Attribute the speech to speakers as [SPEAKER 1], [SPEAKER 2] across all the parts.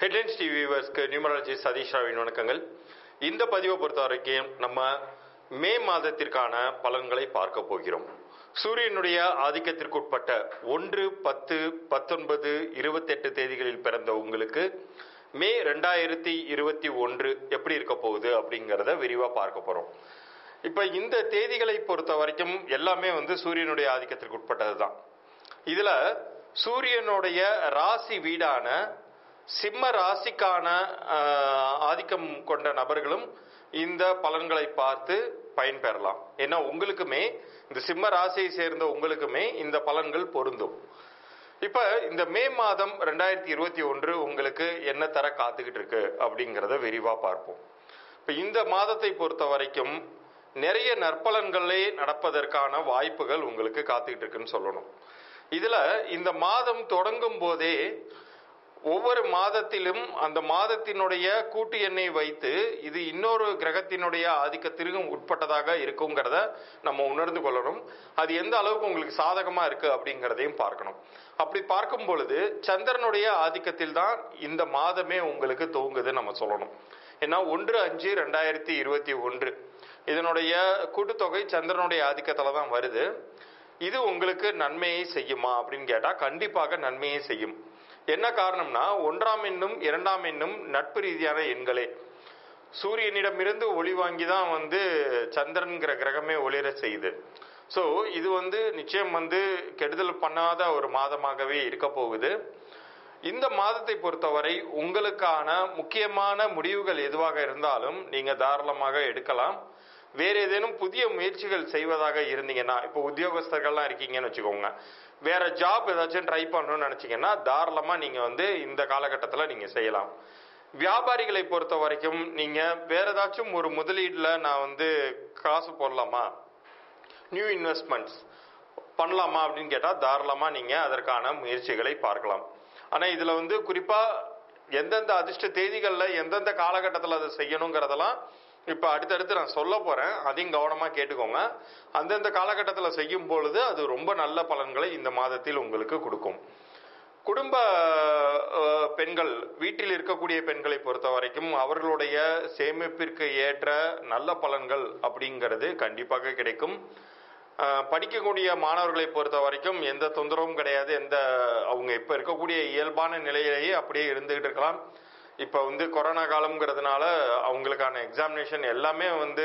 [SPEAKER 1] headlines TV வியூவர்ஸ்க்கு numerology Satish ராவின் வணக்கங்கள் இந்த பதிவை பொறுத்த வரைக்கும் நம்ம மே மாதத்திற்கான பலன்களை பார்க்க போகிறோம் சூரியனுடைய ஆதிக்கத்திற்குட்பட்ட ஒன்று பத்து பத்தொன்பது இருபத்தெட்டு தேதிகளில் பிறந்த உங்களுக்கு மே ரெண்டாயிரத்தி இருபத்தி ஒன்று எப்படி இருக்க போகுது அப்படிங்கிறத விரிவாக பார்க்க போகிறோம் இப்போ இந்த தேதிகளை பொறுத்த வரைக்கும் எல்லாமே வந்து சூரியனுடைய ஆதிக்கத்திற்கு உட்பட்டது தான் இதில் சூரியனுடைய ராசி வீடான சிம்ம ராசிக்கான ஆஹ், ஆதிக்கம் கொண்ட நபர்களும் இந்த பலன்களை பார்த்து பயன்பெறலாம் ஏன்னா உங்களுக்குமே இந்த சிம்ம ராசியை சேர்ந்த உங்களுக்குமே இந்த பலன்கள் பொருந்தும் இப்ப இந்த மே மாதம் ரெண்டாயிரத்தி இருபத்தி ஒன்று உங்களுக்கு என்ன தர காத்துக்கிட்டு இருக்கு அப்படிங்கிறத விரிவா பார்ப்போம் இப்ப இந்த மாதத்தை பொறுத்த வரைக்கும் நிறைய நற்பலன்களே நடப்பதற்கான வாய்ப்புகள் உங்களுக்கு காத்துக்கிட்டு இருக்குன்னு சொல்லணும் இதுல இந்த மாதம் தொடங்கும் போதே ஒவ்வொரு மாதத்திலும் அந்த மாதத்தினுடைய கூட்டு எண்ணை வைத்து இது இன்னொரு கிரகத்தினுடைய ஆதிக்கத்திற்கும் உட்பட்டதாக இருக்குங்கிறத நம்ம உணர்ந்து கொள்ளணும் அது எந்த அளவுக்கு உங்களுக்கு சாதகமா இருக்கு அப்படிங்கிறதையும் பார்க்கணும் அப்படி பார்க்கும் பொழுது சந்திரனுடைய ஆதிக்கத்தில் தான் இந்த மாதமே உங்களுக்கு துவங்குது நம்ம சொல்லணும் ஏன்னா ஒன்று அஞ்சு ரெண்டாயிரத்தி இருபத்தி ஒன்று இதனுடைய கூட்டுத்தொகை சந்திரனுடைய ஆதிக்கத்துல தான் வருது இது உங்களுக்கு நன்மையை செய்யுமா அப்படின்னு கேட்டா கண்டிப்பாக நன்மையை செய்யும் என்ன காரணம்னா ஒன்றாம் எண்ணும் இரண்டாம் எண்ணும் நட்பு ரீதியான எண்களே சூரியனிடமிருந்து ஒளி வாங்கி தான் வந்து சந்திரன்கிற கிரகமே ஒளிர செய்யுது ஸோ இது வந்து நிச்சயம் வந்து கெடுதல் பண்ணாத ஒரு மாதமாகவே இருக்க போகுது இந்த மாதத்தை பொறுத்தவரை உங்களுக்கான முக்கியமான முடிவுகள் எதுவாக இருந்தாலும் நீங்க தாராளமாக எடுக்கலாம் வேற ஏதேனும் புதிய முயற்சிகள் செய்வதாக இருந்தீங்கன்னா இப்போ உத்தியோகஸ்தர்கள்லாம் இருக்கீங்கன்னு வச்சுக்கோங்க வேற ஜாப் ஏதாச்சும் ட்ரை பண்ணணும்னு நினைச்சீங்கன்னா தாராளமா நீங்க வந்து இந்த காலகட்டத்தில் நீங்க செய்யலாம் வியாபாரிகளை பொறுத்த வரைக்கும் நீங்க வேற ஏதாச்சும் ஒரு முதலீடுல நான் வந்து காசு போடலாமா நியூ இன்வெஸ்ட்மெண்ட்ஸ் பண்ணலாமா அப்படின்னு கேட்டால் தாராளமாக நீங்கள் அதற்கான முயற்சிகளை பார்க்கலாம் ஆனால் இதில் வந்து குறிப்பாக எந்தெந்த அதிர்ஷ்ட தேதிகளில் எந்தெந்த காலகட்டத்தில் அதை செய்யணுங்கிறதெல்லாம் இப்போ அடுத்தடுத்து நான் சொல்ல போகிறேன் அதையும் கவனமாக கேட்டுக்கோங்க அந்தந்த காலகட்டத்தில் செய்யும் பொழுது அது ரொம்ப நல்ல பலன்களை இந்த மாதத்தில் உங்களுக்கு கொடுக்கும் குடும்ப அஹ், பெண்கள் வீட்டில் இருக்கக்கூடிய பெண்களை பொறுத்த வரைக்கும் அவர்களுடைய சேமிப்பிற்கு ஏற்ற நல்ல பலன்கள் அப்படிங்கிறது கண்டிப்பாக கிடைக்கும் அஹ், படிக்கக்கூடிய மாணவர்களை பொறுத்த வரைக்கும் எந்த தொந்தரவும் கிடையாது எந்த அவங்க இப்போ இருக்கக்கூடிய இயல்பான நிலையிலேயே அப்படியே இருந்துகிட்டு இருக்கலாம் இப்போ வந்து கொரோனா காலம்ங்கிறதுனால அவங்களுக்கான எக்ஸாமினேஷன் எல்லாமே வந்து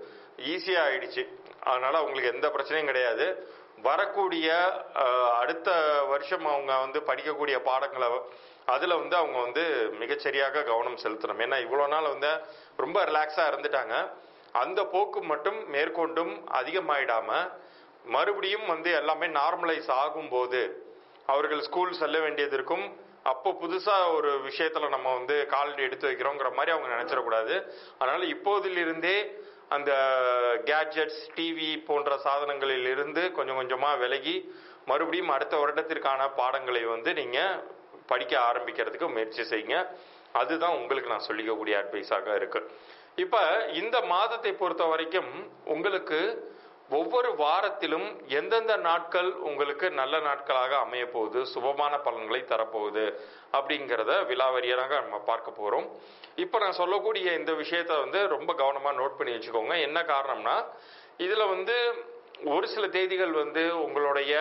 [SPEAKER 1] ஈஸியாக ஆயிடுச்சு அதனால அவங்களுக்கு எந்த பிரச்சனையும் கிடையாது வரக்கூடிய அஹ், அடுத்த வருஷம் அவங்க வந்து படிக்கக்கூடிய பாடங்களை அதில் வந்து அவங்க வந்து மிகச்சரியாக கவனம் செலுத்தணும் ஏன்னா இவ்வளோ நாள் வந்து ரொம்ப ரிலாக்ஸாக இருந்துட்டாங்க அந்த போக்கு மட்டும் மேற்கொண்டும் அதிகமாயிடாம மறுபடியும் வந்து எல்லாமே நார்மலைஸ் ஆகும்போது அவர்கள் ஸ்கூல் செல்ல வேண்டியது இருக்கும் அப்போ புதுசா ஒரு விஷயத்துல நம்ம வந்து கால் எடுத்து வைக்கிறோங்கிற மாதிரி அவங்க நினைச்சிடக்கூடாது அதனால இப்போதிலிருந்தே அந்த கேட்ஜெட்ஸ் டிவி போன்ற சாதனங்களில் இருந்து கொஞ்சம் கொஞ்சமா விலகி மறுபடியும் அடுத்த வருடத்திற்கான பாடங்களை வந்து நீங்க படிக்க ஆரம்பிக்கிறதுக்கு முயற்சி செய்யுங்க அதுதான் உங்களுக்கு நான் சொல்லிக்கக்கூடிய அட்வைஸாக இருக்கு இப்ப இந்த மாதத்தை பொறுத்த வரைக்கும் உங்களுக்கு ஒவ்வொரு வாரத்திலும் எந்தெந்த நாட்கள் உங்களுக்கு நல்ல நாட்களாக அமைய போகுது சுபமான பலன்களை தரப்போகுது அப்படிங்கிறத விலாவரியாக நம்ம பார்க்க போறோம் இப்போ நான் சொல்லக்கூடிய இந்த விஷயத்த வந்து ரொம்ப கவனமா நோட் பண்ணி வச்சுக்கோங்க என்ன காரணம்னா இதுல வந்து ஒரு சில தேதிகள் வந்து உங்களுடைய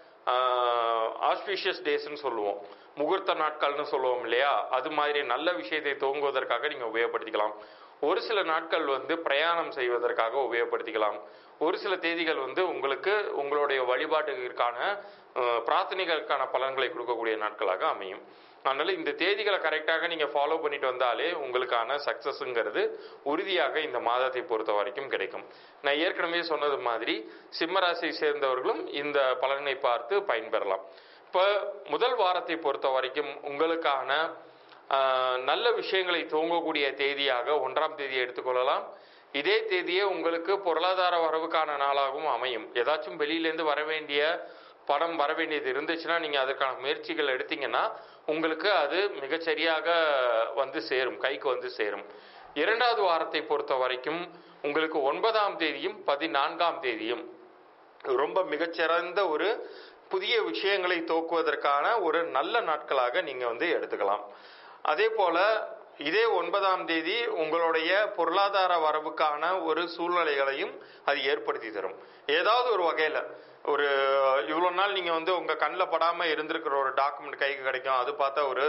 [SPEAKER 1] ஆஸ்பிஷியஸ் டேஸ்ன்னு சொல்லுவோம் முகூர்த்த நாட்கள்னு சொல்லுவோம் இல்லையா அது மாதிரி நல்ல விஷயத்தை துவங்குவதற்காக நீங்க உபயோகப்படுத்திக்கலாம் ஒரு சில நாட்கள் வந்து பிரயாணம் செய்வதற்காக உபயோகப்படுத்திக்கலாம் ஒரு சில தேதிகள் வந்து உங்களுக்கு உங்களுடைய வழிபாட்டுக்கான அஹ், பிரார்த்தனைகளுக்கான பலன்களை கொடுக்கக்கூடிய நாட்களாக அமையும் அதனால இந்த தேதிகளை கரெக்டாக நீங்க ஃபாலோ பண்ணிட்டு வந்தாலே உங்களுக்கான சக்சஸ்ங்கிறது உறுதியாக இந்த மாதத்தை பொறுத்த வரைக்கும் கிடைக்கும் நான் ஏற்கனவே சொன்னது மாதிரி சிம்மராசியை சேர்ந்தவர்களும் இந்த பலனை பார்த்து பயன்பெறலாம் இப்ப முதல் வாரத்தை பொறுத்த வரைக்கும் உங்களுக்கான ஆஹ், நல்ல விஷயங்களை துவங்கக்கூடிய தேதியாக ஒன்றாம் தேதியை எடுத்துக்கொள்ளலாம் இதே தேதியே உங்களுக்கு பொருளாதார வரவுக்கான நாளாகவும் அமையும் ஏதாச்சும் வெளியிலேருந்து வர வேண்டிய பணம் வர வேண்டியது இருந்துச்சுன்னா நீங்க அதற்கான முயற்சிகள் எடுத்தீங்கன்னா உங்களுக்கு அது மிகச்சரியாக வந்து சேரும் கைக்கு வந்து சேரும் இரண்டாவது வாரத்தை பொறுத்த வரைக்கும் உங்களுக்கு ஒன்பதாம் தேதியும் பதினான்காம் தேதியும் ரொம்ப மிகச்சிறந்த ஒரு புதிய விஷயங்களை துவக்குவதற்கான ஒரு நல்ல நாட்களாக நீங்க வந்து எடுத்துக்கலாம் அதே போல இதே ஒன்பதாம் தேதி உங்களுடைய பொருளாதார வரவுக்கான ஒரு சூழ்நிலைகளையும் அது ஏற்படுத்தி தரும் ஏதாவது ஒரு வகையில ஒரு இவ்வளோ நாள் நீங்கள் வந்து உங்கள் கண்ணில் படாமல் இருந்திருக்கிற ஒரு டாக்குமெண்ட் கைக்கு கிடைக்கும் அது பார்த்தா ஒரு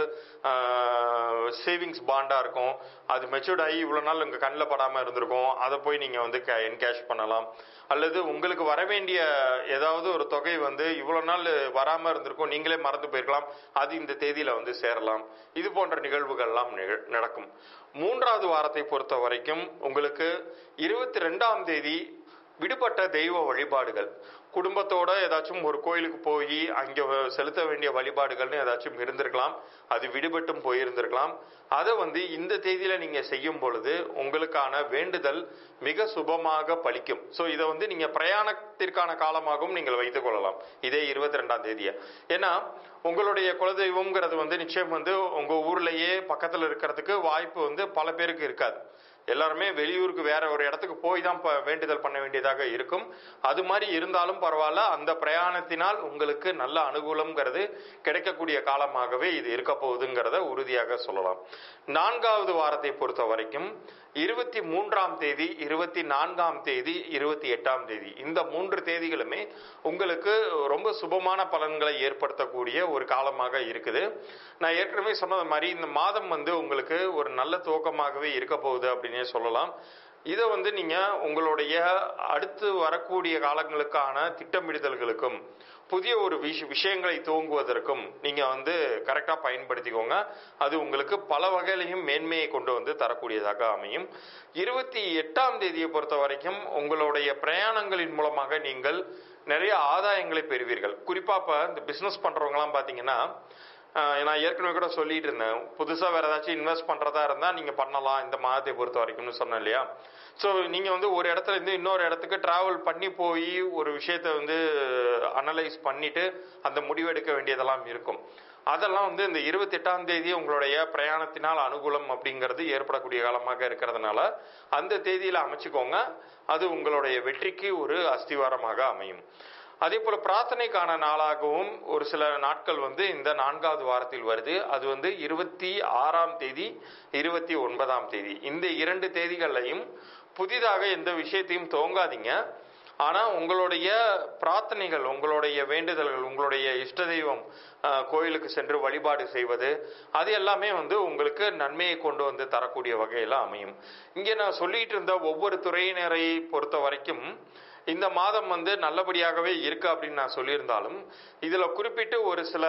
[SPEAKER 1] சேவிங்ஸ் பாண்டாக இருக்கும் அது மெச்சூர்ட் ஆகி இவ்வளோ நாள் உங்கள் கண்ணில் படாமல் இருந்திருக்கும் அதை போய் நீங்கள் வந்து என்கேஷ் பண்ணலாம் அல்லது உங்களுக்கு வர வேண்டிய ஏதாவது ஒரு தொகை வந்து இவ்வளோ நாள் வராமல் இருந்திருக்கும் நீங்களே மறந்து போயிருக்கலாம் அது இந்த தேதியில் வந்து சேரலாம் இது போன்ற நிகழ்வுகள்லாம் நிகழ்- நடக்கும் மூன்றாவது வாரத்தை பொறுத்த வரைக்கும் உங்களுக்கு இருபத்தி ரெண்டாம் தேதி விடுபட்ட தெய்வ வழிபாடுகள் குடும்பத்தோட ஏதாச்சும் ஒரு கோயிலுக்கு போய் அங்கே செலுத்த வேண்டிய வழிபாடுகள்னு ஏதாச்சும் இருந்திருக்கலாம் அது விடுபட்டும் போயிருந்திருக்கலாம் அதை வந்து இந்த தேதியில நீங்க செய்யும் பொழுது உங்களுக்கான வேண்டுதல் மிக சுபமாக பலிக்கும் ஸோ இதை வந்து நீங்க பிரயாணத்திற்கான காலமாகவும் நீங்கள் வைத்துக் கொள்ளலாம் இதே இருபத்தி ரெண்டாம் தேதியை ஏன்னா உங்களுடைய குலதெய்வம்ங்கிறது வந்து நிச்சயம் வந்து உங்க ஊர்லயே பக்கத்துல இருக்கிறதுக்கு வாய்ப்பு வந்து பல பேருக்கு இருக்காது எல்லாருமே வெளியூருக்கு வேற ஒரு இடத்துக்கு போய் தான் ப- வேண்டுதல் பண்ண வேண்டியதாக இருக்கும் அது மாதிரி இருந்தாலும் பரவாயில்ல அந்த பிரயாணத்தினால் உங்களுக்கு நல்ல அனுகூலம்ங்கிறது கிடைக்கக்கூடிய காலமாகவே இது இருக்க போகுதுங்கிறத உறுதியாக சொல்லலாம் நான்காவது வாரத்தை பொறுத்த வரைக்கும் இருபத்தி மூன்றாம் தேதி இருபத்தி நான்காம் தேதி இருபத்தி எட்டாம் தேதி இந்த மூன்று தேதிகளுமே உங்களுக்கு ரொம்ப சுபமான பலன்களை ஏற்படுத்தக்கூடிய ஒரு காலமாக இருக்குது நான் ஏற்கனவே சொன்னது மாதிரி இந்த மாதம் வந்து உங்களுக்கு ஒரு நல்ல துவக்கமாகவே இருக்க போகுது அப்படின்னே சொல்லலாம் இதை வந்து நீங்க உங்களுடைய அடுத்து வரக்கூடிய காலங்களுக்கான திட்டமிடுதல்களுக்கும் புதிய ஒரு விஷ விஷயங்களை துவங்குவதற்கும் நீங்க வந்து கரெக்டா பயன்படுத்திக்கோங்க அது உங்களுக்கு பல வகையிலையும் மேன்மையை கொண்டு வந்து தரக்கூடியதாக அமையும் இருபத்தி எட்டாம் தேதியை பொறுத்த வரைக்கும் உங்களுடைய பிரயாணங்களின் மூலமாக நீங்கள் நிறைய ஆதாயங்களை பெறுவீர்கள் குறிப்பா இப்ப இந்த பிசினஸ் பண்றவங்கலாம் பாத்தீங்கன்னா ஆஹ் நான் ஏற்கனவே கூட சொல்லிட்டு இருந்தேன் புதுசா வேற ஏதாச்சும் இன்வெஸ்ட் பண்றதா இருந்தா நீங்க பண்ணலாம் இந்த மாதத்தை பொறுத்த வரைக்கும்னு சொன்னேன் இல்லையா ஸோ நீங்க வந்து ஒரு இடத்துல இருந்து இன்னொரு இடத்துக்கு டிராவல் பண்ணி போய் ஒரு விஷயத்த வந்து அனலைஸ் பண்ணிட்டு அந்த முடிவெடுக்க வேண்டியதெல்லாம் இருக்கும் அதெல்லாம் வந்து இந்த இருபத்தெட்டாம் தேதி உங்களுடைய பிரயாணத்தினால் அனுகூலம் அப்படிங்கிறது ஏற்படக்கூடிய காலமாக இருக்கிறதுனால அந்த தேதியில அமைச்சுக்கோங்க அது உங்களுடைய வெற்றிக்கு ஒரு அஸ்திவாரமாக அமையும் அதே போல பிரார்த்தனைக்கான நாளாகவும் ஒரு சில நாட்கள் வந்து இந்த நான்காவது வாரத்தில் வருது அது வந்து இருபத்தி ஆறாம் தேதி இருபத்தி ஒன்பதாம் தேதி இந்த இரண்டு தேதிகள்லையும் புதிதாக எந்த விஷயத்தையும் துவங்காதீங்க ஆனா உங்களுடைய பிரார்த்தனைகள் உங்களுடைய வேண்டுதல்கள் உங்களுடைய இஷ்ட தெய்வம் அஹ், கோயிலுக்கு சென்று வழிபாடு செய்வது அது எல்லாமே வந்து உங்களுக்கு நன்மையை கொண்டு வந்து தரக்கூடிய வகையில அமையும் இங்கே நான் சொல்லிட்டு இருந்த ஒவ்வொரு துறையினரை பொறுத்த வரைக்கும் இந்த மாதம் வந்து நல்லபடியாகவே இருக்கு அப்படின்னு நான் சொல்லியிருந்தாலும் இதுல குறிப்பிட்டு ஒரு சில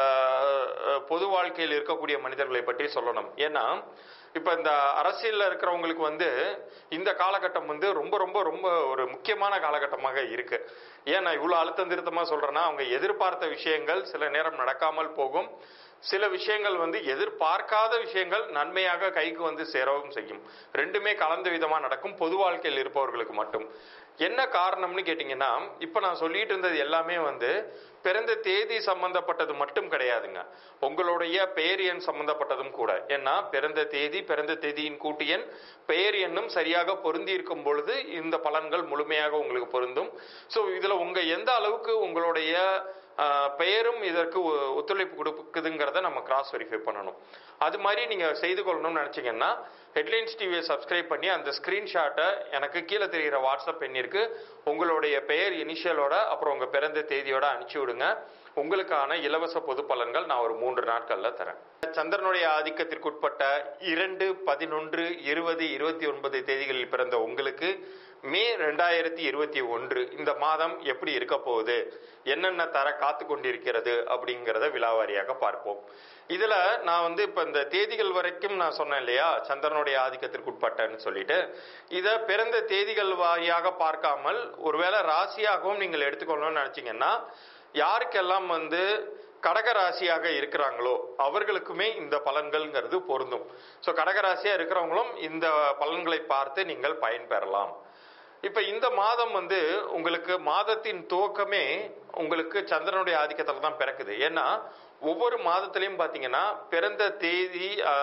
[SPEAKER 1] அஹ், பொது வாழ்க்கையில் இருக்கக்கூடிய மனிதர்களை பற்றி சொல்லணும் ஏன்னா இப்ப இந்த அரசியல்ல இருக்கிறவங்களுக்கு வந்து இந்த காலகட்டம் வந்து ரொம்ப ரொம்ப ரொம்ப ஒரு முக்கியமான காலகட்டமாக இருக்கு ஏன் நான் இவ்வளவு அழுத்தம் திருத்தமா சொல்றேன்னா அவங்க எதிர்பார்த்த விஷயங்கள் சில நேரம் நடக்காமல் போகும் சில விஷயங்கள் வந்து எதிர்பார்க்காத விஷயங்கள் நன்மையாக கைக்கு வந்து சேரவும் செய்யும் ரெண்டுமே கலந்த விதமா நடக்கும் பொது வாழ்க்கையில் இருப்பவர்களுக்கு மட்டும் என்ன காரணம்னு கேட்டீங்கன்னா இப்ப நான் சொல்லிட்டு இருந்தது எல்லாமே வந்து பிறந்த தேதி சம்பந்தப்பட்டது மட்டும் கிடையாதுங்க உங்களுடைய பெயர் எண் சம்பந்தப்பட்டதும் கூட ஏன்னா பிறந்த தேதி பிறந்த தேதியின் கூட்டு எண் பெயர் எண்ணும் சரியாக பொருந்தி இருக்கும் பொழுது இந்த பலன்கள் முழுமையாக உங்களுக்கு பொருந்தும் ஸோ இதுல உங்க எந்த அளவுக்கு உங்களுடைய ஆஹ், பெயரும் இதற்கு ஒ- ஒத்துழைப்பு கொடுக்குதுங்கிறத நம்ம கிராஸ் வெரிஃபை பண்ணணும் அது மாதிரி நீங்க செய்து கொள்ளணும்னு நினைச்சீங்கன்னா ஹெட்லைன்ஸ் டிவியை சப்ஸ்கிரைப் பண்ணி அந்த ஸ்கிரீன்ஷாட்டை எனக்கு கீழே தெரிகிற வாட்ஸ்அப் எண்ணிற்கு உங்களுடைய பெயர் இனிஷியலோட அப்புறம் உங்க பிறந்த தேதியோட அனுப்பிச்சு விடுங்க உங்களுக்கான இலவச பொது பலன்கள் நான் ஒரு மூன்று நாட்கள்ல தரேன் சந்திரனுடைய ஆதிக்கத்திற்குட்பட்ட இரண்டு பதினொன்று இருபது இருபத்தி ஒன்பது தேதிகளில் பிறந்த உங்களுக்கு மே ரெண்டாயிரத்தி இருபத்தி ஒன்று இந்த மாதம் எப்படி இருக்க போகுது என்னென்ன தர காத்து கொண்டிருக்கிறது அப்படிங்கிறத விலாவாரியாக பார்ப்போம் இதுல நான் வந்து இப்ப இந்த தேதிகள் வரைக்கும் நான் சொன்னேன் இல்லையா சந்திரனுடைய ஆதிக்கத்திற்குட்பட்டன்னு சொல்லிட்டு இத பிறந்த தேதிகள் வாரியாக பார்க்காமல் ஒருவேளை ராசியாகவும் நீங்கள் எடுத்துக்கொள்ளணும்னு நினைச்சீங்கன்னா யாருக்கெல்லாம் வந்து கடக ராசியாக இருக்கிறாங்களோ அவர்களுக்குமே இந்த பலன்கள்ங்கிறது பொருந்தும் ஸோ கடகராசியா இருக்கிறவங்களும் இந்த பலன்களை பார்த்து நீங்கள் பயன்பெறலாம் இப்ப இந்த மாதம் வந்து உங்களுக்கு மாதத்தின் துவக்கமே உங்களுக்கு சந்திரனுடைய ஆதிக்கத்துல தான் பிறக்குது ஏன்னா ஒவ்வொரு மாதத்திலையும் பாத்தீங்கன்னா பிறந்த தேதி ஆஹ், உங்களுடைய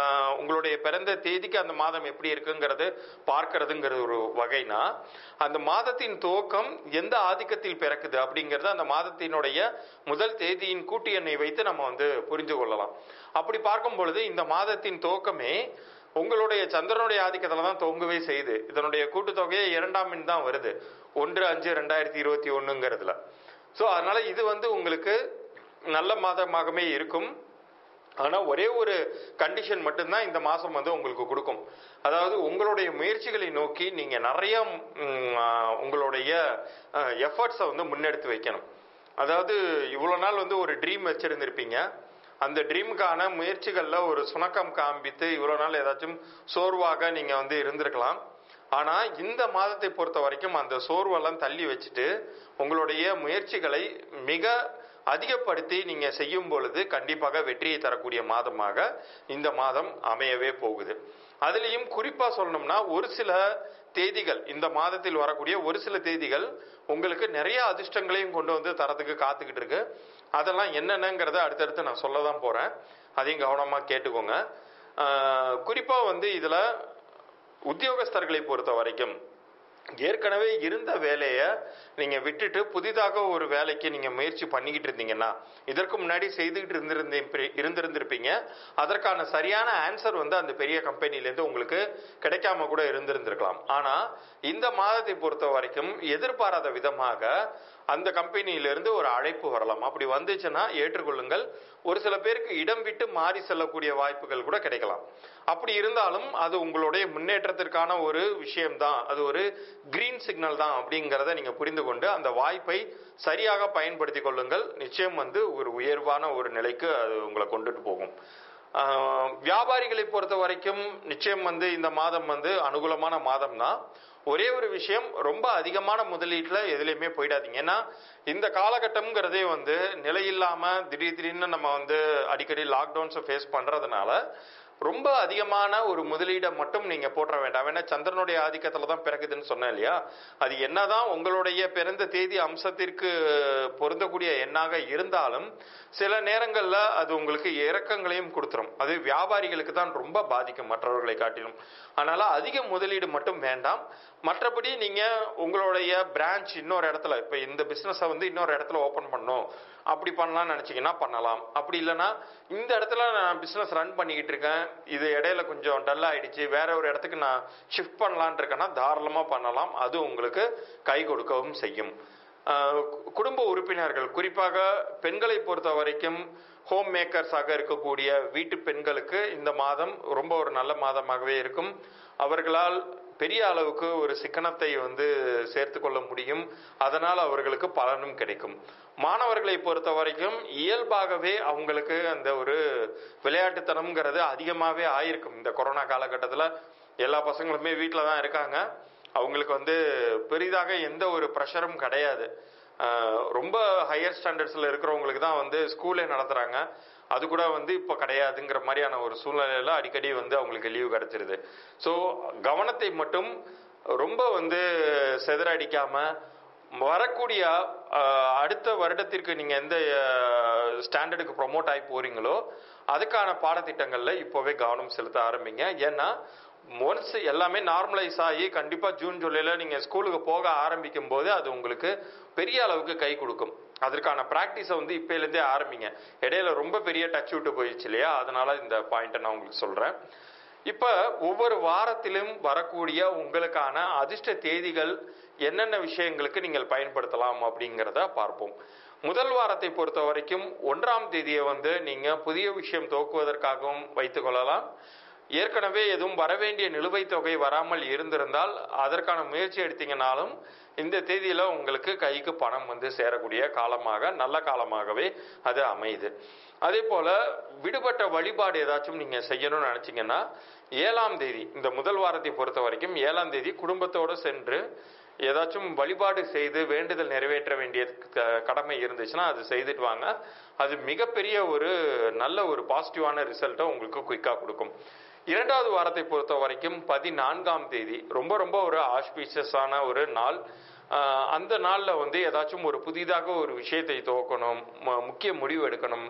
[SPEAKER 1] உங்களுடைய பிறந்த தேதிக்கு அந்த மாதம் எப்படி இருக்குங்கிறது பார்க்கறதுங்கிறது ஒரு வகைனா அந்த மாதத்தின் துவக்கம் எந்த ஆதிக்கத்தில் பிறக்குது அப்படிங்கிறது அந்த மாதத்தினுடைய முதல் தேதியின் கூட்டு எண்ணை வைத்து நம்ம வந்து புரிந்து கொள்ளலாம் அப்படி பார்க்கும் பொழுது இந்த மாதத்தின் துவக்கமே உங்களுடைய சந்திரனுடைய ஆதிக்கத்துல தான் தொங்கவே செய்யுது இதனுடைய கூட்டுத்தொகையே இரண்டாம் எண் தான் வருது ஒன்று அஞ்சு ரெண்டாயிரத்தி இருபத்தி ஒண்ணுங்கிறதுல ஸோ அதனால இது வந்து உங்களுக்கு நல்ல மாதமாகவே இருக்கும் ஆனா ஒரே ஒரு கண்டிஷன் மட்டும்தான் இந்த மாசம் வந்து உங்களுக்கு கொடுக்கும் அதாவது உங்களுடைய முயற்சிகளை நோக்கி நீங்க நிறைய ம், ஆ, உங்களுடைய எஃபர்ட்ஸை வந்து முன்னெடுத்து வைக்கணும் அதாவது இவ்வளவு நாள் வந்து ஒரு ட்ரீம் வச்சிருந்திருப்பீங்க அந்த ட்ரீமுக்கான முயற்சிகள்ல ஒரு சுணக்கம் காண்பித்து இவ்வளவு நாள் ஏதாச்சும் சோர்வாக நீங்க வந்து இருந்திருக்கலாம் ஆனா இந்த மாதத்தை பொறுத்த வரைக்கும் அந்த சோர்வெல்லாம் தள்ளி வச்சுட்டு உங்களுடைய முயற்சிகளை மிக அதிகப்படுத்தி நீங்க செய்யும் பொழுது கண்டிப்பாக வெற்றியை தரக்கூடிய மாதமாக இந்த மாதம் அமையவே போகுது அதுலயும் குறிப்பா சொல்லணும்னா ஒரு சில தேதிகள் இந்த மாதத்தில் வரக்கூடிய ஒரு சில தேதிகள் உங்களுக்கு நிறைய அதிர்ஷ்டங்களையும் கொண்டு வந்து தரத்துக்கு காத்துக்கிட்டு இருக்கு அதெல்லாம் என்னென்னங்கிறத அடுத்தடுத்து நான் சொல்ல தான் போறேன் அதையும் கவனமா கேட்டுக்கோங்க ஆஹ் குறிப்பா வந்து இதுல உத்தியோகஸ்தர்களை பொறுத்த வரைக்கும் ஏற்கனவே இருந்த வேலையை நீங்க விட்டுட்டு புதிதாக ஒரு வேலைக்கு நீங்க முயற்சி பண்ணிக்கிட்டு இருந்தீங்கன்னா இதற்கு முன்னாடி செய்துகிட்டு இருந்திருந்தே இருந்திருந்திருப்பீங்க அதற்கான சரியான ஆன்சர் வந்து அந்த பெரிய கம்பெனிலேருந்து உங்களுக்கு கிடைக்காம கூட இருந்திருந்திருக்கலாம் ஆனா இந்த மாதத்தை பொறுத்த வரைக்கும் எதிர்பாராத விதமாக அந்த கம்பெனியிலிருந்து ஒரு அழைப்பு வரலாம் அப்படி வந்துச்சுன்னா ஏற்றுக்கொள்ளுங்கள் ஒரு சில பேருக்கு இடம் விட்டு மாறி செல்லக்கூடிய வாய்ப்புகள் கூட கிடைக்கலாம் அப்படி இருந்தாலும் அது உங்களுடைய முன்னேற்றத்திற்கான ஒரு விஷயம்தான் அது ஒரு கிரீன் சிக்னல் தான் அப்படிங்கிறத நீங்க புரிந்து கொண்டு அந்த வாய்ப்பை சரியாக பயன்படுத்திக் கொள்ளுங்கள் நிச்சயம் வந்து ஒரு உயர்வான ஒரு நிலைக்கு அது உங்களை கொண்டுட்டு போகும் ஆஹ் வியாபாரிகளை பொறுத்த வரைக்கும் நிச்சயம் வந்து இந்த மாதம் வந்து அனுகூலமான மாதம் தான் ஒரே ஒரு விஷயம் ரொம்ப அதிகமான முதலீட்டுல எதுலையுமே போயிடாதீங்க ஏன்னா இந்த காலகட்டம்ங்கிறதே வந்து நிலையில்லாம திடீர் திடீர்னு நம்ம வந்து அடிக்கடி லாக்டவுன்ஸை ஃபேஸ் பண்றதுனால ரொம்ப அதிகமான ஒரு முதலீடை மட்டும் நீங்க போட்டுற வேண்டாம் ஏன்னா சந்திரனுடைய ஆதிக்கத்துல தான் பிறகுதுன்னு சொன்னேன் இல்லையா அது என்னதான் உங்களுடைய பிறந்த தேதி அம்சத்திற்கு பொருந்தக்கூடிய எண்ணாக இருந்தாலும் சில நேரங்கள்ல அது உங்களுக்கு இறக்கங்களையும் கொடுத்துரும் அது வியாபாரிகளுக்கு தான் ரொம்ப பாதிக்கும் மற்றவர்களை காட்டிலும் அதனால அதிக முதலீடு மட்டும் வேண்டாம் மற்றபடி நீங்க உங்களுடைய பிரான்ச் இன்னொரு இடத்துல இப்ப இந்த பிசினஸை வந்து இன்னொரு இடத்துல ஓபன் பண்ணணும் அப்படி பண்ணலாம்னு நினைச்சீங்கன்னா பண்ணலாம் அப்படி இல்லைன்னா இந்த இடத்துல நான் பிசினஸ் ரன் பண்ணிக்கிட்டு இருக்கேன் இது இடையில கொஞ்சம் டல் ஆயிடுச்சு வேற ஒரு இடத்துக்கு நான் ஷிஃப்ட் பண்ணலான் இருக்கேன்னா தாராளமா பண்ணலாம் அது உங்களுக்கு கை கொடுக்கவும் செய்யும் ஆஹ் குடும்ப உறுப்பினர்கள் குறிப்பாக பெண்களை பொறுத்த வரைக்கும் ஹோம் மேக்கர்ஸாக இருக்கக்கூடிய வீட்டு பெண்களுக்கு இந்த மாதம் ரொம்ப ஒரு நல்ல மாதமாகவே இருக்கும் அவர்களால் பெரிய அளவுக்கு ஒரு சிக்கனத்தை வந்து சேர்த்து கொள்ள முடியும் அதனால் அவர்களுக்கு பலனும் கிடைக்கும் மாணவர்களை பொறுத்த வரைக்கும் இயல்பாகவே அவங்களுக்கு அந்த ஒரு விளையாட்டுத்தனம்ங்கிறது அதிகமாகவே ஆயிருக்கும் இந்த கொரோனா காலகட்டத்தில் எல்லா பசங்களுமே வீட்டில் தான் இருக்காங்க அவங்களுக்கு வந்து பெரிதாக எந்த ஒரு ப்ரெஷரும் கிடையாது ஆஹ் ரொம்ப ஹையர் ஸ்டாண்டர்ட்ஸில் இருக்கிறவங்களுக்கு தான் வந்து ஸ்கூலே நடத்துகிறாங்க அது கூட வந்து இப்போ கிடையாதுங்கிற மாதிரியான ஒரு சூழ்நிலையில அடிக்கடி வந்து அவங்களுக்கு லீவு கிடைச்சிருது ஸோ கவனத்தை மட்டும் ரொம்ப வந்து செதறடிக்காம வரக்கூடிய ஆஹ், அடுத்த வருடத்திற்கு நீங்க எந்த ஸ்டாண்டர்டுக்கு ப்ரொமோட் ஆகி போறீங்களோ அதுக்கான பாடத்திட்டங்கள்ல இப்போவே கவனம் செலுத்த ஆரம்பிங்க ஏன்னா ஒன்ஸ் எல்லாமே நார்மலைஸ் ஆகி கண்டிப்பா ஜூன் ஜூலைல நீங்க ஸ்கூலுக்கு போக ஆரம்பிக்கும் போது அது உங்களுக்கு பெரிய அளவுக்கு கை கொடுக்கும் அதற்கான ப்ராக்டிஸை வந்து இப்பயிலேருந்தே ஆரம்பிங்க இடையில ரொம்ப பெரிய டச் விட்டு போயிடுச்சு இல்லையா அதனால இந்த பாயிண்ட்டை நான் உங்களுக்கு சொல்றேன் இப்ப ஒவ்வொரு வாரத்திலும் வரக்கூடிய உங்களுக்கான அதிர்ஷ்ட தேதிகள் என்னென்ன விஷயங்களுக்கு நீங்கள் பயன்படுத்தலாம் அப்படிங்கிறத பார்ப்போம் முதல் வாரத்தை பொறுத்த வரைக்கும் ஒன்றாம் தேதியை வந்து நீங்க புதிய விஷயம் துவக்குவதற்காகவும் வைத்துக் கொள்ளலாம் ஏற்கனவே எதுவும் வரவேண்டிய நிலுவைத் தொகை வராமல் இருந்திருந்தால் அதற்கான முயற்சி எடுத்தீங்கனாலும் இந்த தேதியில உங்களுக்கு கைக்கு பணம் வந்து சேரக்கூடிய காலமாக நல்ல காலமாகவே அது அமையுது அதே போல விடுபட்ட வழிபாடு ஏதாச்சும் நீங்க செய்யணும்னு நினைச்சீங்கன்னா ஏழாம் தேதி இந்த முதல் வாரத்தை பொறுத்த வரைக்கும் ஏழாம் தேதி குடும்பத்தோடு சென்று ஏதாச்சும் வழிபாடு செய்து வேண்டுதல் நிறைவேற்ற வேண்டிய க- கடமை இருந்துச்சுன்னா அது செய்துட்டு வாங்க அது மிகப்பெரிய ஒரு நல்ல ஒரு பாசிட்டிவான ரிசல்ட்டை உங்களுக்கு குயிக்காக கொடுக்கும் இரண்டாவது வாரத்தை பொறுத்த வரைக்கும் பதினான்காம் தேதி ரொம்ப ரொம்ப ஒரு ஆஸ்பீஷியஸான ஒரு நாள் ஆஹ் அந்த நாளில் வந்து ஏதாச்சும் ஒரு புதிதாக ஒரு விஷயத்தை துவக்கணும் மு- முக்கிய முடிவு எடுக்கணும்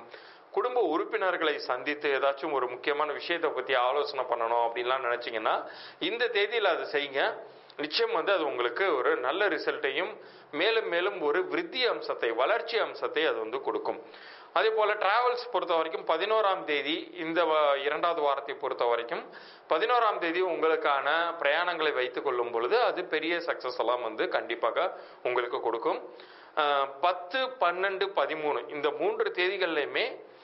[SPEAKER 1] குடும்ப உறுப்பினர்களை சந்தித்து ஏதாச்சும் ஒரு முக்கியமான விஷயத்தை பத்தி ஆலோசனை பண்ணணும் அப்படின்லாம் நினைச்சீங்கன்னா இந்த தேதியில் அதை செய்யுங்க நிச்சயம் வந்து அது உங்களுக்கு ஒரு நல்ல ரிசல்ட்டையும் மேலும் மேலும் ஒரு விருத்தி அம்சத்தை வளர்ச்சி அம்சத்தை அது வந்து கொடுக்கும் அதே போல டிராவல்ஸ் பொறுத்த வரைக்கும் பதினோராம் தேதி இந்த வ- இரண்டாவது வாரத்தை பொறுத்த வரைக்கும் பதினோராம் தேதி உங்களுக்கான பிரயாணங்களை வைத்துக் கொள்ளும் பொழுது அது பெரிய சக்சஸ் எல்லாம் வந்து கண்டிப்பாக உங்களுக்கு கொடுக்கும் அஹ், பத்து பன்னெண்டு பதிமூணு இந்த மூன்று தேதிகள்லையுமே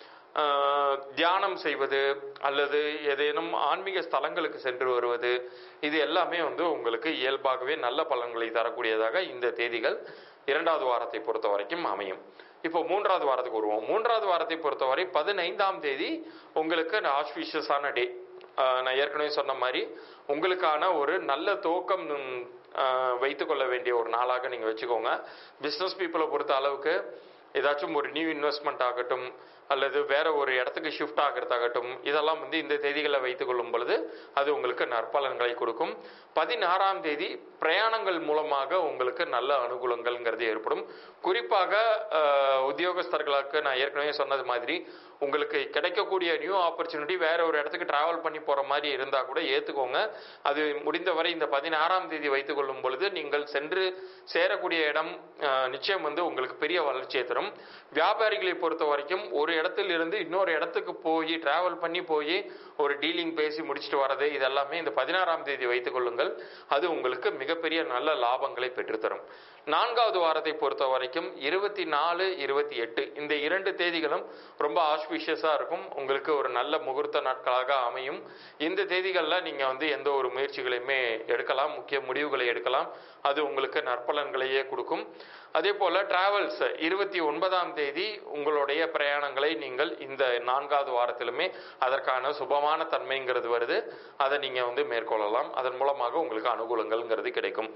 [SPEAKER 1] ஆஹ், தியானம் செய்வது அல்லது ஏதேனும் ஆன்மீக ஸ்தலங்களுக்கு சென்று வருவது இது எல்லாமே வந்து உங்களுக்கு இயல்பாகவே நல்ல பலன்களை தரக்கூடியதாக இந்த தேதிகள் இரண்டாவது வாரத்தை பொறுத்த வரைக்கும் அமையும் இப்போ மூன்றாவது வாரத்துக்கு வருவோம் மூன்றாவது வாரத்தை பொறுத்தவரை பதினைந்தாம் தேதி உங்களுக்கு ஆஸ்பிஷியஸான டே நான் ஏற்கனவே சொன்ன மாதிரி உங்களுக்கான ஒரு நல்ல துவக்கம் ம், ஆஹ், வைத்துக்கொள்ள வேண்டிய ஒரு நாளாக நீங்கள் வச்சுக்கோங்க பிஸ்னஸ் பீப்புளை பொறுத்த அளவுக்கு ஏதாச்சும் ஒரு நியூ இன்வெஸ்ட்மெண்ட் ஆகட்டும் அல்லது வேற ஒரு இடத்துக்கு ஷிஃப்ட் ஆகிறதாகட்டும் இதெல்லாம் வந்து இந்த தேதிகளை வைத்துக் கொள்ளும் பொழுது அது உங்களுக்கு நற்பலன்களை கொடுக்கும் பதினாறாம் தேதி பிரயாணங்கள் மூலமாக உங்களுக்கு நல்ல அனுகூலங்கள்ங்கிறது ஏற்படும் குறிப்பாக அஹ், உத்தியோகஸ்தர்களுக்கு நான் ஏற்கனவே சொன்னது மாதிரி உங்களுக்கு கிடைக்கக்கூடிய நியூ ஆப்பர்ச்சுனிட்டி வேற ஒரு இடத்துக்கு டிராவல் பண்ணி போற மாதிரி இருந்தா கூட ஏத்துக்கோங்க அது முடிந்தவரை இந்த பதினாறாம் தேதி வைத்துக் கொள்ளும் பொழுது நீங்கள் சென்று சேரக்கூடிய இடம் அஹ், நிச்சயம் வந்து உங்களுக்கு பெரிய வளர்ச்சியை தரும் வியாபாரிகளை பொறுத்த வரைக்கும் ஒரு இடத்துல இருந்து இன்னொரு இடத்துக்கு போய் டிராவல் பண்ணி போய் ஒரு டீலிங் பேசி முடிச்சுட்டு வரது இதெல்லாமே இந்த பதினாறாம் தேதி வைத்துக் கொள்ளுங்கள் அது உங்களுக்கு மிகப்பெரிய நல்ல லாபங்களை பெற்றுத்தரும் நான்காவது வாரத்தை பொறுத்த வரைக்கும் இருபத்தி நாலு இருபத்தி எட்டு இந்த இரண்டு தேதிகளும் ரொம்ப ஆஸ்பிஷியஸா இருக்கும் உங்களுக்கு ஒரு நல்ல முகூர்த்த நாட்களாக அமையும் இந்த தேதிகளில் நீங்க வந்து எந்த ஒரு முயற்சிகளையுமே எடுக்கலாம் முக்கிய முடிவுகளை எடுக்கலாம் அது உங்களுக்கு நற்பலன்களையே கொடுக்கும் அதே போல டிராவல்ஸ் இருபத்தி ஒன்பதாம் தேதி உங்களுடைய பிரயாணங்களை நீங்கள் இந்த நான்காவது வாரத்திலுமே அதற்கான சுபமான தன்மைங்கிறது வருது அதை நீங்க வந்து மேற்கொள்ளலாம் அதன் மூலமாக உங்களுக்கு அனுகூலங்கள்ங்கிறது கிடைக்கும்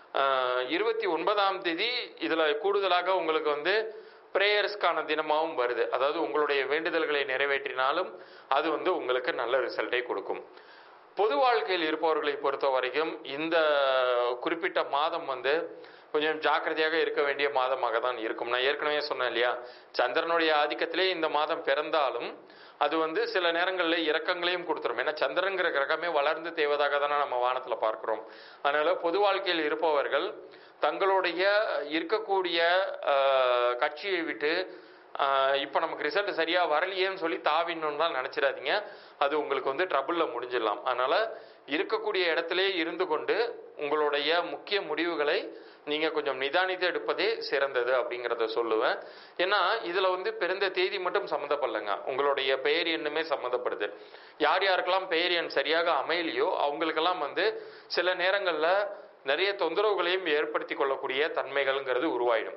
[SPEAKER 1] இருபத்தி ஒன்பதாம் தேதி இதுல கூடுதலாக உங்களுக்கு வந்து பிரேயர்ஸ்க்கான தினமாகவும் வருது அதாவது உங்களுடைய வேண்டுதல்களை நிறைவேற்றினாலும் அது வந்து உங்களுக்கு நல்ல ரிசல்ட்டை கொடுக்கும் பொது வாழ்க்கையில் இருப்பவர்களை பொறுத்த வரைக்கும் இந்த குறிப்பிட்ட மாதம் வந்து கொஞ்சம் ஜாக்கிரதையாக இருக்க வேண்டிய மாதமாக தான் இருக்கும் நான் ஏற்கனவே சொன்னேன் இல்லையா சந்திரனுடைய ஆதிக்கத்திலே இந்த மாதம் பிறந்தாலும் அது வந்து சில நேரங்களில் இறக்கங்களையும் கொடுத்துரும் ஏன்னா சந்திரங்கிற கிரகமே வளர்ந்து தேவதாக தானே நம்ம வானத்துல பார்க்கிறோம் அதனால பொது வாழ்க்கையில் இருப்பவர்கள் தங்களுடைய இருக்கக்கூடிய ஆஹ், கட்சியை விட்டு ஆஹ், இப்ப நமக்கு ரிசல்ட் சரியா வரலையேன்னு சொல்லி தாவிடணும்னு தான் நினைச்சிடாதீங்க அது உங்களுக்கு வந்து ட்ரபிள்ல முடிஞ்சிடலாம் அதனால இருக்கக்கூடிய இடத்திலே இருந்து கொண்டு உங்களுடைய முக்கிய முடிவுகளை நீங்க கொஞ்சம் நிதானித்து எடுப்பதே சிறந்தது அப்படிங்கிறத சொல்லுவேன் ஏன்னா இதுல வந்து பிறந்த தேதி மட்டும் சம்மந்தப்படலைங்க உங்களுடைய பெயர் எண்ணுமே சம்மந்தப்படுது யார் யாருக்கெல்லாம் பெயர் எண் சரியாக அமையலையோ அவங்களுக்கெல்லாம் வந்து சில நேரங்கள்ல நிறைய தொந்தரவுகளையும் ஏற்படுத்தி கொள்ளக்கூடிய தன்மைகள்ங்கிறது உருவாயிடும்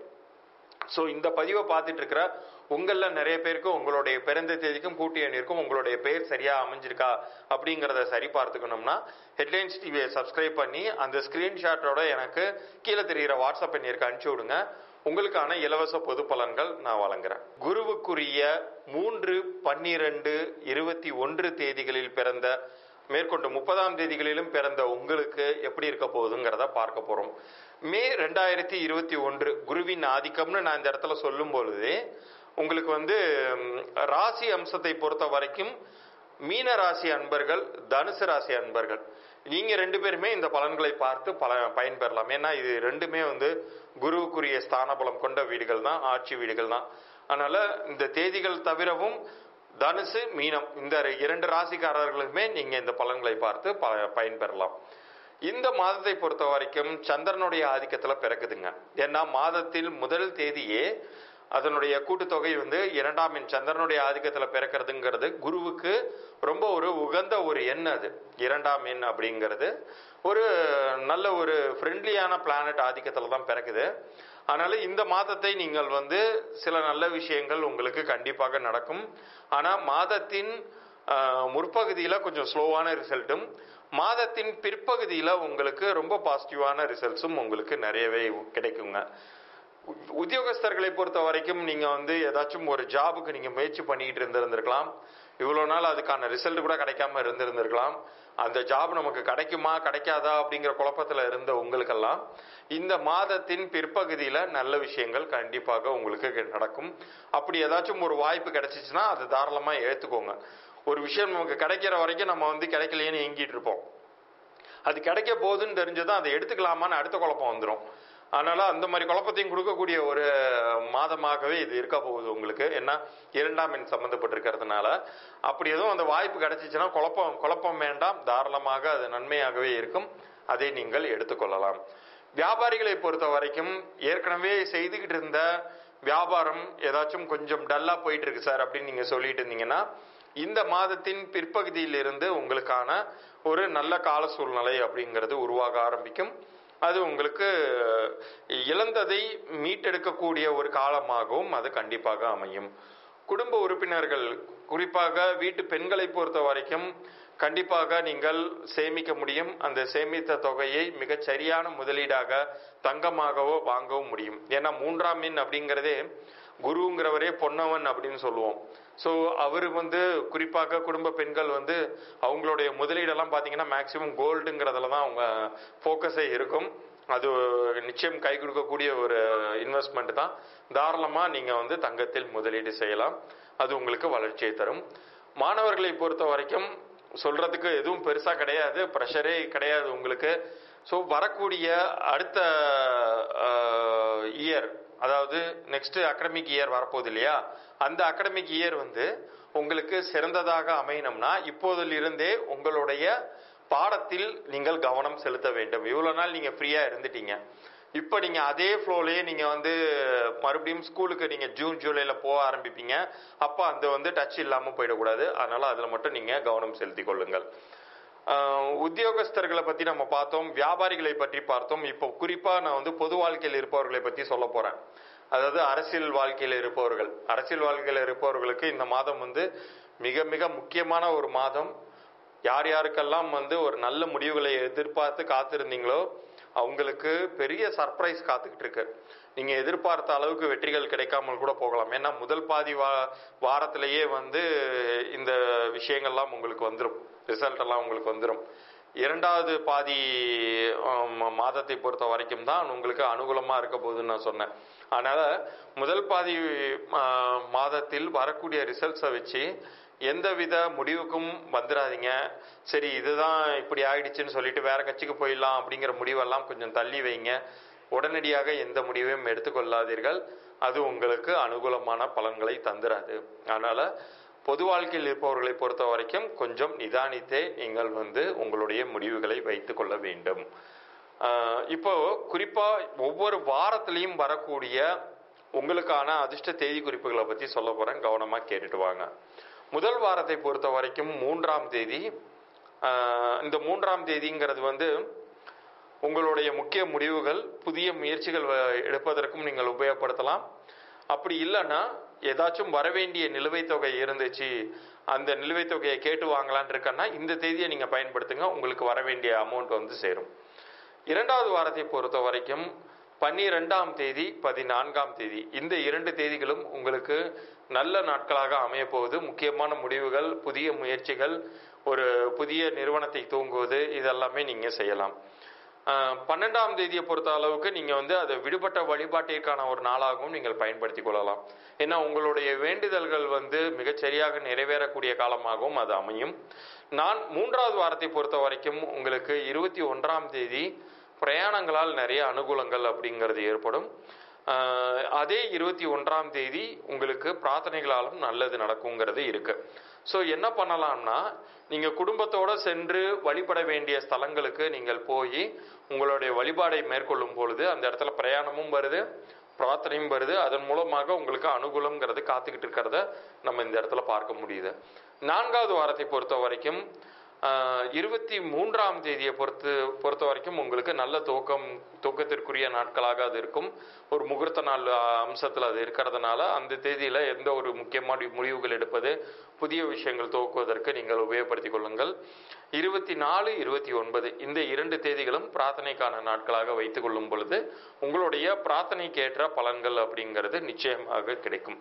[SPEAKER 1] ஸோ இந்த பதிவை பார்த்துட்டு இருக்கிற உங்களில் நிறைய பேருக்கு உங்களுடைய பிறந்த தேதிக்கும் கூட்டி எண்ணிற்கும் உங்களுடைய பெயர் சரியா அமைஞ்சிருக்கா அப்படிங்கிறத சரி பார்த்துக்கணும்னா ஹெட்லைன்ஸ் டிவியை சப்ஸ்கிரைப் பண்ணி அந்த ஸ்கிரீன்ஷாட்டோட எனக்கு கீழே தெரிகிற வாட்ஸ்அப் எண்ணிற்கு அனுப்பிச்சி விடுங்க உங்களுக்கான இலவச பொது பலன்கள் நான் வழங்குறேன் குருவுக்குரிய மூன்று பன்னிரண்டு இருபத்தி ஒன்று தேதிகளில் பிறந்த மேற்கொண்டு முப்பதாம் தேதிகளிலும் பிறந்த உங்களுக்கு எப்படி இருக்க போகுதுங்கிறத பார்க்க போறோம் மே ரெண்டாயிரத்தி இருபத்தி ஒன்று குருவின் ஆதிக்கம்னு நான் இந்த இடத்துல சொல்லும் பொழுதே உங்களுக்கு வந்து ம், ராசி அம்சத்தை பொறுத்த வரைக்கும் மீன ராசி அன்பர்கள் தனுசு ராசி அன்பர்கள் நீங்க ரெண்டு பேருமே இந்த பலன்களை பார்த்து பல பயன்பெறலாம் ஏன்னா இது ரெண்டுமே வந்து குருவுக்குரிய ஸ்தான பலம் கொண்ட வீடுகள் தான் ஆட்சி வீடுகள் தான் அதனால இந்த தேதிகள் தவிரவும் தனுசு மீனம் இந்த இரண்டு ராசிக்காரர்களுமே நீங்க இந்த பலன்களை பார்த்து ப- பயன்பெறலாம் இந்த மாதத்தை பொறுத்த வரைக்கும் சந்திரனுடைய ஆதிக்கத்துல பிறக்குதுங்க ஏன்னா மாதத்தில் முதல் தேதியே அதனுடைய கூட்டுத்தொகை வந்து இரண்டாம் எண் சந்திரனுடைய ஆதிக்கத்துல பிறக்கிறதுங்கிறது குருவுக்கு ரொம்ப ஒரு உகந்த ஒரு எண் அது இரண்டாம் எண் அப்படிங்கிறது ஒரு நல்ல ஒரு ஃப்ரெண்ட்லியான பிளானட் ஆதிக்கத்துல தான் பிறக்குது அதனால இந்த மாதத்தை நீங்கள் வந்து சில நல்ல விஷயங்கள் உங்களுக்கு கண்டிப்பாக நடக்கும் ஆனா மாதத்தின் ஆஹ், முற்பகுதியில கொஞ்சம் ஸ்லோவான ரிசல்ட்டும் மாதத்தின் பிற்பகுதியில உங்களுக்கு ரொம்ப பாசிட்டிவான ரிசல்ட்ஸும் உங்களுக்கு நிறையவே கிடைக்குங்க உ- உத்தியோகஸ்தர்களை பொறுத்த வரைக்கும் நீங்க வந்து ஏதாச்சும் ஒரு ஜாபுக்கு நீங்க முயற்சி பண்ணிட்டு இருந்திருந்திருக்கலாம் இவ்வளவு நாள் அதுக்கான ரிசல்ட் கூட கிடைக்காம இருந்திருந்திருக்கலாம் அந்த ஜாப் நமக்கு கிடைக்குமா கிடைக்காதா அப்படிங்கிற குழப்பத்தில் இருந்த உங்களுக்கெல்லாம் இந்த மாதத்தின் பிற்பகுதியில் நல்ல விஷயங்கள் கண்டிப்பாக உங்களுக்கு நடக்கும் அப்படி ஏதாச்சும் ஒரு வாய்ப்பு கிடைச்சிச்சுன்னா அது தாராளமாக ஏற்றுக்கோங்க ஒரு விஷயம் நமக்கு கிடைக்கிற வரைக்கும் நம்ம வந்து கிடைக்கலையேன்னு ஏங்கிட்டு இருப்போம் அது கிடைக்க போகுதுன்னு தெரிஞ்சதும் அதை எடுத்துக்கலாமான்னு அடுத்த குழப்பம் வந்துடும் அதனால அந்த மாதிரி குழப்பத்தையும் கொடுக்கக்கூடிய ஒரு மாதமாகவே இது இருக்க போகுது உங்களுக்கு ஏன்னா இரண்டாம் எண் சம்மந்தப்பட்டிருக்கிறதுனால அப்படி எதுவும் அந்த வாய்ப்பு கிடைச்சிச்சுன்னா குழப்பம் குழப்பம் வேண்டாம் தாராளமாக அது நன்மையாகவே இருக்கும் அதை நீங்கள் எடுத்துக்கொள்ளலாம் வியாபாரிகளை பொறுத்த வரைக்கும் ஏற்கனவே செய்துக்கிட்டு இருந்த வியாபாரம் ஏதாச்சும் கொஞ்சம் டல்லா போயிட்டு இருக்கு சார் அப்படின்னு நீங்க சொல்லிட்டு இருந்தீங்கன்னா இந்த மாதத்தின் பிற்பகுதியிலிருந்து உங்களுக்கான ஒரு நல்ல கால சூழ்நிலை அப்படிங்கிறது உருவாக ஆரம்பிக்கும் அது உங்களுக்கு இழந்ததை மீட்டெடுக்கக்கூடிய ஒரு காலமாகவும் அது கண்டிப்பாக அமையும் குடும்ப உறுப்பினர்கள் குறிப்பாக வீட்டு பெண்களை பொறுத்த வரைக்கும் கண்டிப்பாக நீங்கள் சேமிக்க முடியும் அந்த சேமித்த தொகையை மிகச் சரியான முதலீடாக தங்கமாகவோ வாங்கவும் முடியும் ஏன்னா மூன்றாம் மீன் அப்படிங்கிறதே குருங்கிறவரே பொன்னவன் அப்படின்னு சொல்லுவோம் ஸோ அவர் வந்து குறிப்பாக குடும்ப பெண்கள் வந்து அவங்களுடைய முதலீடெல்லாம் பார்த்தீங்கன்னா மேக்சிமம் கோல்டுங்கிறதுல தான் அவங்க ஃபோக்கஸே இருக்கும் அது நிச்சயம் கை கொடுக்கக்கூடிய ஒரு இன்வெஸ்ட்மெண்ட் தான் தாராளமாக நீங்கள் வந்து தங்கத்தில் முதலீடு செய்யலாம் அது உங்களுக்கு வளர்ச்சியை தரும் மாணவர்களை பொறுத்த வரைக்கும் சொல்றதுக்கு எதுவும் பெருசாக கிடையாது ப்ரெஷரே கிடையாது உங்களுக்கு ஸோ வரக்கூடிய அடுத்த இயர் அதாவது நெக்ஸ்ட் அகடமிக் இயர் வரப்போகுது இல்லையா அந்த அகடமிக் இயர் வந்து உங்களுக்கு சிறந்ததாக அமையணும்னா இப்போதிலிருந்தே உங்களுடைய பாடத்தில் நீங்கள் கவனம் செலுத்த வேண்டும் இவ்வளோ நாள் நீங்கள் ஃப்ரீயாக இருந்துட்டீங்க இப்போ நீங்கள் அதே ஃப்ளோலேயே நீங்கள் வந்து மறுபடியும் ஸ்கூலுக்கு நீங்கள் ஜூன் ஜூலையில் போக ஆரம்பிப்பீங்க அப்போ அந்த வந்து டச் இல்லாமல் போயிடக்கூடாது அதனால் அதில் மட்டும் நீங்கள் கவனம் செலுத்திக் கொள்ளுங்கள் ஆஹ் உத்தியோகஸ்தர்களை பற்றி நம்ம பார்த்தோம் வியாபாரிகளை பற்றி பார்த்தோம் இப்போ குறிப்பாக நான் வந்து பொது வாழ்க்கையில் இருப்பவர்களை பற்றி சொல்ல போகிறேன் அதாவது அரசியல் வாழ்க்கையில் இருப்பவர்கள் அரசியல் வாழ்க்கையில் இருப்பவர்களுக்கு இந்த மாதம் வந்து மிக மிக முக்கியமான ஒரு மாதம் யார் யாருக்கெல்லாம் வந்து ஒரு நல்ல முடிவுகளை எதிர்பார்த்து காத்திருந்தீங்களோ அவங்களுக்கு பெரிய சர்ப்ரைஸ் காத்துக்கிட்டு இருக்கு நீங்க எதிர்பார்த்த அளவுக்கு வெற்றிகள் கிடைக்காமல் கூட போகலாம் ஏன்னா முதல் பாதி வா வாரத்திலேயே வந்து இந்த விஷயங்கள்லாம் உங்களுக்கு வந்துடும் ரிசல்ட் எல்லாம் உங்களுக்கு வந்துடும் இரண்டாவது பாதி ஆம், மாதத்தை பொறுத்த வரைக்கும் தான் உங்களுக்கு அனுகூலமா இருக்க போகுதுன்னு நான் சொன்னேன் அதனால முதல் பாதி ஆ, மாதத்தில் வரக்கூடிய ரிசல்ட்ஸை வச்சு எந்தவித முடிவுக்கும் வந்துடாதீங்க சரி இதுதான் இப்படி ஆயிடுச்சுன்னு சொல்லிட்டு வேற கட்சிக்கு போயிடலாம் அப்படிங்கிற முடிவெல்லாம் கொஞ்சம் தள்ளி வைங்க உடனடியாக எந்த முடிவையும் எடுத்துக்கொள்ளாதீர்கள் அது உங்களுக்கு அனுகூலமான பலன்களை தந்துராது அதனால பொது வாழ்க்கையில் இருப்பவர்களை பொறுத்த வரைக்கும் கொஞ்சம் நிதானித்தே நீங்கள் வந்து உங்களுடைய முடிவுகளை வைத்துக் கொள்ள வேண்டும் ஆஹ் இப்போ குறிப்பா ஒவ்வொரு வாரத்திலையும் வரக்கூடிய உங்களுக்கான அதிர்ஷ்ட தேதி குறிப்புகளை பத்தி சொல்ல போறேன் கவனமா கேட்டுட்டு வாங்க முதல் வாரத்தை பொறுத்த வரைக்கும் மூன்றாம் தேதி ஆஹ் இந்த மூன்றாம் தேதிங்கிறது வந்து உங்களுடைய முக்கிய முடிவுகள் புதிய முயற்சிகள் வ- எடுப்பதற்கும் நீங்கள் உபயோகப்படுத்தலாம் அப்படி இல்லைன்னா ஏதாச்சும் வரவேண்டிய நிலுவைத் தொகை இருந்துச்சு அந்த நிலுவைத் தொகையை கேட்டு வாங்கலான் இருக்கன்னா இந்த தேதியை நீங்க பயன்படுத்துங்க உங்களுக்கு வர வேண்டிய அமௌண்ட் வந்து சேரும் இரண்டாவது வாரத்தை பொறுத்த வரைக்கும் பன்னிரெண்டாம் தேதி பதினான்காம் தேதி இந்த இரண்டு தேதிகளும் உங்களுக்கு நல்ல நாட்களாக அமைய போகுது முக்கியமான முடிவுகள் புதிய முயற்சிகள் ஒரு புதிய நிறுவனத்தை தூங்குவது இதெல்லாமே நீங்க செய்யலாம் ஆஹ் பன்னெண்டாம் தேதியை பொறுத்த அளவுக்கு நீங்க வந்து அதை விடுபட்ட வழிபாட்டிற்கான ஒரு நாளாகவும் நீங்கள் பயன்படுத்திக் கொள்ளலாம் ஏன்னா உங்களுடைய வேண்டுதல்கள் வந்து மிகச் சரியாக நிறைவேறக்கூடிய காலமாகவும் அது அமையும் நான் மூன்றாவது வாரத்தை பொறுத்த வரைக்கும் உங்களுக்கு இருபத்தி ஒன்றாம் தேதி பிரயாணங்களால் நிறைய அனுகூலங்கள் அப்படிங்கிறது ஏற்படும் ஆஹ் அதே இருபத்தி ஒன்றாம் தேதி உங்களுக்கு பிரார்த்தனைகளாலும் நல்லது நடக்குங்கிறது இருக்கு ஸோ என்ன பண்ணலாம்னா நீங்க குடும்பத்தோட சென்று வழிபட வேண்டிய ஸ்தலங்களுக்கு நீங்கள் போய் உங்களுடைய வழிபாடை மேற்கொள்ளும் பொழுது அந்த இடத்துல பிரயாணமும் வருது பிரார்த்தனையும் வருது அதன் மூலமாக உங்களுக்கு அனுகூலம்ங்கிறது காத்துக்கிட்டு இருக்கிறத நம்ம இந்த இடத்துல பார்க்க முடியுது நான்காவது வாரத்தை பொறுத்த வரைக்கும் ஆஹ், இருபத்தி மூன்றாம் தேதியை பொறுத்து பொறுத்த வரைக்கும் உங்களுக்கு நல்ல துவக்கம் துவக்கத்திற்குரிய நாட்களாக அது இருக்கும் ஒரு முகூர்த்த நாள் ஆஹ், அம்சத்தில் அது இருக்கிறதுனால அந்த தேதியில எந்த ஒரு முக்கியமான முடிவுகள் எடுப்பது புதிய விஷயங்கள் துவக்குவதற்கு நீங்கள் உபயோகப்படுத்திக் கொள்ளுங்கள் இருபத்தி நாலு இருபத்தி ஒன்பது இந்த இரண்டு தேதிகளும் பிரார்த்தனைக்கான நாட்களாக வைத்துக் கொள்ளும் பொழுது உங்களுடைய பிரார்த்தனைக்கேற்ற பலன்கள் அப்படிங்கிறது நிச்சயமாக கிடைக்கும்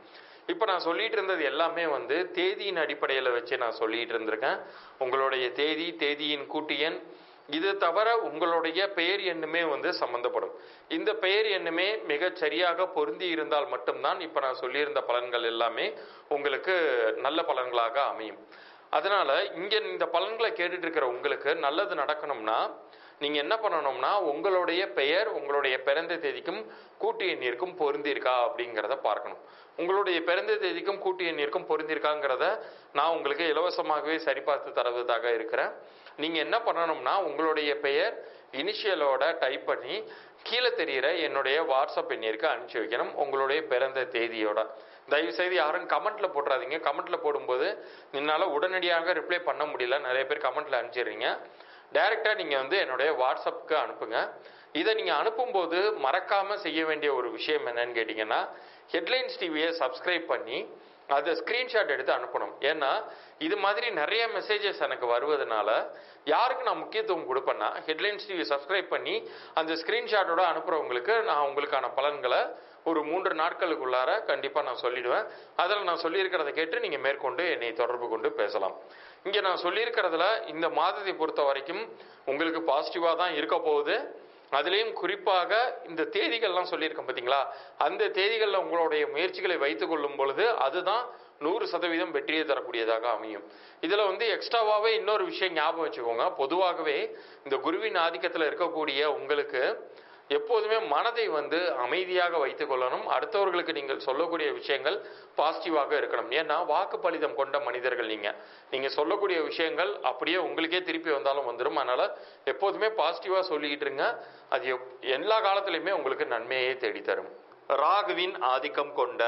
[SPEAKER 1] இப்போ நான் சொல்லிட்டு இருந்தது எல்லாமே வந்து தேதியின் அடிப்படையில் வச்சு நான் சொல்லிட்டு இருந்திருக்கேன் உங்களுடைய தேதி தேதியின் கூட்டு எண் இது தவிர உங்களுடைய பெயர் எண்ணுமே வந்து சம்பந்தப்படும் இந்த பெயர் எண்ணுமே மிகச் சரியாக பொருந்தி இருந்தால் மட்டும்தான் இப்போ நான் சொல்லியிருந்த பலன்கள் எல்லாமே உங்களுக்கு நல்ல பலன்களாக அமையும் அதனால இங்க இந்த பலன்களை கேட்டுட்டு இருக்கிற உங்களுக்கு நல்லது நடக்கணும்னா நீங்க என்ன பண்ணணும்னா உங்களுடைய பெயர் உங்களுடைய பிறந்த தேதிக்கும் கூட்டு எண்ணிற்கும் பொருந்திருக்கா அப்படிங்கிறத பார்க்கணும் உங்களுடைய பிறந்த தேதிக்கும் கூட்டு எண்ணிற்கும் பொருந்திருக்காங்கிறத நான் உங்களுக்கு இலவசமாகவே சரிபார்த்து தருவதாக இருக்கிறேன் நீங்க என்ன பண்ணணும்னா உங்களுடைய பெயர் இனிஷியலோட டைப் பண்ணி கீழே தெரியிற என்னுடைய வாட்ஸ்அப் எண்ணிற்கு அனுப்பிச்சு வைக்கணும் உங்களுடைய பிறந்த தேதியோட தயவு செய்து யாரும் கமெண்ட்ல போட்டுறாதீங்க கமெண்ட்ல போடும்போது என்னால உடனடியாக ரிப்ளை பண்ண முடியல நிறைய பேர் கமெண்ட்ல அனுப்பிச்சிடுறீங்க டைரக்டா நீங்க வந்து என்னுடைய வாட்ஸ்அப்புக்கு அனுப்புங்க இதை நீங்க அனுப்பும்போது மறக்காம செய்ய வேண்டிய ஒரு விஷயம் என்னன்னு கேட்டீங்கன்னா ஹெட்லைன்ஸ் டிவியை சப்ஸ்கிரைப் பண்ணி அதை ஸ்கிரீன்ஷாட் எடுத்து அனுப்பணும் ஏன்னா இது மாதிரி நிறைய மெசேஜஸ் எனக்கு வருவதனால யாருக்கு நான் முக்கியத்துவம் கொடுப்பேன்னா ஹெட்லைன்ஸ் டிவி சப்ஸ்கிரைப் பண்ணி அந்த ஸ்கிரீன்ஷாட்டோட அனுப்புறவங்களுக்கு நான் உங்களுக்கான பலன்களை ஒரு மூன்று நாட்களுக்குள்ளார கண்டிப்பாக நான் சொல்லிடுவேன் அதில் நான் சொல்லியிருக்கிறத கேட்டு நீங்கள் மேற்கொண்டு என்னை தொடர்பு கொண்டு பேசலாம் இங்கே நான் சொல்லியிருக்கிறதுல இந்த மாதத்தை பொறுத்த வரைக்கும் உங்களுக்கு பாசிட்டிவாக தான் இருக்க போகுது அதுலேயும் குறிப்பாக இந்த தேதிகள்லாம் சொல்லியிருக்கேன் பார்த்தீங்களா அந்த தேதிகளில் உங்களுடைய முயற்சிகளை வைத்துக் கொள்ளும் பொழுது அதுதான் நூறு சதவீதம் வெற்றியை தரக்கூடியதாக அமையும் இதில் வந்து எக்ஸ்ட்ராவாகவே இன்னொரு விஷயம் ஞாபகம் வச்சுக்கோங்க பொதுவாகவே இந்த குருவின் ஆதிக்கத்தில் இருக்கக்கூடிய உங்களுக்கு எப்போதுமே மனதை வந்து அமைதியாக வைத்துக் கொள்ளணும் அடுத்தவர்களுக்கு நீங்கள் சொல்லக்கூடிய விஷயங்கள் பாசிட்டிவாக இருக்கணும் ஏன்னா வாக்கு பலிதம் கொண்ட மனிதர்கள் நீங்க நீங்க சொல்லக்கூடிய விஷயங்கள் அப்படியே உங்களுக்கே திருப்பி வந்தாலும் வந்துடும் அதனால எப்போதுமே பாசிட்டிவா சொல்லிக்கிட்டு இருங்க அது எப்- எல்லா காலத்திலையுமே உங்களுக்கு நன்மையே தேடித்தரும் ராகுவின் ஆதிக்கம் கொண்ட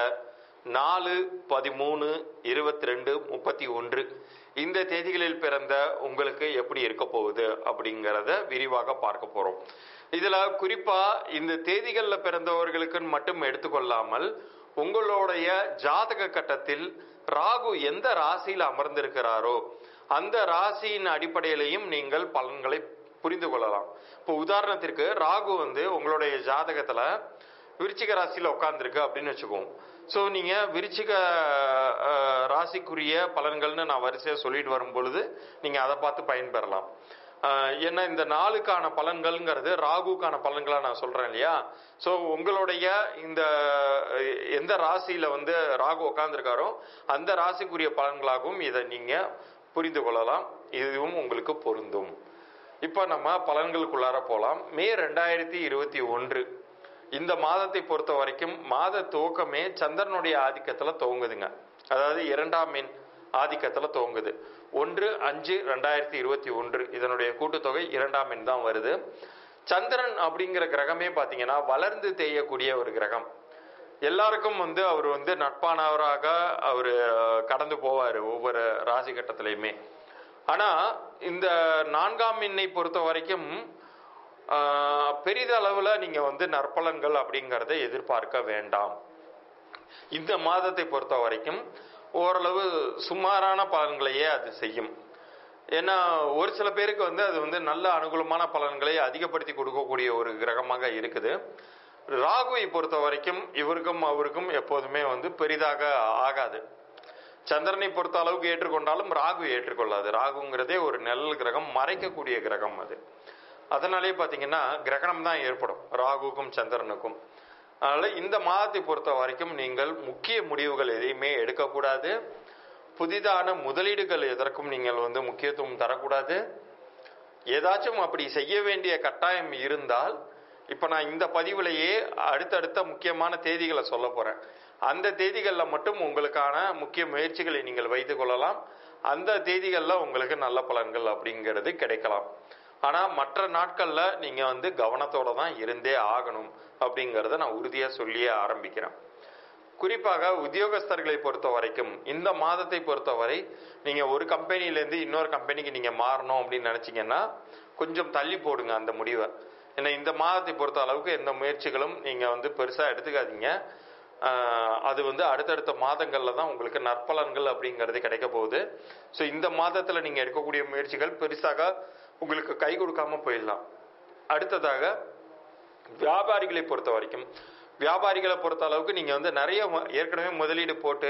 [SPEAKER 1] நாலு பதிமூணு இருபத்தி ரெண்டு முப்பத்தி ஒன்று இந்த தேதிகளில் பிறந்த உங்களுக்கு எப்படி இருக்க போகுது அப்படிங்கிறத விரிவாக பார்க்க போறோம் இதுல குறிப்பா இந்த தேதிகள்ல பிறந்தவர்களுக்கு மட்டும் எடுத்துக்கொள்ளாமல் உங்களுடைய ஜாதக கட்டத்தில் ராகு எந்த ராசியில் அமர்ந்திருக்கிறாரோ அந்த ராசியின் அடிப்படையிலையும் நீங்கள் பலன்களை புரிந்து கொள்ளலாம் இப்போ உதாரணத்திற்கு ராகு வந்து உங்களுடைய ஜாதகத்துல விருச்சிக ராசியில உட்கார்ந்துருக்கு அப்படின்னு வச்சுக்குவோம் ஸோ நீங்க விருச்சிக அஹ், ராசிக்குரிய பலன்கள்னு நான் வரிசையா சொல்லிட்டு வரும் பொழுது நீங்க அதை பார்த்து பயன்பெறலாம் அஹ், ஏன்னா இந்த நாளுக்கான பலன்கள்ங்கிறது ராகுக்கான பலன்களா நான் சொல்றேன் இல்லையா ஸோ உங்களுடைய இந்த அஹ், எந்த ராசியில வந்து ராகு உட்கார்ந்துருக்காரோ அந்த ராசிக்குரிய பலன்களாகவும் இதை நீங்க புரிந்து கொள்ளலாம் இதுவும் உங்களுக்கு பொருந்தும் இப்போ நம்ம பலன்களுக்குள்ளார போலாம் மே ரெண்டாயிரத்தி இருபத்தி ஒன்று இந்த மாதத்தை பொறுத்த வரைக்கும் மாத துவக்கமே சந்திரனுடைய ஆதிக்கத்துல துவங்குதுங்க அதாவது இரண்டாம் எண் ஆதிக்கத்துல துவங்குது ஒன்று அஞ்சு ரெண்டாயிரத்தி இருபத்தி ஒன்று இதனுடைய கூட்டுத்தொகை இரண்டாம் எண் தான் வருது சந்திரன் அப்படிங்கிற கிரகமே பாத்தீங்கன்னா வளர்ந்து தேயக்கூடிய ஒரு கிரகம் எல்லாருக்கும் வந்து அவர் வந்து நட்பானவராக அவர் கடந்து போவார் ஒவ்வொரு ராசி கட்டத்திலையுமே ஆனா இந்த நான்காம் எண்ணை பொறுத்த வரைக்கும் ஆஹ், பெரிதளவுல நீங்க வந்து நற்பலன்கள் அப்படிங்கறத எதிர்பார்க்க வேண்டாம் இந்த மாதத்தை பொறுத்த வரைக்கும் ஓரளவு சுமாரான பலன்களையே அது செய்யும் ஏன்னா ஒரு சில பேருக்கு வந்து அது வந்து நல்ல அனுகூலமான பலன்களை அதிகப்படுத்தி கொடுக்கக்கூடிய ஒரு கிரகமாக இருக்குது ராகுவை பொறுத்த வரைக்கும் இவருக்கும் அவருக்கும் எப்போதுமே வந்து பெரிதாக ஆகாது சந்திரனை பொறுத்த அளவுக்கு ஏற்றுக்கொண்டாலும் ராகு ஏற்றுக்கொள்ளாது ராகுங்கிறதே ஒரு நெல் கிரகம் மறைக்கக்கூடிய கிரகம் அது அதனாலே பார்த்தீங்கன்னா கிரகணம் தான் ஏற்படும் ராகுக்கும் சந்திரனுக்கும் அதனால இந்த மாதத்தை பொறுத்த வரைக்கும் நீங்கள் முக்கிய முடிவுகள் எதையுமே எடுக்கக்கூடாது புதிதான முதலீடுகள் எதற்கும் நீங்கள் வந்து முக்கியத்துவம் தரக்கூடாது ஏதாச்சும் அப்படி செய்ய வேண்டிய கட்டாயம் இருந்தால் இப்போ நான் இந்த பதிவுலையே அடுத்தடுத்த முக்கியமான தேதிகளை சொல்ல போறேன் அந்த தேதிகளில் மட்டும் உங்களுக்கான முக்கிய முயற்சிகளை நீங்கள் வைத்துக் கொள்ளலாம் அந்த தேதிகளில் உங்களுக்கு நல்ல பலன்கள் அப்படிங்கிறது கிடைக்கலாம் ஆனால் மற்ற நாட்களில் நீங்கள் வந்து கவனத்தோட தான் இருந்தே ஆகணும் அப்படிங்கிறத நான் உறுதியாக சொல்லியே ஆரம்பிக்கிறேன் குறிப்பாக உத்தியோகஸ்தர்களை பொறுத்த வரைக்கும் இந்த மாதத்தை பொறுத்தவரை நீங்க ஒரு கம்பெனிலேருந்து இன்னொரு கம்பெனிக்கு நீங்க மாறணும் அப்படின்னு நினைச்சீங்கன்னா கொஞ்சம் தள்ளி போடுங்க அந்த முடிவை ஏன்னா இந்த மாதத்தை பொறுத்த அளவுக்கு எந்த முயற்சிகளும் நீங்க வந்து பெருசா எடுத்துக்காதீங்க ஆஹ் அது வந்து அடுத்தடுத்த மாதங்கள்ல தான் உங்களுக்கு நற்பலன்கள் அப்படிங்கிறது கிடைக்க போகுது ஸோ இந்த மாதத்துல நீங்க எடுக்கக்கூடிய முயற்சிகள் பெருசாக உங்களுக்கு கை கொடுக்காம போயிடலாம் அடுத்ததாக வியாபாரிகளை பொறுத்த வரைக்கும் வியாபாரிகளை பொறுத்த அளவுக்கு நீங்க வந்து நிறைய மு- ஏற்கனவே முதலீடு போட்டு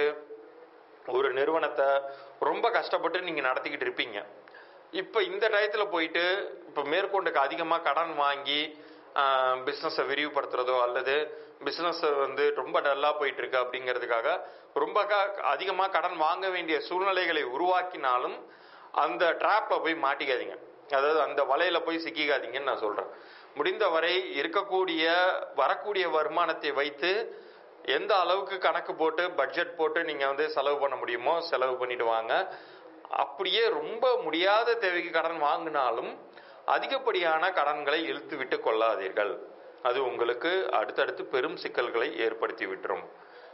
[SPEAKER 1] ஒரு நிறுவனத்தை ரொம்ப கஷ்டப்பட்டு நீங்க நடத்திக்கிட்டு இருப்பீங்க இப்போ இந்த டயத்தில் போயிட்டு இப்போ மேற்கொண்டுக்கு அதிகமாக கடன் வாங்கி பிஸ்னஸை விரிவுபடுத்துறதோ அல்லது பிஸ்னஸ் வந்து ரொம்ப டல்லாக போயிட்டு இருக்கு அப்படிங்கிறதுக்காக ரொம்ப அதிகமாக கடன் வாங்க வேண்டிய சூழ்நிலைகளை உருவாக்கினாலும் அந்த ட்ராப்ல போய் மாட்டிக்காதீங்க அதாவது அந்த வலையில போய் சிக்கிக்காதீங்கன்னு நான் சொல்றேன் முடிந்தவரை இருக்கக்கூடிய வரக்கூடிய வருமானத்தை வைத்து எந்த அளவுக்கு கணக்கு போட்டு பட்ஜெட் போட்டு நீங்க வந்து செலவு பண்ண முடியுமோ செலவு பண்ணிட்டு வாங்க அப்படியே ரொம்ப முடியாத தேவைக்கு கடன் வாங்கினாலும் அதிகப்படியான கடன்களை இழுத்து விட்டு கொள்ளாதீர்கள் அது உங்களுக்கு அடுத்தடுத்து பெரும் சிக்கல்களை ஏற்படுத்தி விட்டுரும்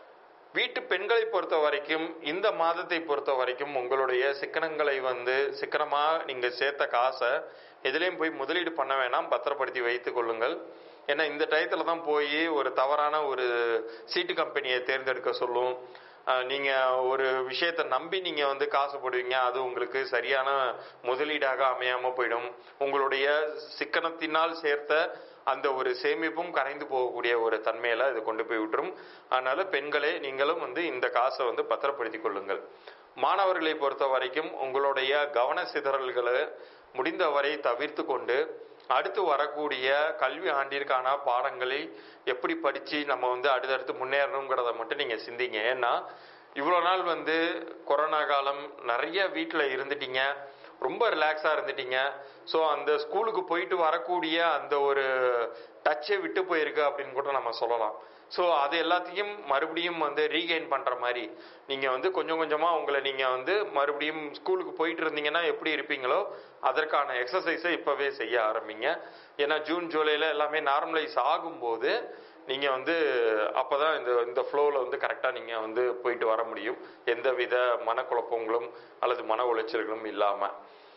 [SPEAKER 1] வீட்டு பெண்களை பொறுத்த வரைக்கும் இந்த மாதத்தை பொறுத்த வரைக்கும் உங்களுடைய சிக்கனங்களை வந்து சிக்கனமா நீங்க சேர்த்த காசை எதுலேயும் போய் முதலீடு பண்ண வேணாம் பத்திரப்படுத்தி வைத்துக் கொள்ளுங்கள் ஏன்னா இந்த டயத்துல தான் போய் ஒரு தவறான ஒரு சீட்டு கம்பெனியை தேர்ந்தெடுக்க சொல்லும் அஹ் நீங்க ஒரு விஷயத்தை நம்பி நீங்க வந்து காசு போடுவீங்க அது உங்களுக்கு சரியான முதலீடாக அமையாம போயிடும் உங்களுடைய சிக்கனத்தினால் சேர்த்த அந்த ஒரு சேமிப்பும் கரைந்து போகக்கூடிய ஒரு தன்மையில இது கொண்டு போய் விட்டுரும் அதனால பெண்களே நீங்களும் வந்து இந்த காசை வந்து பத்திரப்படுத்திக் கொள்ளுங்கள் மாணவர்களை பொறுத்த வரைக்கும் உங்களுடைய கவன சிதறல்களை முடிந்தவரை தவிர்த்து கொண்டு அடுத்து வரக்கூடிய கல்வி ஆண்டிற்கான பாடங்களை எப்படி படிச்சு நம்ம வந்து அடுத்தடுத்து முன்னேறணுங்கிறத மட்டும் நீங்க சிந்திங்க ஏன்னா இவ்வளோ நாள் வந்து கொரோனா காலம் நிறைய வீட்டில் இருந்துட்டீங்க ரொம்ப ரிலாக்ஸாக இருந்துட்டீங்க ஸோ அந்த ஸ்கூலுக்கு போயிட்டு வரக்கூடிய அந்த ஒரு டச்சே விட்டு போயிருக்கு அப்படின்னு கூட நம்ம சொல்லலாம் ஸோ அது எல்லாத்தையும் மறுபடியும் வந்து ரீகெயின் பண்ணுற மாதிரி நீங்கள் வந்து கொஞ்சம் கொஞ்சமாக உங்களை நீங்கள் வந்து மறுபடியும் ஸ்கூலுக்கு போயிட்டு இருந்தீங்கன்னா எப்படி இருப்பீங்களோ அதற்கான எக்ஸசைஸை இப்போவே செய்ய ஆரம்பிங்க ஏன்னா ஜூன் ஜூலையில் எல்லாமே நார்மலைஸ் ஆகும்போது நீங்கள் வந்து அப்போ தான் இந்த இந்த ஃப்ளோவில் வந்து கரெக்டாக நீங்கள் வந்து போயிட்டு வர முடியும் எந்தவித மனக்குழப்பங்களும் அல்லது மன உளைச்சல்களும் இல்லாமல்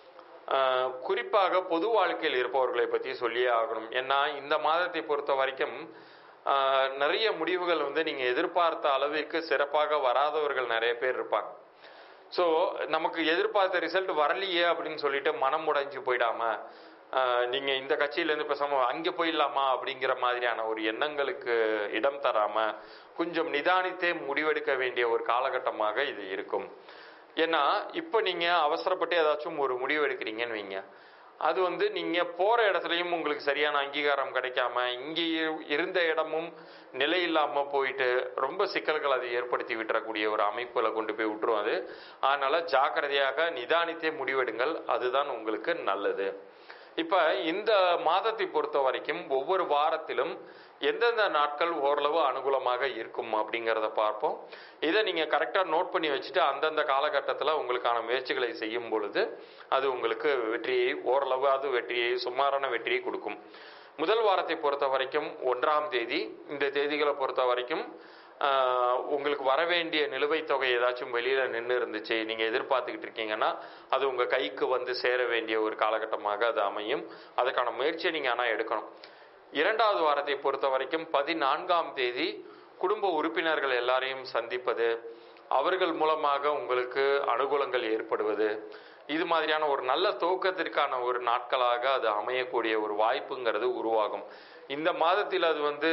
[SPEAKER 1] ஆஹ் குறிப்பாக பொது வாழ்க்கையில் இருப்பவர்களை பற்றி சொல்லியே ஆகணும் ஏன்னா இந்த மாதத்தை பொறுத்த வரைக்கும் ஆஹ் நிறைய முடிவுகள் வந்து நீங்கள் எதிர்பார்த்த அளவிற்கு சிறப்பாக வராதவர்கள் நிறைய பேர் இருப்பாங்க ஸோ நமக்கு எதிர்பார்த்த ரிசல்ட் வரலையே அப்படின்னு சொல்லிட்டு மனம் உடைஞ்சு போயிடாம ஆஹ் நீங்க இந்த கட்சியிலேருந்து பேசாம அங்கே போயிடலாமா அப்படிங்கிற மாதிரியான ஒரு எண்ணங்களுக்கு இடம் தராம கொஞ்சம் நிதானித்தே முடிவெடுக்க வேண்டிய ஒரு காலகட்டமாக இது இருக்கும் ஏன்னா இப்போ நீங்க அவசரப்பட்டு ஏதாச்சும் ஒரு முடிவு எடுக்கிறீங்கன்னு வைங்க அது வந்து நீங்க போற இடத்துலயும் உங்களுக்கு சரியான அங்கீகாரம் கிடைக்காம இங்கே இரு- இருந்த இடமும் நிலை இல்லாம போயிட்டு ரொம்ப சிக்கல்கள் அதை ஏற்படுத்தி விட்டுறக்கூடிய ஒரு அமைப்புல கொண்டு போய் விட்டுரும் அது அதனால ஜாக்கிரதையாக நிதானித்தே முடிவெடுங்கள் அதுதான் உங்களுக்கு நல்லது இப்ப இந்த மாதத்தை பொறுத்த வரைக்கும் ஒவ்வொரு வாரத்திலும் எந்தெந்த நாட்கள் ஓரளவு அனுகூலமாக இருக்கும் அப்படிங்கிறத பார்ப்போம் இதை நீங்க கரெக்டா நோட் பண்ணி வச்சுட்டு அந்தந்த காலகட்டத்தில் உங்களுக்கான முயற்சிகளை செய்யும் பொழுது அது உங்களுக்கு வெற்றியை ஓரளவு அது வெற்றியை சுமாரான வெற்றியை கொடுக்கும் முதல் வாரத்தை பொறுத்த வரைக்கும் ஒன்றாம் தேதி இந்த தேதிகளை பொறுத்த வரைக்கும் ஆஹ், உங்களுக்கு வர வேண்டிய நிலுவைத் தொகை ஏதாச்சும் வெளியில நின்று இருந்துச்சு நீங்க எதிர்பார்த்துக்கிட்டு இருக்கீங்கன்னா அது உங்க கைக்கு வந்து சேர வேண்டிய ஒரு காலகட்டமாக அது அமையும் அதுக்கான முயற்சியை நீங்க ஆனா எடுக்கணும் இரண்டாவது வாரத்தை பொறுத்த வரைக்கும் பதினான்காம் தேதி குடும்ப உறுப்பினர்கள் எல்லாரையும் சந்திப்பது அவர்கள் மூலமாக உங்களுக்கு அனுகூலங்கள் ஏற்படுவது இது மாதிரியான ஒரு நல்ல துவக்கத்திற்கான ஒரு நாட்களாக அது அமையக்கூடிய ஒரு வாய்ப்புங்கிறது உருவாகும் இந்த மாதத்தில் அது வந்து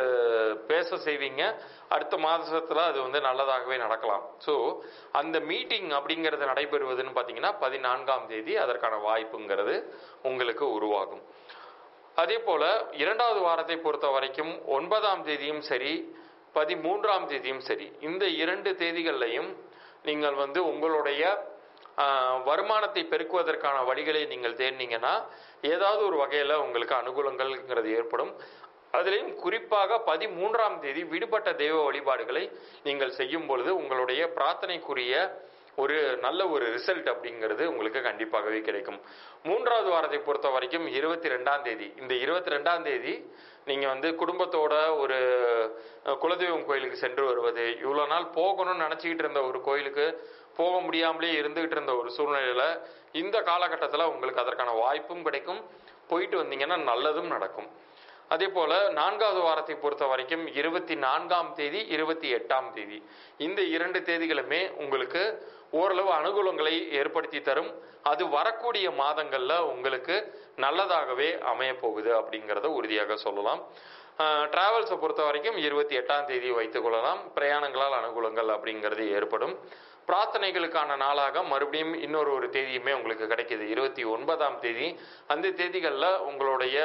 [SPEAKER 1] பேச செய்வீங்க அடுத்த மாதத்துல அது வந்து நல்லதாகவே நடக்கலாம் ஸோ அந்த மீட்டிங் அப்படிங்கிறது நடைபெறுவதுன்னு பார்த்தீங்கன்னா பதினான்காம் தேதி அதற்கான வாய்ப்புங்கிறது உங்களுக்கு உருவாகும் அதே போல இரண்டாவது வாரத்தை பொறுத்த வரைக்கும் ஒன்பதாம் தேதியும் சரி பதிமூன்றாம் தேதியும் சரி இந்த இரண்டு தேதிகள்லையும் நீங்கள் வந்து உங்களுடைய ஆஹ், வருமானத்தை பெருக்குவதற்கான வழிகளை நீங்கள் தேடினீங்கன்னா ஏதாவது ஒரு வகையில் உங்களுக்கு அனுகூலங்கள்ங்கிறது ஏற்படும் அதிலையும் குறிப்பாக பதிமூன்றாம் தேதி விடுபட்ட தெய்வ வழிபாடுகளை நீங்கள் செய்யும் பொழுது உங்களுடைய பிரார்த்தனைக்குரிய ஒரு நல்ல ஒரு ரிசல்ட் அப்படிங்கிறது உங்களுக்கு கண்டிப்பாகவே கிடைக்கும் மூன்றாவது வாரத்தை பொறுத்த வரைக்கும் இருபத்தி ரெண்டாம் தேதி இந்த இருபத்தி ரெண்டாம் தேதி நீங்க வந்து குடும்பத்தோட ஒரு அஹ், குலதெய்வம் கோயிலுக்கு சென்று வருவது இவ்வளவு நாள் போகணும்னு நினைச்சுக்கிட்டு இருந்த ஒரு கோயிலுக்கு போக முடியாமலே இருந்துகிட்டு இருந்த ஒரு சூழ்நிலையில இந்த காலகட்டத்தில் உங்களுக்கு அதற்கான வாய்ப்பும் கிடைக்கும் போயிட்டு வந்தீங்கன்னா நல்லதும் நடக்கும் அதே போல நான்காவது வாரத்தை பொறுத்த வரைக்கும் இருபத்தி நான்காம் தேதி இருபத்தி எட்டாம் தேதி இந்த இரண்டு தேதிகளுமே உங்களுக்கு ஓரளவு அனுகூலங்களை ஏற்படுத்தி தரும் அது வரக்கூடிய மாதங்கள்ல உங்களுக்கு நல்லதாகவே அமைய போகுது அப்படிங்கிறத உறுதியாக சொல்லலாம் டிராவல்ஸை பொறுத்த வரைக்கும் இருபத்தி எட்டாம் தேதி வைத்துக் கொள்ளலாம் பிரயாணங்களால் அனுகூலங்கள் அப்படிங்கிறது ஏற்படும் பிரார்த்தனைகளுக்கான நாளாக மறுபடியும் இன்னொரு ஒரு தேதியுமே உங்களுக்கு கிடைக்கிது இருபத்தி ஒன்பதாம் தேதி அந்த தேதிகளில் உங்களுடைய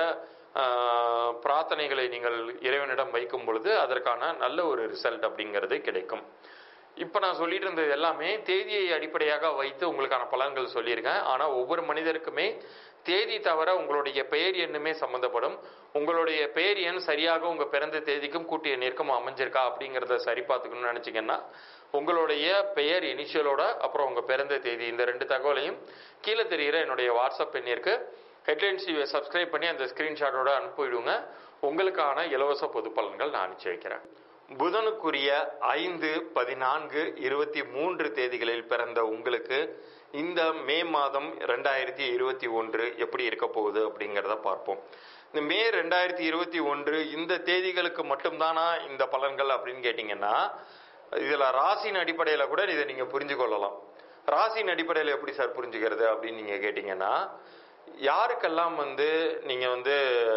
[SPEAKER 1] ஆஹ், பிரார்த்தனைகளை நீங்கள் இறைவனிடம் வைக்கும் பொழுது அதற்கான நல்ல ஒரு ரிசல்ட் அப்படிங்கிறது கிடைக்கும் இப்போ நான் சொல்லிட்டு இருந்தது எல்லாமே தேதியை அடிப்படையாக வைத்து உங்களுக்கான பலன்கள் சொல்லியிருக்கேன் ஆனால் ஒவ்வொரு மனிதருக்குமே தேதி தவிர உங்களுடைய பெயர் எண்ணுமே சம்மந்தப்படும் உங்களுடைய பெயர் எண் சரியாக உங்கள் பிறந்த தேதிக்கும் கூட்டிய எண்ணிற்கும் அமைஞ்சிருக்கா அப்படிங்கிறத சரி பார்த்துக்கணும்னு நினச்சிங்கன்னா உங்களுடைய பெயர் இனிஷியலோட அப்புறம் உங்கள் பிறந்த தேதி இந்த ரெண்டு தகவலையும் கீழே தெரிகிற என்னுடைய வாட்ஸ்அப் எண்ணிற்கு ஹெட்லைன்ஸ் டிவியை சப்ஸ்கிரைப் பண்ணி அந்த ஸ்க்ரீன்ஷாட்டோட அனுப்பிவிடுங்க உங்களுக்கான இலவச பொது பலன்கள் நான் அனுப்பிச்சு வைக்கிறேன் புதனுக்குரிய ஐந்து பதினான்கு இருபத்தி மூன்று தேதிகளில் பிறந்த உங்களுக்கு இந்த மே மாதம் ரெண்டாயிரத்தி இருபத்தி ஒன்று எப்படி இருக்க போகுது அப்படிங்கிறத பார்ப்போம் இந்த மே ரெண்டாயிரத்தி இருபத்தி ஒன்று இந்த தேதிகளுக்கு மட்டும்தானா இந்த பலன்கள் அப்படின்னு கேட்டிங்கன்னா இதில் ராசியின் அடிப்படையில் கூட இதை நீங்கள் புரிஞ்சு கொள்ளலாம் ராசியின் அடிப்படையில் எப்படி சார் புரிஞ்சுக்கிறது அப்படின்னு நீங்கள் கேட்டிங்கன்னா யாருக்கெல்லாம் வந்து நீங்கள் வந்து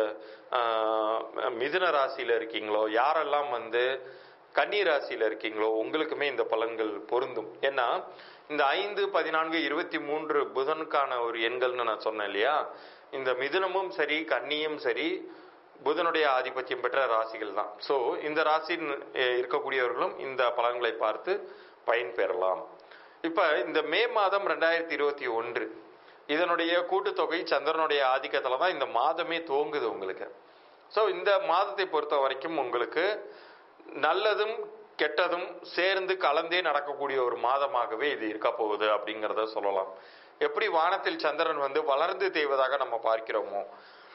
[SPEAKER 1] ஆஹ், மிதுன ராசியில் இருக்கீங்களோ யாரெல்லாம் வந்து கன்னி ராசியில் இருக்கீங்களோ உங்களுக்குமே இந்த பலன்கள் பொருந்தும் ஏன்னா இந்த ஐந்து பதினான்கு இருபத்தி மூன்று புதனுக்கான ஒரு எண்கள்னு நான் சொன்னேன் இல்லையா இந்த மிதுனமும் சரி கன்னியும் சரி புதனுடைய ஆதிபத்தியம் பெற்ற ராசிகள் தான் ஸோ இந்த ராசியில் அஹ், இருக்கக்கூடியவர்களும் இந்த பலன்களை பார்த்து பயன்பெறலாம் இப்போ இந்த மே மாதம் ரெண்டாயிரத்தி இருபத்தி ஒன்று இதனுடைய கூட்டுத்தொகை சந்திரனுடைய ஆதிக்கத்தில் தான் இந்த மாதமே துவங்குது உங்களுக்கு ஸோ இந்த மாதத்தை பொறுத்த வரைக்கும் உங்களுக்கு நல்லதும் கெட்டதும் சேர்ந்து கலந்தே நடக்கக்கூடிய ஒரு மாதமாகவே இது இருக்க போகுது அப்படிங்கிறத சொல்லலாம் எப்படி வானத்தில் சந்திரன் வந்து வளர்ந்து தேய்வதாக நம்ம பார்க்கிறோமோ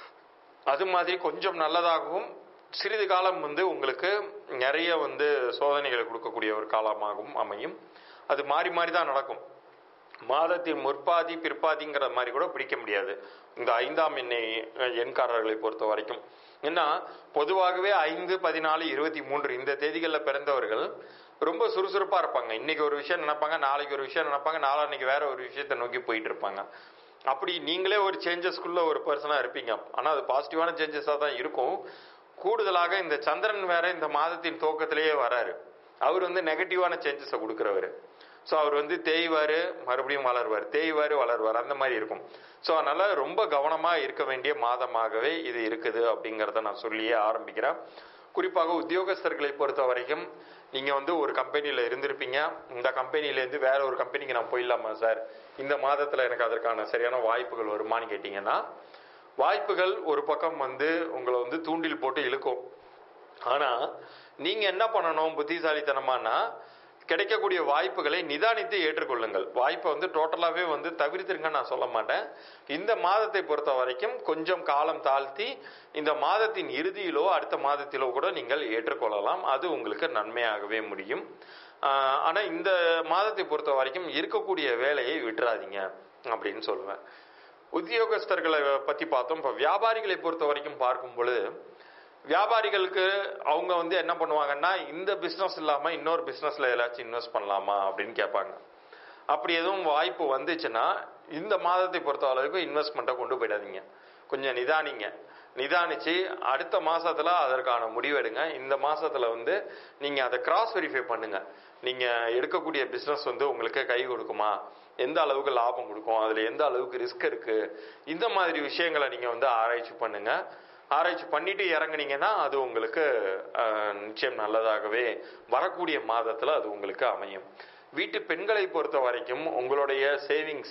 [SPEAKER 1] அது மாதிரி கொஞ்சம் நல்லதாகவும் சிறிது காலம் வந்து உங்களுக்கு நிறைய வந்து சோதனைகளை கொடுக்கக்கூடிய ஒரு காலமாகவும் அமையும் அது மாறி மாறி தான் நடக்கும் மாதத்தின் முற்பாதி பிற்பாதிங்கிற மாதிரி கூட பிடிக்க முடியாது இந்த ஐந்தாம் எண்ணை எண்காரர்களை பொறுத்த வரைக்கும் ஏன்னா பொதுவாகவே ஐந்து பதினாலு இருபத்தி மூன்று இந்த தேதிகளில் பிறந்தவர்கள் ரொம்ப சுறுசுறுப்பாக இருப்பாங்க இன்னைக்கு ஒரு விஷயம் நினைப்பாங்க நாளைக்கு ஒரு விஷயம் நினைப்பாங்க நாளான்னைக்கு வேற ஒரு விஷயத்தை நோக்கி போயிட்டு இருப்பாங்க அப்படி நீங்களே ஒரு சேஞ்சஸ்க்குள்ள ஒரு பர்சனாக இருப்பீங்க ஆனால் அது பாசிட்டிவான சேஞ்சஸாக தான் இருக்கும் கூடுதலாக இந்த சந்திரன் வேற இந்த மாதத்தின் துவக்கத்திலேயே வராரு அவர் வந்து நெகட்டிவான சேஞ்சஸை கொடுக்குறவர் ஸோ அவர் வந்து தேய்வார் மறுபடியும் வளருவார் தேய்வார் வளருவார் அந்த மாதிரி இருக்கும் ஸோ அதனால் ரொம்ப கவனமாக இருக்க வேண்டிய மாதமாகவே இது இருக்குது அப்படிங்கிறத நான் சொல்லியே ஆரம்பிக்கிறேன் குறிப்பாக உத்தியோகஸ்தர்களை பொறுத்த வரைக்கும் நீங்கள் வந்து ஒரு கம்பெனியில் இருந்திருப்பீங்க இந்த கம்பெனிலேருந்து வேற ஒரு கம்பெனிக்கு நான் போயிடலாமா சார் இந்த மாதத்தில் எனக்கு அதற்கான சரியான வாய்ப்புகள் வருமான்னு கேட்டிங்கன்னா வாய்ப்புகள் ஒரு பக்கம் வந்து உங்களை வந்து தூண்டில் போட்டு இழுக்கும் ஆனால் நீங்கள் என்ன பண்ணணும் புத்திசாலித்தனமானா கிடைக்கக்கூடிய வாய்ப்புகளை நிதானித்து ஏற்றுக்கொள்ளுங்கள் வாய்ப்பை வந்து டோட்டலாகவே வந்து தவிர்த்துருங்க நான் சொல்ல மாட்டேன் இந்த மாதத்தை பொறுத்த வரைக்கும் கொஞ்சம் காலம் தாழ்த்தி இந்த மாதத்தின் இறுதியிலோ அடுத்த மாதத்திலோ கூட நீங்கள் ஏற்றுக்கொள்ளலாம் அது உங்களுக்கு நன்மையாகவே முடியும் ஆஹ் ஆனா இந்த மாதத்தை பொறுத்த வரைக்கும் இருக்கக்கூடிய வேலையை விட்டுறாதீங்க அப்படின்னு சொல்லுவேன் உத்தியோகஸ்தர்களை பத்தி பார்த்தோம் இப்போ வியாபாரிகளை பொறுத்த வரைக்கும் பார்க்கும் பொழுது வியாபாரிகளுக்கு அவங்க வந்து என்ன பண்ணுவாங்கன்னா இந்த பிஸ்னஸ் இல்லாமல் இன்னொரு பிஸ்னஸில் ஏதாச்சும் இன்வெஸ்ட் பண்ணலாமா அப்படின்னு கேட்பாங்க அப்படி எதுவும் வாய்ப்பு வந்துச்சுன்னா இந்த மாதத்தை பொறுத்த அளவுக்கு இன்வெஸ்ட்மெண்ட்டை கொண்டு போயிடாதீங்க கொஞ்சம் நிதானிங்க நிதானிச்சு அடுத்த மாசத்துல அதற்கான முடிவெடுங்க இந்த மாசத்துல வந்து நீங்க அதை கிராஸ் வெரிஃபை பண்ணுங்க நீங்க எடுக்கக்கூடிய பிசினஸ் வந்து உங்களுக்கு கை கொடுக்குமா எந்த அளவுக்கு லாபம் கொடுக்கும் அதுல எந்த அளவுக்கு ரிஸ்க் இருக்கு இந்த மாதிரி விஷயங்களை நீங்க வந்து ஆராய்ச்சி பண்ணுங்க ஆராய்ச்சி பண்ணிட்டு இறங்குனீங்கன்னா அது உங்களுக்கு அஹ், நிச்சயம் நல்லதாகவே வரக்கூடிய மாதத்துல அது உங்களுக்கு அமையும் வீட்டு பெண்களை பொறுத்த வரைக்கும் உங்களுடைய சேவிங்ஸ்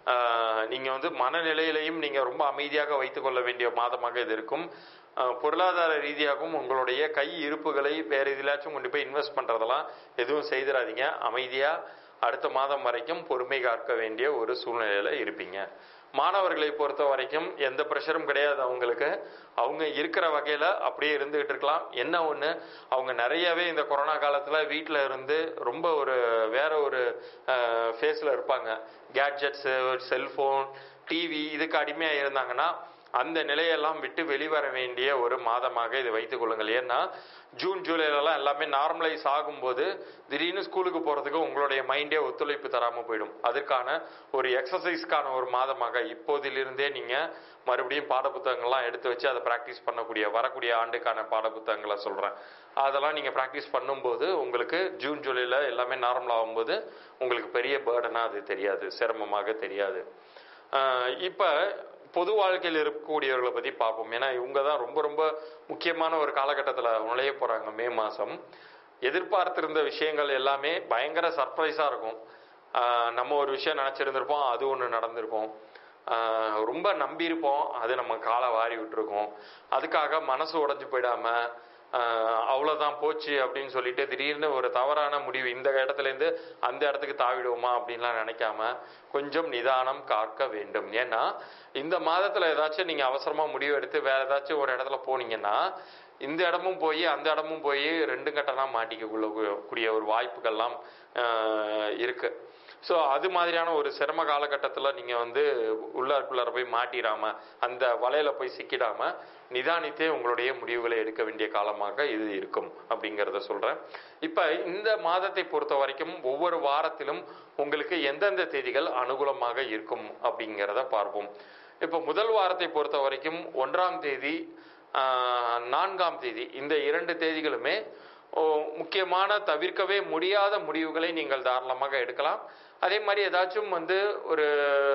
[SPEAKER 1] நீங்க வந்து மனநிலையிலையும் நீங்க ரொம்ப அமைதியாக வைத்துக்கொள்ள வேண்டிய மாதமாக இது இருக்கும் ஆஹ், பொருளாதார ரீதியாகவும் உங்களுடைய கை இருப்புகளை வேற எதிலாச்சும் கொண்டு போய் இன்வெஸ்ட் பண்றதெல்லாம் எதுவும் செய்திடாதீங்க அமைதியா அடுத்த மாதம் வரைக்கும் பொறுமை காக்க வேண்டிய ஒரு சூழ்நிலையில இருப்பீங்க மாணவர்களை பொறுத்த வரைக்கும் எந்த ப்ரெஷரும் கிடையாது அவங்களுக்கு அவங்க இருக்கிற வகையில அப்படியே இருந்துகிட்டு இருக்கலாம் என்ன ஒண்ணு அவங்க நிறையவே இந்த கொரோனா காலத்துல வீட்டில் இருந்து ரொம்ப ஒரு வேற ஒரு ஃபேஸ்ல இருப்பாங்க கேட்ஜெட்ஸு செல்போன் டிவி இதுக்கு அடிமையாக இருந்தாங்கன்னா அந்த நிலையெல்லாம் விட்டு வெளிவர வேண்டிய ஒரு மாதமாக இது வைத்துக் கொள்ளுங்கள் ஏன்னா ஜூன் ஜூலைலலாம் எல்லாமே நார்மலைஸ் ஆகும்போது திடீர்னு ஸ்கூலுக்கு போகிறதுக்கு உங்களுடைய மைண்டே ஒத்துழைப்பு தராமல் போயிடும் அதற்கான ஒரு எக்ஸசைஸ்க்கான ஒரு மாதமாக இப்போதிலிருந்தே நீங்கள் மறுபடியும் பாடப்புத்தகங்கள்லாம் எடுத்து வச்சு அதை ப்ராக்டிஸ் பண்ணக்கூடிய வரக்கூடிய ஆண்டுக்கான பாடப்புத்தகங்களை சொல்கிறேன் அதெல்லாம் நீங்கள் ப்ராக்டிஸ் பண்ணும்போது உங்களுக்கு ஜூன் ஜூலையில் எல்லாமே நார்மல் ஆகும்போது உங்களுக்கு பெரிய பேர்டனாக அது தெரியாது சிரமமாக தெரியாது இப்போ பொது வாழ்க்கையில் இருக்கக்கூடியவர்களை பற்றி பார்ப்போம் ஏன்னா இவங்க தான் ரொம்ப ரொம்ப முக்கியமான ஒரு காலகட்டத்தில் நுழைய போகிறாங்க மே மாதம் எதிர்பார்த்திருந்த விஷயங்கள் எல்லாமே பயங்கர சர்ப்ரைஸாக இருக்கும் ஆஹ் நம்ம ஒரு விஷயம் நினச்சிருந்திருப்போம் அது ஒன்று நடந்திருக்கும் ஆஹ் ரொம்ப நம்பியிருப்போம் அது நம்ம காலை வாரி விட்டுருக்கோம் அதுக்காக மனசு உடைஞ்சு போயிடாம ஆஹ் அவ்வளவுதான் போச்சு அப்படின்னு சொல்லிட்டு திடீர்னு ஒரு தவறான முடிவு இந்த இடத்துல இருந்து அந்த இடத்துக்கு தாவிடுவோமா அப்படின்லாம் நினைக்காம கொஞ்சம் நிதானம் காக்க வேண்டும் ஏன்னா இந்த மாதத்துல ஏதாச்சும் நீங்க அவசரமா முடிவு எடுத்து வேற ஏதாச்சும் ஒரு இடத்துல போனீங்கன்னா இந்த இடமும் போய் அந்த இடமும் போய் ரெண்டு கட்டனா மாட்டிக்க கொள்ள கூடிய ஒரு வாய்ப்புகள்லாம் ஆஹ் இருக்கு ஸோ அது மாதிரியான ஒரு சிரம காலகட்டத்தில் நீங்கள் வந்து உள்ளாருக்குள்ளார போய் மாட்டிடாம அந்த வலையில போய் சிக்கிடாம நிதானித்தே உங்களுடைய முடிவுகளை எடுக்க வேண்டிய காலமாக இது இருக்கும் அப்படிங்கிறத சொல்கிறேன் இப்போ இந்த மாதத்தை பொறுத்த வரைக்கும் ஒவ்வொரு வாரத்திலும் உங்களுக்கு எந்தெந்த தேதிகள் அனுகூலமாக இருக்கும் அப்படிங்கிறத பார்ப்போம் இப்போ முதல் வாரத்தை பொறுத்த வரைக்கும் ஒன்றாம் தேதி ஆஹ், நான்காம் தேதி இந்த இரண்டு தேதிகளுமே ஓ, முக்கியமான தவிர்க்கவே முடியாத முடிவுகளை நீங்கள் தாராளமாக எடுக்கலாம் அதே மாதிரி ஏதாச்சும் வந்து ஒரு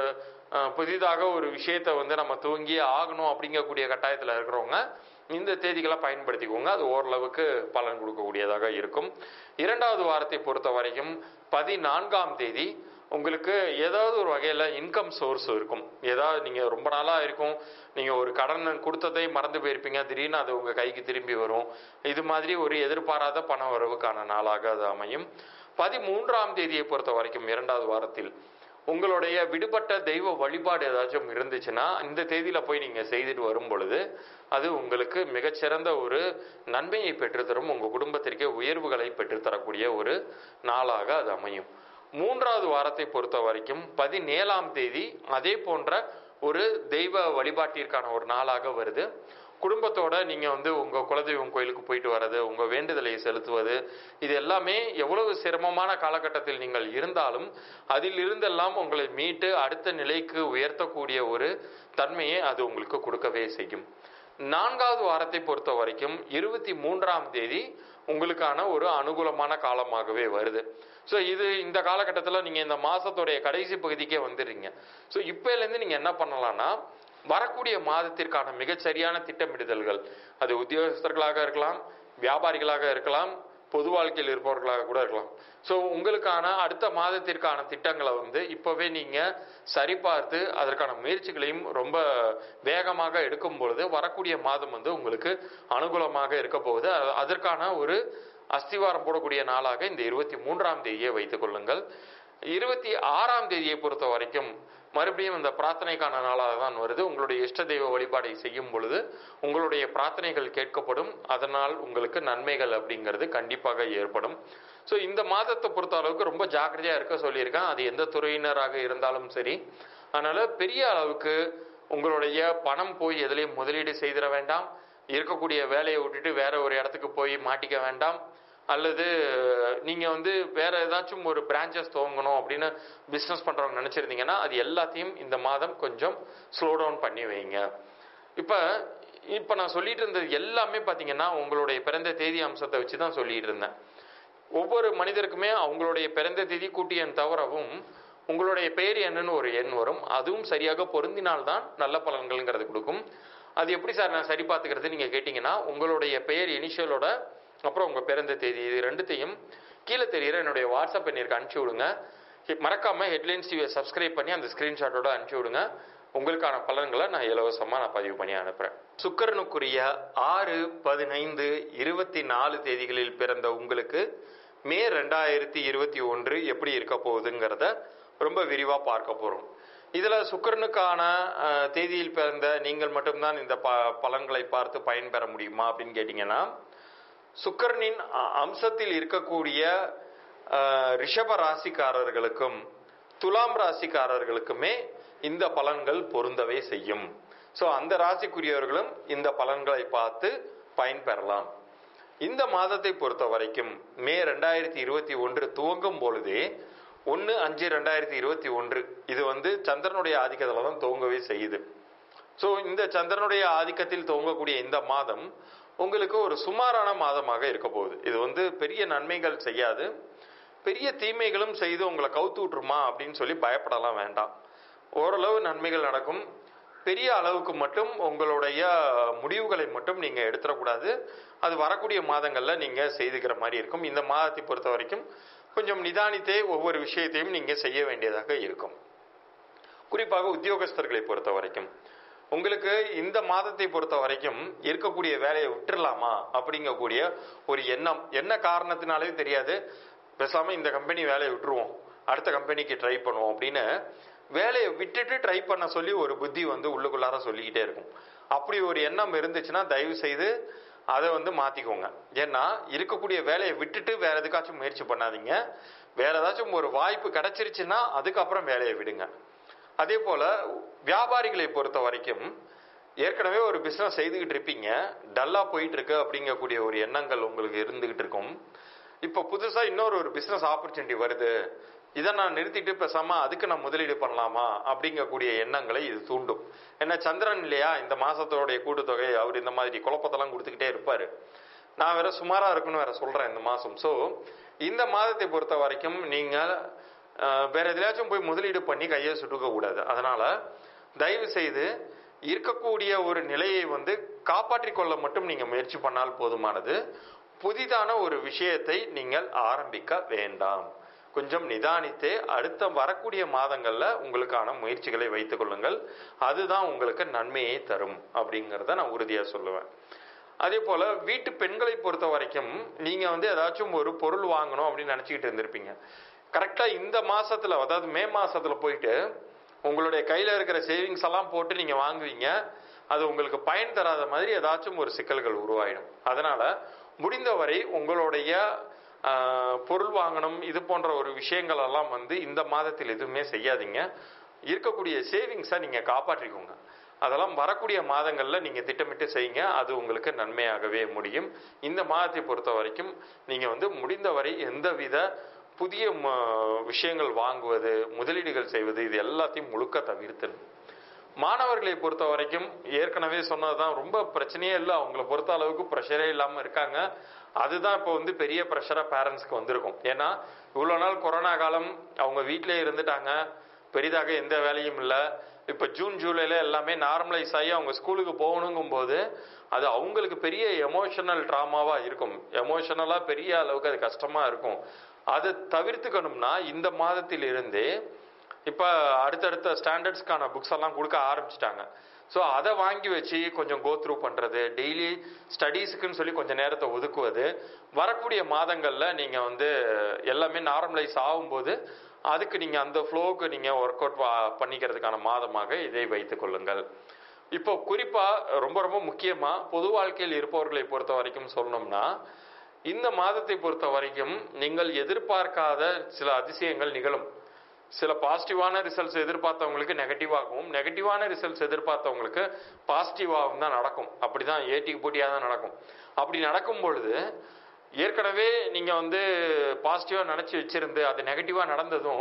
[SPEAKER 1] அஹ், புதிதாக ஒரு விஷயத்தை வந்து நம்ம துவங்கியே ஆகணும் அப்படிங்கக்கூடிய கட்டாயத்தில் இருக்கிறவங்க இந்த தேதிகளை பயன்படுத்திக்கோங்க அது ஓரளவுக்கு பலன் கொடுக்கக்கூடியதாக இருக்கும் இரண்டாவது வாரத்தை பொறுத்த வரைக்கும் பதினான்காம் தேதி உங்களுக்கு ஏதாவது ஒரு வகையில் இன்கம் சோர்ஸ் இருக்கும் ஏதாவது நீங்கள் ரொம்ப நாளாக இருக்கும் நீங்கள் ஒரு கடன் கொடுத்ததை மறந்து போயிருப்பீங்க திடீர்னு அது உங்கள் கைக்கு திரும்பி வரும் இது மாதிரி ஒரு எதிர்பாராத பண வரவுக்கான நாளாக அது அமையும் பதிமூன்றாம் தேதியை பொறுத்த வரைக்கும் இரண்டாவது வாரத்தில் உங்களுடைய விடுபட்ட தெய்வ வழிபாடு ஏதாச்சும் இருந்துச்சுன்னா இந்த தேதியில போய் நீங்க செய்துட்டு வரும் பொழுது அது உங்களுக்கு மிகச்சிறந்த ஒரு நன்மையை பெற்றுத்தரும் உங்க குடும்பத்திற்கே உயர்வுகளை பெற்றுத்தரக்கூடிய ஒரு நாளாக அது அமையும் மூன்றாவது வாரத்தை பொறுத்த வரைக்கும் பதினேழாம் தேதி அதே போன்ற ஒரு தெய்வ வழிபாட்டிற்கான ஒரு நாளாக வருது குடும்பத்தோட நீங்க வந்து உங்க குலதெய்வம் கோயிலுக்கு போயிட்டு வர்றது உங்க வேண்டுதலை செலுத்துவது இது எல்லாமே எவ்வளவு சிரமமான காலகட்டத்தில் நீங்கள் இருந்தாலும் அதில் இருந்தெல்லாம் உங்களை மீட்டு அடுத்த நிலைக்கு உயர்த்தக்கூடிய ஒரு தன்மையை அது உங்களுக்கு கொடுக்கவே செய்யும் நான்காவது வாரத்தை பொறுத்த வரைக்கும் இருபத்தி மூன்றாம் தேதி உங்களுக்கான ஒரு அனுகூலமான காலமாகவே வருது ஸோ இது இந்த காலகட்டத்தில் நீங்கள் இந்த மாதத்துடைய கடைசி பகுதிக்கே வந்துடுறீங்க ஸோ இப்போலேருந்து நீங்கள் என்ன பண்ணலாம்னா வரக்கூடிய மாதத்திற்கான மிகச்சரியான திட்டமிடுதல்கள் அது உத்தியோகஸ்தர்களாக இருக்கலாம் வியாபாரிகளாக இருக்கலாம் பொது வாழ்க்கையில் இருப்பவர்களாக கூட இருக்கலாம் ஸோ உங்களுக்கான அடுத்த மாதத்திற்கான திட்டங்களை வந்து இப்போவே நீங்கள் சரிபார்த்து அதற்கான முயற்சிகளையும் ரொம்ப வேகமாக எடுக்கும் பொழுது வரக்கூடிய மாதம் வந்து உங்களுக்கு அனுகூலமாக இருக்க போகுது அ- அதற்கான ஒரு அஸ்திவாரம் போடக்கூடிய நாளாக இந்த இருபத்தி மூன்றாம் தேதியை வைத்துக் கொள்ளுங்கள் இருபத்தி ஆறாம் தேதியை பொறுத்த வரைக்கும் மறுபடியும் இந்த பிரார்த்தனைக்கான நாளாக தான் வருது உங்களுடைய இஷ்ட தெய்வ வழிபாடை செய்யும் பொழுது உங்களுடைய பிரார்த்தனைகள் கேட்கப்படும் அதனால் உங்களுக்கு நன்மைகள் அப்படிங்கிறது கண்டிப்பாக ஏற்படும் ஸோ இந்த மாதத்தை பொறுத்த அளவுக்கு ரொம்ப ஜாக்கிரதையாக இருக்க சொல்லியிருக்கேன் அது எந்த துறையினராக இருந்தாலும் சரி அதனால பெரிய அளவுக்கு உங்களுடைய பணம் போய் எதுலேயும் முதலீடு செய்திட வேண்டாம் இருக்கக்கூடிய வேலையை விட்டுட்டு வேற ஒரு இடத்துக்கு போய் மாட்டிக்க வேண்டாம் அல்லது நீங்க வந்து வேற ஏதாச்சும் ஒரு பிரான்ச்சஸ் துவங்கணும் அப்படின்னு பிசினஸ் பண்றவங்க நினைச்சிருந்தீங்கன்னா அது எல்லாத்தையும் இந்த மாதம் கொஞ்சம் ஸ்லோ டவுன் பண்ணி வைங்க இப்ப இப்ப நான் சொல்லிட்டு இருந்தது எல்லாமே பாத்தீங்கன்னா உங்களுடைய பிறந்த தேதி அம்சத்தை வச்சு தான் சொல்லிட்டு இருந்தேன் ஒவ்வொரு மனிதருக்குமே அவங்களுடைய பிறந்த தேதி கூட்டி எண் தவிரவும் உங்களுடைய பெயர் என்னன்னு ஒரு எண் வரும் அதுவும் சரியாக பொருந்தினால்தான் நல்ல பலன்கள்ங்கிறது கொடுக்கும் அது எப்படி சார் நான் சரி பார்த்துக்கிறது நீங்க கேட்டீங்கன்னா உங்களுடைய பெயர் இனிஷியலோட அப்புறம் உங்க பிறந்த தேதி இது ரெண்டுத்தையும் கீழே தெரியுற என்னுடைய வாட்ஸ்அப் எண்ணிற்கு அனுப்பிச்சி விடுங்க ஹி- மறக்காம ஹெட்லைன்ஸ் டிவியை சப்ஸ்கிரைப் பண்ணி அந்த ஸ்கிரீன்ஷாட்டோட அனுப்பிச்சி விடுங்க உங்களுக்கான பலன்களை நான் இலவசமா நான் பதிவு பண்ணி அனுப்புறேன் சுக்கரனுக்குரிய ஆறு பதினைந்து இருபத்தி நாலு தேதிகளில் பிறந்த உங்களுக்கு மே ரெண்டாயிரத்தி இருபத்தி ஒன்று எப்படி இருக்க போகுதுங்கிறத ரொம்ப விரிவா பார்க்க போறோம் இதுல சுக்கிரனுக்கான அஹ், தேதியில் பிறந்த நீங்கள் மட்டும்தான் இந்த ப பலன்களை பார்த்து பயன்பெற முடியுமா அப்படின்னு கேட்டீங்கன்னா சுக்கிரனின் அ- அம்சத்தில் இருக்கக்கூடிய அஹ், ரிஷப ராசிக்காரர்களுக்கும் துலாம் ராசிக்காரர்களுக்குமே இந்த பலன்கள் பொருந்தவே செய்யும் ஸோ அந்த ராசிக்குரியவர்களும் இந்த பலன்களை பார்த்து பயன்பெறலாம் இந்த மாதத்தை பொறுத்த வரைக்கும் மே ரெண்டாயிரத்தி இருபத்தி ஒன்று துவங்கும் பொழுதே ஒன்று அஞ்சு ரெண்டாயிரத்தி இருபத்தி ஒன்று இது வந்து சந்திரனுடைய ஆதிக்கத்தில் தான் துவங்கவே செய்யுது ஸோ இந்த சந்திரனுடைய ஆதிக்கத்தில் துவங்கக்கூடிய இந்த மாதம் உங்களுக்கு ஒரு சுமாரான மாதமாக இருக்க போகுது இது வந்து பெரிய நன்மைகள் செய்யாது பெரிய தீமைகளும் செய்து உங்களை கவுத்து விட்டுருமா அப்படின்னு சொல்லி பயப்படலாம் வேண்டாம் ஓரளவு நன்மைகள் நடக்கும் பெரிய அளவுக்கு மட்டும் உங்களுடைய முடிவுகளை மட்டும் நீங்க எடுத்துடக்கூடாது அது வரக்கூடிய மாதங்கள்ல நீங்க செய்துக்கிற மாதிரி இருக்கும் இந்த மாதத்தை பொறுத்த வரைக்கும் கொஞ்சம் நிதானித்தே ஒவ்வொரு விஷயத்தையும் நீங்க செய்ய வேண்டியதாக இருக்கும் குறிப்பாக உத்தியோகஸ்தர்களை பொறுத்த வரைக்கும் உங்களுக்கு இந்த மாதத்தை பொறுத்த வரைக்கும் இருக்கக்கூடிய வேலையை விட்டுறலாமா அப்படிங்கக்கூடிய ஒரு எண்ணம் என்ன காரணத்தினாலே தெரியாது பேசாம இந்த கம்பெனி வேலையை விட்டுருவோம் அடுத்த கம்பெனிக்கு ட்ரை பண்ணுவோம் அப்படின்னு வேலையை விட்டுட்டு ட்ரை பண்ண சொல்லி ஒரு புத்தி வந்து உள்ளுக்குள்ளார சொல்லிக்கிட்டே இருக்கும் அப்படி ஒரு எண்ணம் இருந்துச்சுன்னா தயவு செய்து அதை வந்து மாத்திக்கோங்க ஏன்னா இருக்கக்கூடிய வேலையை விட்டுட்டு வேற எதுக்காச்சும் முயற்சி பண்ணாதீங்க வேற ஏதாச்சும் ஒரு வாய்ப்பு கிடைச்சிருச்சுன்னா அதுக்கப்புறம் வேலையை விடுங்க அதே போல வியாபாரிகளை பொறுத்த வரைக்கும் ஏற்கனவே ஒரு பிசினஸ் செய்துகிட்டு இருப்பீங்க டல்லா போயிட்டு இருக்கு அப்படிங்கக்கூடிய ஒரு எண்ணங்கள் உங்களுக்கு இருந்துகிட்டு இருக்கும் இப்போ புதுசா இன்னொரு ஒரு பிசினஸ் ஆப்பர்ச்சுனிட்டி வருது இதை நான் நிறுத்திட்டு பேசாம அதுக்கு நான் முதலீடு பண்ணலாமா அப்படிங்கக்கூடிய எண்ணங்களை இது தூண்டும் ஏன்னா சந்திரன் இல்லையா இந்த மாசத்தோடைய கூட்டுத்தொகை அவர் இந்த மாதிரி குழப்பத்தெல்லாம் கொடுத்துக்கிட்டே இருப்பாரு நான் வேற சுமாரா இருக்குன்னு வேற சொல்றேன் இந்த மாசம் ஸோ இந்த மாதத்தை பொறுத்த வரைக்கும் நீங்க அஹ், வேற எதுலயாச்சும் போய் முதலீடு பண்ணி கையை சுட்டுக்க கூடாது அதனால தயவு செய்து இருக்கக்கூடிய ஒரு நிலையை வந்து காப்பாற்றிக் கொள்ள மட்டும் நீங்க முயற்சி பண்ணால் போதுமானது புதிதான ஒரு விஷயத்தை நீங்கள் ஆரம்பிக்க வேண்டாம் கொஞ்சம் நிதானித்தே அடுத்த வரக்கூடிய மாதங்கள்ல உங்களுக்கான முயற்சிகளை வைத்துக் கொள்ளுங்கள் அதுதான் உங்களுக்கு நன்மையை தரும் அப்படிங்கிறத நான் உறுதியா சொல்லுவேன் அதே போல வீட்டு பெண்களை பொறுத்த வரைக்கும் நீங்க வந்து ஏதாச்சும் ஒரு பொருள் வாங்கணும் அப்படின்னு நினைச்சுக்கிட்டு இருந்திருப்பீங்க கரெக்டா இந்த மாசத்துல அதாவது மே மாசத்துல போயிட்டு உங்களுடைய கையில இருக்கிற சேவிங்ஸ் எல்லாம் போட்டு நீங்க வாங்குவீங்க அது உங்களுக்கு பயன் தராத மாதிரி ஏதாச்சும் ஒரு சிக்கல்கள் உருவாயிடும் அதனால முடிந்தவரை உங்களுடைய ஆஹ், பொருள் வாங்கணும் இது போன்ற ஒரு விஷயங்கள் எல்லாம் வந்து இந்த மாதத்தில் எதுவுமே செய்யாதீங்க இருக்கக்கூடிய சேவிங்ஸை நீங்க காப்பாற்றிக்கோங்க அதெல்லாம் வரக்கூடிய மாதங்கள்ல நீங்க திட்டமிட்டு செய்யுங்க அது உங்களுக்கு நன்மையாகவே முடியும் இந்த மாதத்தை பொறுத்த வரைக்கும் நீங்க வந்து முடிந்தவரை எந்தவித புதிய ம- விஷயங்கள் வாங்குவது முதலீடுகள் செய்வது இது எல்லாத்தையும் முழுக்க தவிர்த்தணும் மாணவர்களை பொறுத்த வரைக்கும் ஏற்கனவே சொன்னதுதான் ரொம்ப பிரச்சனையே இல்லை அவங்கள பொறுத்த அளவுக்கு ப்ரெஷரே இல்லாம இருக்காங்க அதுதான் இப்போ வந்து பெரிய ப்ரெஷரா பேரண்ட்ஸ்க்கு வந்திருக்கும் ஏன்னா இவ்வளவு நாள் கொரோனா காலம் அவங்க வீட்டிலே இருந்துட்டாங்க பெரிதாக எந்த வேலையும் இல்லை இப்போ ஜூன் ஜூலைல எல்லாமே நார்மலைஸ் ஆகி அவங்க ஸ்கூலுக்கு போகணுங்கும் போது அது அவங்களுக்கு பெரிய எமோஷனல் ட்ராமாவா இருக்கும் எமோஷனலா பெரிய அளவுக்கு அது கஷ்டமா இருக்கும் அதை தவிர்த்துக்கணும்னா இந்த மாதத்தில் இருந்தே இப்போ அடுத்தடுத்த ஸ்டாண்டர்ட்ஸ்க்கான புக்ஸ் எல்லாம் கொடுக்க ஆரம்பிச்சிட்டாங்க ஸோ அதை வாங்கி வச்சு கொஞ்சம் கோ த்ரூ பண்ணுறது டெய்லி ஸ்டடீஸுக்குன்னு சொல்லி கொஞ்சம் நேரத்தை ஒதுக்குவது வரக்கூடிய மாதங்களில் நீங்கள் வந்து எல்லாமே நார்மலைஸ் ஆகும்போது அதுக்கு நீங்கள் அந்த ஃப்ளோவுக்கு நீங்கள் ஒர்க் அவுட் பண்ணிக்கிறதுக்கான மாதமாக இதை வைத்துக் கொள்ளுங்கள் இப்போ குறிப்பாக ரொம்ப ரொம்ப முக்கியமாக பொது வாழ்க்கையில் இருப்பவர்களை பொறுத்த வரைக்கும் சொல்லணும்னா இந்த மாதத்தை பொறுத்த வரைக்கும் நீங்கள் எதிர்பார்க்காத சில அதிசயங்கள் நிகழும் சில பாசிட்டிவான ரிசல்ட்ஸ் எதிர்பார்த்தவங்களுக்கு நெகட்டிவாகவும் நெகட்டிவான ரிசல்ட்ஸ் எதிர்பார்த்தவங்களுக்கு பாசிட்டிவாகவும் தான் நடக்கும் அப்படிதான் ஏட்டிக்கு போட்டியாக தான் நடக்கும் அப்படி நடக்கும் பொழுது ஏற்கனவே நீங்க வந்து பாசிட்டிவா நினைச்சு வச்சிருந்து அது நெகட்டிவா நடந்ததும்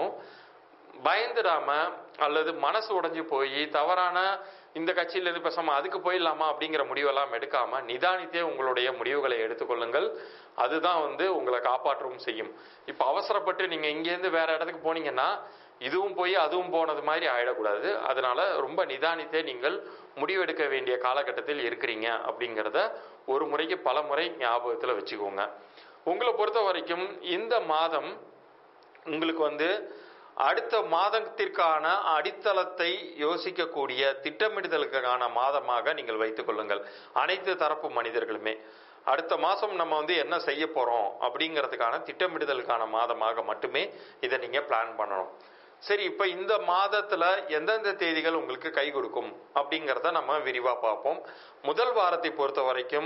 [SPEAKER 1] பயந்துடாம அல்லது மனசு உடைஞ்சு போய் தவறான இந்த கட்சியில இருந்து பேசாம அதுக்கு போயிடலாமா அப்படிங்கிற முடிவெல்லாம் எடுக்காம நிதானித்தே உங்களுடைய முடிவுகளை எடுத்துக்கொள்ளுங்கள் அதுதான் வந்து உங்களை காப்பாற்றவும் செய்யும் இப்ப அவசரப்பட்டு நீங்க இங்கேருந்து வேற இடத்துக்கு போனீங்கன்னா இதுவும் போய் அதுவும் போனது மாதிரி ஆயிடக்கூடாது அதனால ரொம்ப நிதானித்தே நீங்கள் முடிவெடுக்க வேண்டிய காலகட்டத்தில் இருக்கிறீங்க அப்படிங்கிறத ஒரு முறைக்கு பல முறை ஞாபகத்துல வச்சுக்கோங்க உங்களை பொறுத்த வரைக்கும் இந்த மாதம் உங்களுக்கு வந்து அடுத்த மாதத்திற்கான அடித்தளத்தை யோசிக்கக்கூடிய திட்டமிடுதலுக்கான மாதமாக நீங்கள் வைத்துக் கொள்ளுங்கள் அனைத்து தரப்பு மனிதர்களுமே அடுத்த மாசம் நம்ம வந்து என்ன செய்ய போறோம் அப்படிங்கிறதுக்கான திட்டமிடுதலுக்கான மாதமாக மட்டுமே இதை நீங்க பிளான் பண்ணணும் சரி இப்ப இந்த மாதத்துல எந்தெந்த தேதிகள் உங்களுக்கு கை கொடுக்கும் அப்படிங்கிறத நம்ம விரிவா பார்ப்போம் முதல் வாரத்தை பொறுத்த வரைக்கும்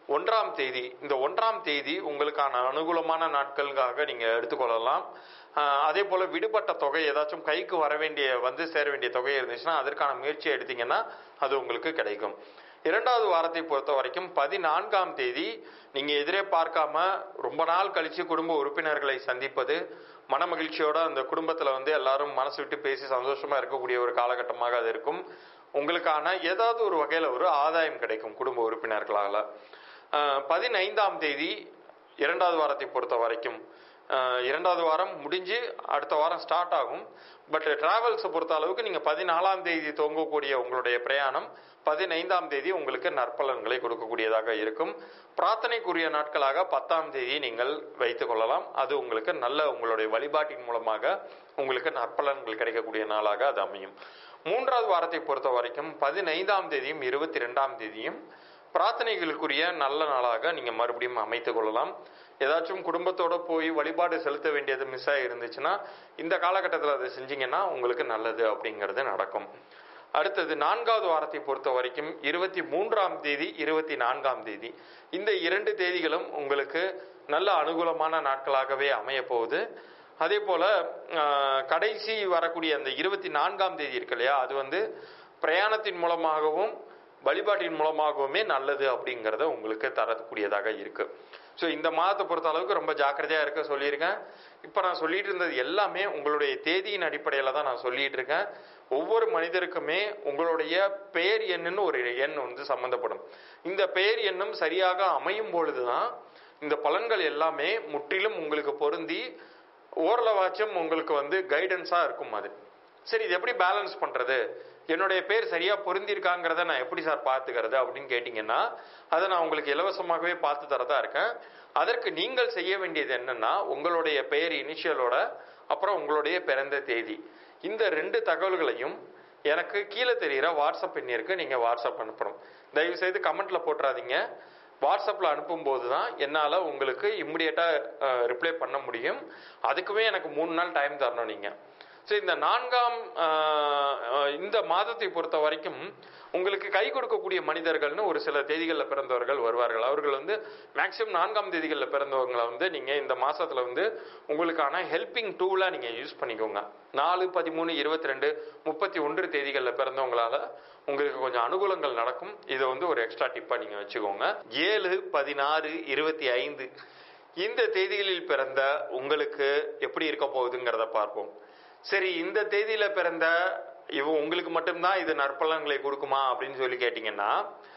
[SPEAKER 1] ஒன்றாம் தேதி இந்த ஒன்றாம் தேதி உங்களுக்கான அனுகூலமான நாட்களுக்காக நீங்க எடுத்துக்கொள்ளலாம் ஆஹ் அதே போல விடுபட்ட தொகை ஏதாச்சும் கைக்கு வர வேண்டிய வந்து சேர வேண்டிய தொகை இருந்துச்சுன்னா அதற்கான முயற்சியை எடுத்தீங்கன்னா அது உங்களுக்கு கிடைக்கும் இரண்டாவது வாரத்தை பொறுத்த வரைக்கும் பதினான்காம் தேதி நீங்க எதிரே பார்க்காம ரொம்ப நாள் கழிச்சு குடும்ப உறுப்பினர்களை சந்திப்பது மன மகிழ்ச்சியோட அந்த குடும்பத்துல வந்து எல்லாரும் மனசு விட்டு பேசி சந்தோஷமா இருக்கக்கூடிய ஒரு காலகட்டமாக அது இருக்கும் உங்களுக்கான ஏதாவது ஒரு வகையில ஒரு ஆதாயம் கிடைக்கும் குடும்ப உறுப்பினர்களால ஆஹ் பதினைந்தாம் தேதி இரண்டாவது வாரத்தை பொறுத்த வரைக்கும் ஆஹ் இரண்டாவது வாரம் முடிஞ்சு அடுத்த வாரம் ஸ்டார்ட் ஆகும் பட் டிராவல்ஸை பொறுத்த அளவுக்கு நீங்கள் பதினாலாம் தேதி துவங்கக்கூடிய உங்களுடைய பிரயாணம் பதினைந்தாம் தேதி உங்களுக்கு நற்பலன்களை கொடுக்கக்கூடியதாக இருக்கும் பிரார்த்தனைக்குரிய நாட்களாக பத்தாம் தேதி நீங்கள் வைத்துக் கொள்ளலாம் அது உங்களுக்கு நல்ல உங்களுடைய வழிபாட்டின் மூலமாக உங்களுக்கு நற்பலன்கள் கிடைக்கக்கூடிய நாளாக அது அமையும் மூன்றாவது வாரத்தை பொறுத்த வரைக்கும் பதினைந்தாம் தேதியும் இருபத்தி ரெண்டாம் தேதியும் பிரார்த்தனைகளுக்குரிய நல்ல நாளாக நீங்க மறுபடியும் அமைத்துக் கொள்ளலாம் ஏதாச்சும் குடும்பத்தோட போய் வழிபாடு செலுத்த வேண்டியது மிஸ் ஆகி இருந்துச்சுன்னா இந்த காலகட்டத்தில் அதை செஞ்சீங்கன்னா உங்களுக்கு நல்லது அப்படிங்கிறது நடக்கும் அடுத்தது நான்காவது வாரத்தை பொறுத்த வரைக்கும் இருபத்தி மூன்றாம் தேதி இருபத்தி நான்காம் தேதி இந்த இரண்டு தேதிகளும் உங்களுக்கு நல்ல அனுகூலமான நாட்களாகவே அமைய போகுது அதே போல ஆஹ், கடைசி வரக்கூடிய அந்த இருபத்தி நான்காம் தேதி இருக்கு இல்லையா அது வந்து பிரயாணத்தின் மூலமாகவும் வழிபாட்டின் மூலமாகவுமே நல்லது அப்படிங்கிறத உங்களுக்கு தரக்கூடியதாக இருக்கு ஸோ இந்த மாதத்தை பொறுத்த அளவுக்கு ரொம்ப ஜாக்கிரதையா இருக்க சொல்லியிருக்கேன் இப்போ நான் சொல்லிட்டு இருந்தது எல்லாமே உங்களுடைய தேதியின் அடிப்படையில் தான் நான் சொல்லிட்டு இருக்கேன் ஒவ்வொரு மனிதருக்குமே உங்களுடைய பெயர் எண்ணுன்னு ஒரு எண் வந்து சம்பந்தப்படும் இந்த பெயர் எண்ணும் சரியாக அமையும் பொழுதுதான் இந்த பலன்கள் எல்லாமே முற்றிலும் உங்களுக்கு பொருந்தி ஓரளவாச்சும் உங்களுக்கு வந்து கைடன்ஸா இருக்கும் அது சரி இது எப்படி பேலன்ஸ் பண்றது என்னுடைய பேர் சரியா பொருந்திருக்காங்கிறத நான் எப்படி சார் பார்த்துக்கிறது அப்படின்னு கேட்டிங்கன்னா அதை நான் உங்களுக்கு இலவசமாகவே பார்த்து தரதா இருக்கேன் அதற்கு நீங்கள் செய்ய வேண்டியது என்னன்னா உங்களுடைய பெயர் இனிஷியலோட அப்புறம் உங்களுடைய பிறந்த தேதி இந்த ரெண்டு தகவல்களையும் எனக்கு கீழே தெரிகிற வாட்ஸ்அப் எண்ணிற்கு நீங்கள் வாட்ஸ்அப் அனுப்பணும் தயவு செய்து கமெண்ட்ல போட்டுறாதீங்க வாட்ஸ்அப்பில் அனுப்பும்போது தான் என்னால் உங்களுக்கு இம்மிடியட்டாக ரிப்ளை பண்ண முடியும் அதுக்குமே எனக்கு மூணு நாள் டைம் தரணும் நீங்கள் ஸோ இந்த நான்காம் ஆஹ், ஆஹ், இந்த மாதத்தை பொறுத்த வரைக்கும் உங்களுக்கு கை கொடுக்கக்கூடிய மனிதர்கள்னு ஒரு சில தேதிகளில் பிறந்தவர்கள் வருவார்கள் அவர்கள் வந்து மேக்சிமம் நான்காம் தேதிகளில் பிறந்தவங்களை வந்து நீங்கள் இந்த மாசத்துல வந்து உங்களுக்கான ஹெல்பிங் டூலாக நீங்கள் யூஸ் பண்ணிக்கோங்க நாலு பதிமூணு இருபத்தி ரெண்டு முப்பத்தி ஒன்று தேதிகளில் பிறந்தவங்களால உங்களுக்கு கொஞ்சம் அனுகூலங்கள் நடக்கும் இதை வந்து ஒரு எக்ஸ்ட்ரா டிப்பாக நீங்கள் வச்சுக்கோங்க ஏழு பதினாறு இருபத்தி ஐந்து இந்த தேதிகளில் பிறந்த உங்களுக்கு எப்படி இருக்க போகுதுங்கிறத பார்ப்போம் சரி இந்த தேதியில பிறந்த இவ உங்களுக்கு மட்டும்தான் இது நற்பலன்களை கொடுக்குமா அப்படின்னு சொல்லி கேட்டிங்கன்னா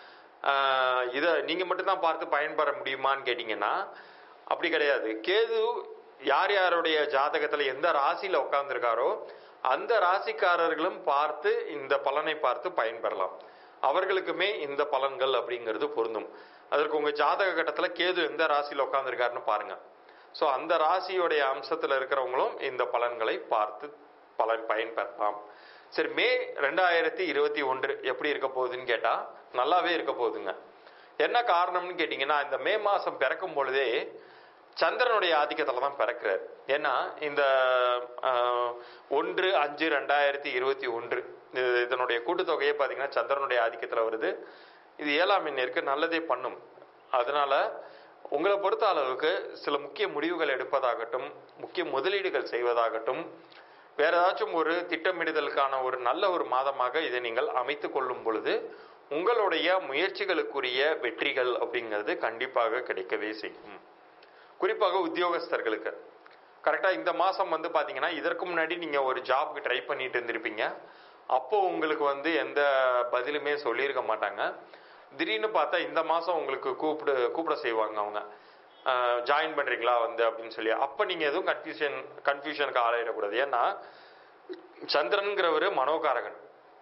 [SPEAKER 1] ஆஹ், இதை நீங்க மட்டும்தான் பார்த்து பயன்பெற முடியுமான்னு கேட்டிங்கன்னா அப்படி கிடையாது கேது யார் யாருடைய ஜாதகத்துல எந்த ராசியில உட்கார்ந்துருக்காரோ அந்த ராசிக்காரர்களும் பார்த்து இந்த பலனை பார்த்து பயன்பெறலாம் அவர்களுக்குமே இந்த பலன்கள் அப்படிங்கிறது பொருந்தும் அதற்கு உங்க ஜாதக கட்டத்துல கேது எந்த ராசியில உட்கார்ந்துருக்காருன்னு பாருங்க ஸோ அந்த ராசியோடைய அம்சத்தில் இருக்கிறவங்களும் இந்த பலன்களை பார்த்து பலன் பயன்பெறலாம் சரி மே ரெண்டாயிரத்தி இருபத்தி ஒன்று எப்படி இருக்க போகுதுன்னு கேட்டா நல்லாவே இருக்க போகுதுங்க என்ன காரணம்னு கேட்டிங்கன்னா இந்த மே மாதம் பிறக்கும் பொழுதே சந்திரனுடைய ஆதிக்கத்தில் தான் பிறக்கிறார் ஏன்னா இந்த ஆஹ், ஒன்று அஞ்சு ரெண்டாயிரத்தி இருபத்தி ஒன்று இது- இதனுடைய கூட்டுத்தொகையே பார்த்தீங்கன்னா சந்திரனுடைய ஆதிக்கத்தில் வருது இது ஏழாம் எண்ணிற்கு நல்லதே பண்ணும் அதனால உங்களை பொறுத்த அளவுக்கு சில முக்கிய முடிவுகள் எடுப்பதாகட்டும் முக்கிய முதலீடுகள் செய்வதாகட்டும் வேற ஏதாச்சும் ஒரு திட்டமிடுதலுக்கான ஒரு நல்ல ஒரு மாதமாக இதை நீங்கள் அமைத்து கொள்ளும் பொழுது உங்களுடைய முயற்சிகளுக்குரிய வெற்றிகள் அப்படிங்கிறது கண்டிப்பாக கிடைக்கவே செய்யும் குறிப்பாக உத்தியோகஸ்தர்களுக்கு கரெக்டாக இந்த மாதம் வந்து பார்த்தீங்கன்னா இதற்கு முன்னாடி நீங்கள் ஒரு ஜாப்க்கு ட்ரை பண்ணிட்டு இருந்திருப்பீங்க அப்போ உங்களுக்கு வந்து எந்த பதிலுமே சொல்லியிருக்க மாட்டாங்க திடீர்னு பார்த்தா இந்த மாதம் உங்களுக்கு கூப்பிடு கூப்பிட செய்வாங்க அவங்க ஜாயின் பண்ணுறீங்களா வந்து அப்படின்னு சொல்லி அப்போ நீங்கள் எதுவும் கன்ஃபியூஷன் கன்ஃபியூஷனுக்கு ஆளாயிடக்கூடாது ஏன்னா சந்திரன்கிறவர் மனோகாரகன்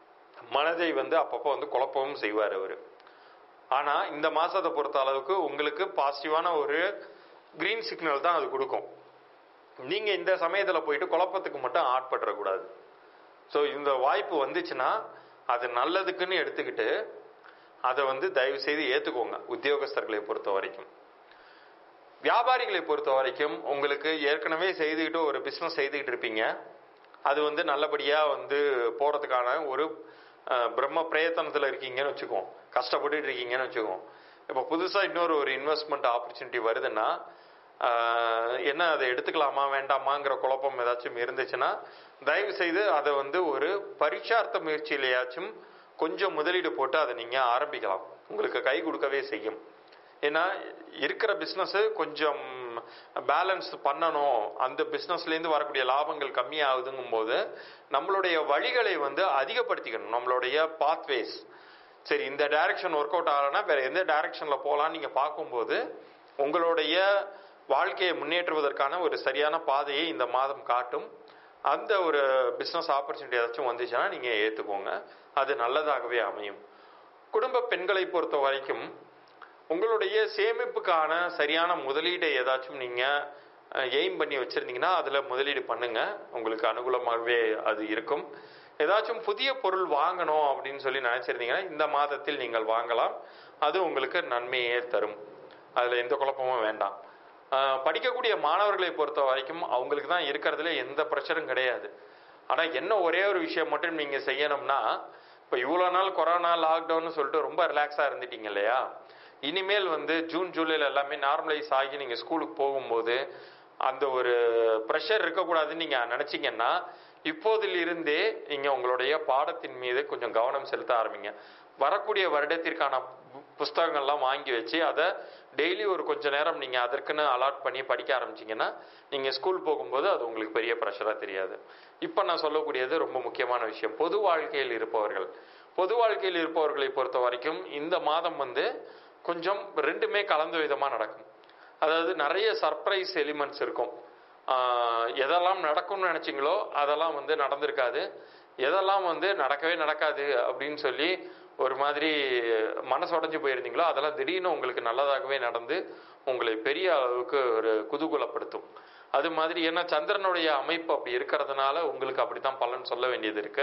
[SPEAKER 1] மனதை வந்து அப்பப்போ வந்து குழப்பவும் செய்வார் அவர் ஆனா இந்த மாசத்தை பொறுத்த அளவுக்கு உங்களுக்கு பாசிட்டிவான ஒரு கிரீன் சிக்னல் தான் அது கொடுக்கும் நீங்க இந்த சமயத்துல போயிட்டு குழப்பத்துக்கு மட்டும் ஆட்பட்டுறக்கூடாது ஸோ இந்த வாய்ப்பு வந்துச்சுன்னா அது நல்லதுக்குன்னு எடுத்துக்கிட்டு அதை வந்து தயவு செய்து ஏத்துக்கோங்க உத்தியோகஸ்தர்களை பொறுத்த வரைக்கும் வியாபாரிகளை பொறுத்த வரைக்கும் உங்களுக்கு ஏற்கனவே செய்துக்கிட்டு ஒரு பிஸ்னஸ் செய்துக்கிட்டு இருப்பீங்க அது வந்து நல்லபடியா வந்து போறதுக்கான ஒரு அஹ், பிரம்ம பிரயத்தனத்துல இருக்கீங்கன்னு வச்சுக்குவோம் கஷ்டப்பட்டுட்டு இருக்கீங்கன்னு வச்சுக்குவோம் இப்போ புதுசாக இன்னொரு ஒரு இன்வெஸ்ட்மெண்ட் ஆப்பர்ச்சுனிட்டி வருதுன்னா ஆஹ், என்ன அதை எடுத்துக்கலாமா வேண்டாமாங்கிற குழப்பம் ஏதாச்சும் இருந்துச்சுன்னா தயவு செய்து அதை வந்து ஒரு பரீட்சார்த்த முயற்சியிலையாச்சும் கொஞ்சம் முதலீடு போட்டு அதை நீங்கள் ஆரம்பிக்கலாம் உங்களுக்கு கை கொடுக்கவே செய்யும் ஏன்னா இருக்கிற பிஸ்னஸ் கொஞ்சம் பேலன்ஸ் பண்ணணும் அந்த பிஸ்னஸ்லேருந்து வரக்கூடிய லாபங்கள் கம்மியாகுதுங்கும் போது நம்மளுடைய வழிகளை வந்து அதிகப்படுத்திக்கணும் நம்மளுடைய பாத்வேஸ் சரி இந்த டைரக்ஷன் ஒர்க் அவுட் ஆகலைன்னா வேற எந்த டைரக்ஷன்ல போகலான்னு நீங்க பார்க்கும்போது உங்களுடைய வாழ்க்கையை முன்னேற்றுவதற்கான ஒரு சரியான பாதையை இந்த மாதம் காட்டும் அந்த ஒரு பிஸ்னஸ் ஆப்பர்ச்சுனிட்டி ஏதாச்சும் வந்துச்சுன்னா நீங்க ஏத்துக்கோங்க அது நல்லதாகவே அமையும் குடும்ப பெண்களை பொறுத்த வரைக்கும் உங்களுடைய சேமிப்புக்கான சரியான முதலீடை ஏதாச்சும் நீங்க எய்ம் பண்ணி வச்சிருந்தீங்கன்னா அதுல முதலீடு பண்ணுங்க உங்களுக்கு அனுகூலமாகவே அது இருக்கும் ஏதாச்சும் புதிய பொருள் வாங்கணும் அப்படின்னு சொல்லி நினைச்சிருந்தீங்கன்னா இந்த மாதத்தில் நீங்கள் வாங்கலாம் அது உங்களுக்கு நன்மையே தரும் அதுல எந்த குழப்பமும் வேண்டாம் ஆஹ் படிக்கக்கூடிய மாணவர்களை பொறுத்த வரைக்கும் அவங்களுக்கு தான் இருக்கிறதுல எந்த ப்ரெஷரும் கிடையாது ஆனா என்ன ஒரே ஒரு விஷயம் மட்டும் நீங்க செய்யணும்னா இப்ப இவ்வளவு நாள் கொரோனா லாக்டவுன் சொல்லிட்டு ரொம்ப ரிலாக்ஸா இருந்துட்டீங்க இல்லையா இனிமேல் வந்து ஜூன் ஜூலைல எல்லாமே நார்மலைஸ் ஆகி நீங்க ஸ்கூலுக்கு போகும்போது அந்த ஒரு ப்ரெஷர் இருக்கக்கூடாதுன்னு நீங்க நினைச்சீங்கன்னா இப்போதிலிருந்தே நீங்க உங்களுடைய பாடத்தின் மீது கொஞ்சம் கவனம் செலுத்த ஆரம்பிங்க வரக்கூடிய வருடத்திற்கான பு- புஸ்தகங்கள்லாம் வாங்கி வச்சு அதை டெய்லி ஒரு கொஞ்ச நேரம் நீங்க அதற்குன்னு அலாட் பண்ணி படிக்க ஆரம்பிச்சீங்கன்னா நீங்க ஸ்கூல் போகும்போது அது உங்களுக்கு பெரிய ப்ரெஷரா தெரியாது இப்ப நான் சொல்லக்கூடியது ரொம்ப முக்கியமான விஷயம் பொது வாழ்க்கையில் இருப்பவர்கள் பொது வாழ்க்கையில் இருப்பவர்களை பொறுத்த வரைக்கும் இந்த மாதம் வந்து கொஞ்சம் ரெண்டுமே கலந்த விதமா நடக்கும் அதாவது நிறைய சர்ப்ரைஸ் எலிமெண்ட்ஸ் இருக்கும் ஆஹ் எதெல்லாம் நடக்கும்னு நினைச்சீங்களோ அதெல்லாம் வந்து நடந்திருக்காது எதெல்லாம் வந்து நடக்கவே நடக்காது அப்படின்னு சொல்லி ஒரு மாதிரி மனசு உடைஞ்சு போயிருந்தீங்களோ அதெல்லாம் திடீர்னு உங்களுக்கு நல்லதாகவே நடந்து உங்களை பெரிய அளவுக்கு ஒரு குதூகலப்படுத்தும் அது மாதிரி ஏன்னா சந்திரனுடைய அமைப்பு அப்படி இருக்கிறதுனால உங்களுக்கு அப்படித்தான் பலன் சொல்ல வேண்டியது இருக்கு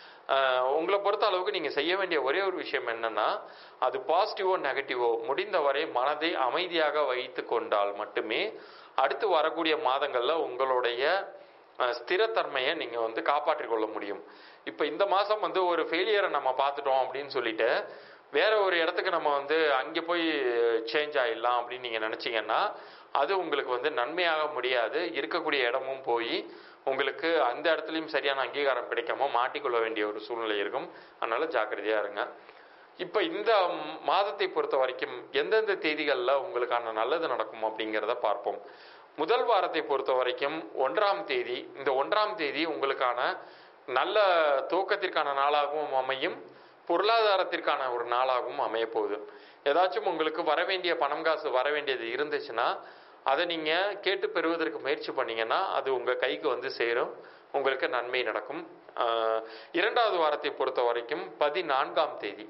[SPEAKER 1] ஆஹ் உங்களை பொறுத்த அளவுக்கு நீங்க செய்ய வேண்டிய ஒரே ஒரு விஷயம் என்னன்னா அது பாசிட்டிவோ நெகட்டிவோ முடிந்தவரை மனதை அமைதியாக வைத்து கொண்டால் மட்டுமே அடுத்து வரக்கூடிய மாதங்கள்ல உங்களுடைய அஹ், ஸ்திரத்தன்மையை நீங்க வந்து காப்பாற்றிக் கொள்ள முடியும் இப்ப இந்த மாசம் வந்து ஒரு ஃபெயிலியரை நம்ம பார்த்துட்டோம் அப்படின்னு சொல்லிட்டு வேற ஒரு இடத்துக்கு நம்ம வந்து அங்கே போய் சேஞ்ச் ஆயிடலாம் அப்படின்னு நீங்க நினைச்சீங்கன்னா அது உங்களுக்கு வந்து நன்மையாக முடியாது இருக்கக்கூடிய இடமும் போய் உங்களுக்கு அந்த இடத்துலயும் சரியான அங்கீகாரம் கிடைக்காம மாட்டிக்கொள்ள வேண்டிய ஒரு சூழ்நிலை இருக்கும் அதனால ஜாக்கிரதையா இருங்க இப்ப இந்த மாதத்தை பொறுத்த வரைக்கும் எந்தெந்த தேதிகள்ல உங்களுக்கான நல்லது நடக்கும் அப்படிங்கிறத பார்ப்போம் முதல் வாரத்தை பொறுத்த வரைக்கும் ஒன்றாம் தேதி இந்த ஒன்றாம் தேதி உங்களுக்கான நல்ல துவக்கத்திற்கான நாளாகவும் அமையும் பொருளாதாரத்திற்கான ஒரு நாளாகவும் அமைய போகுது ஏதாச்சும் உங்களுக்கு வர வேண்டிய பணம் காசு வர வேண்டியது இருந்துச்சுன்னா அதை நீங்க கேட்டு பெறுவதற்கு முயற்சி பண்ணீங்கன்னா அது உங்க கைக்கு வந்து சேரும் உங்களுக்கு நன்மை நடக்கும் ஆஹ் இரண்டாவது வாரத்தை பொறுத்த வரைக்கும் பதினான்காம் தேதி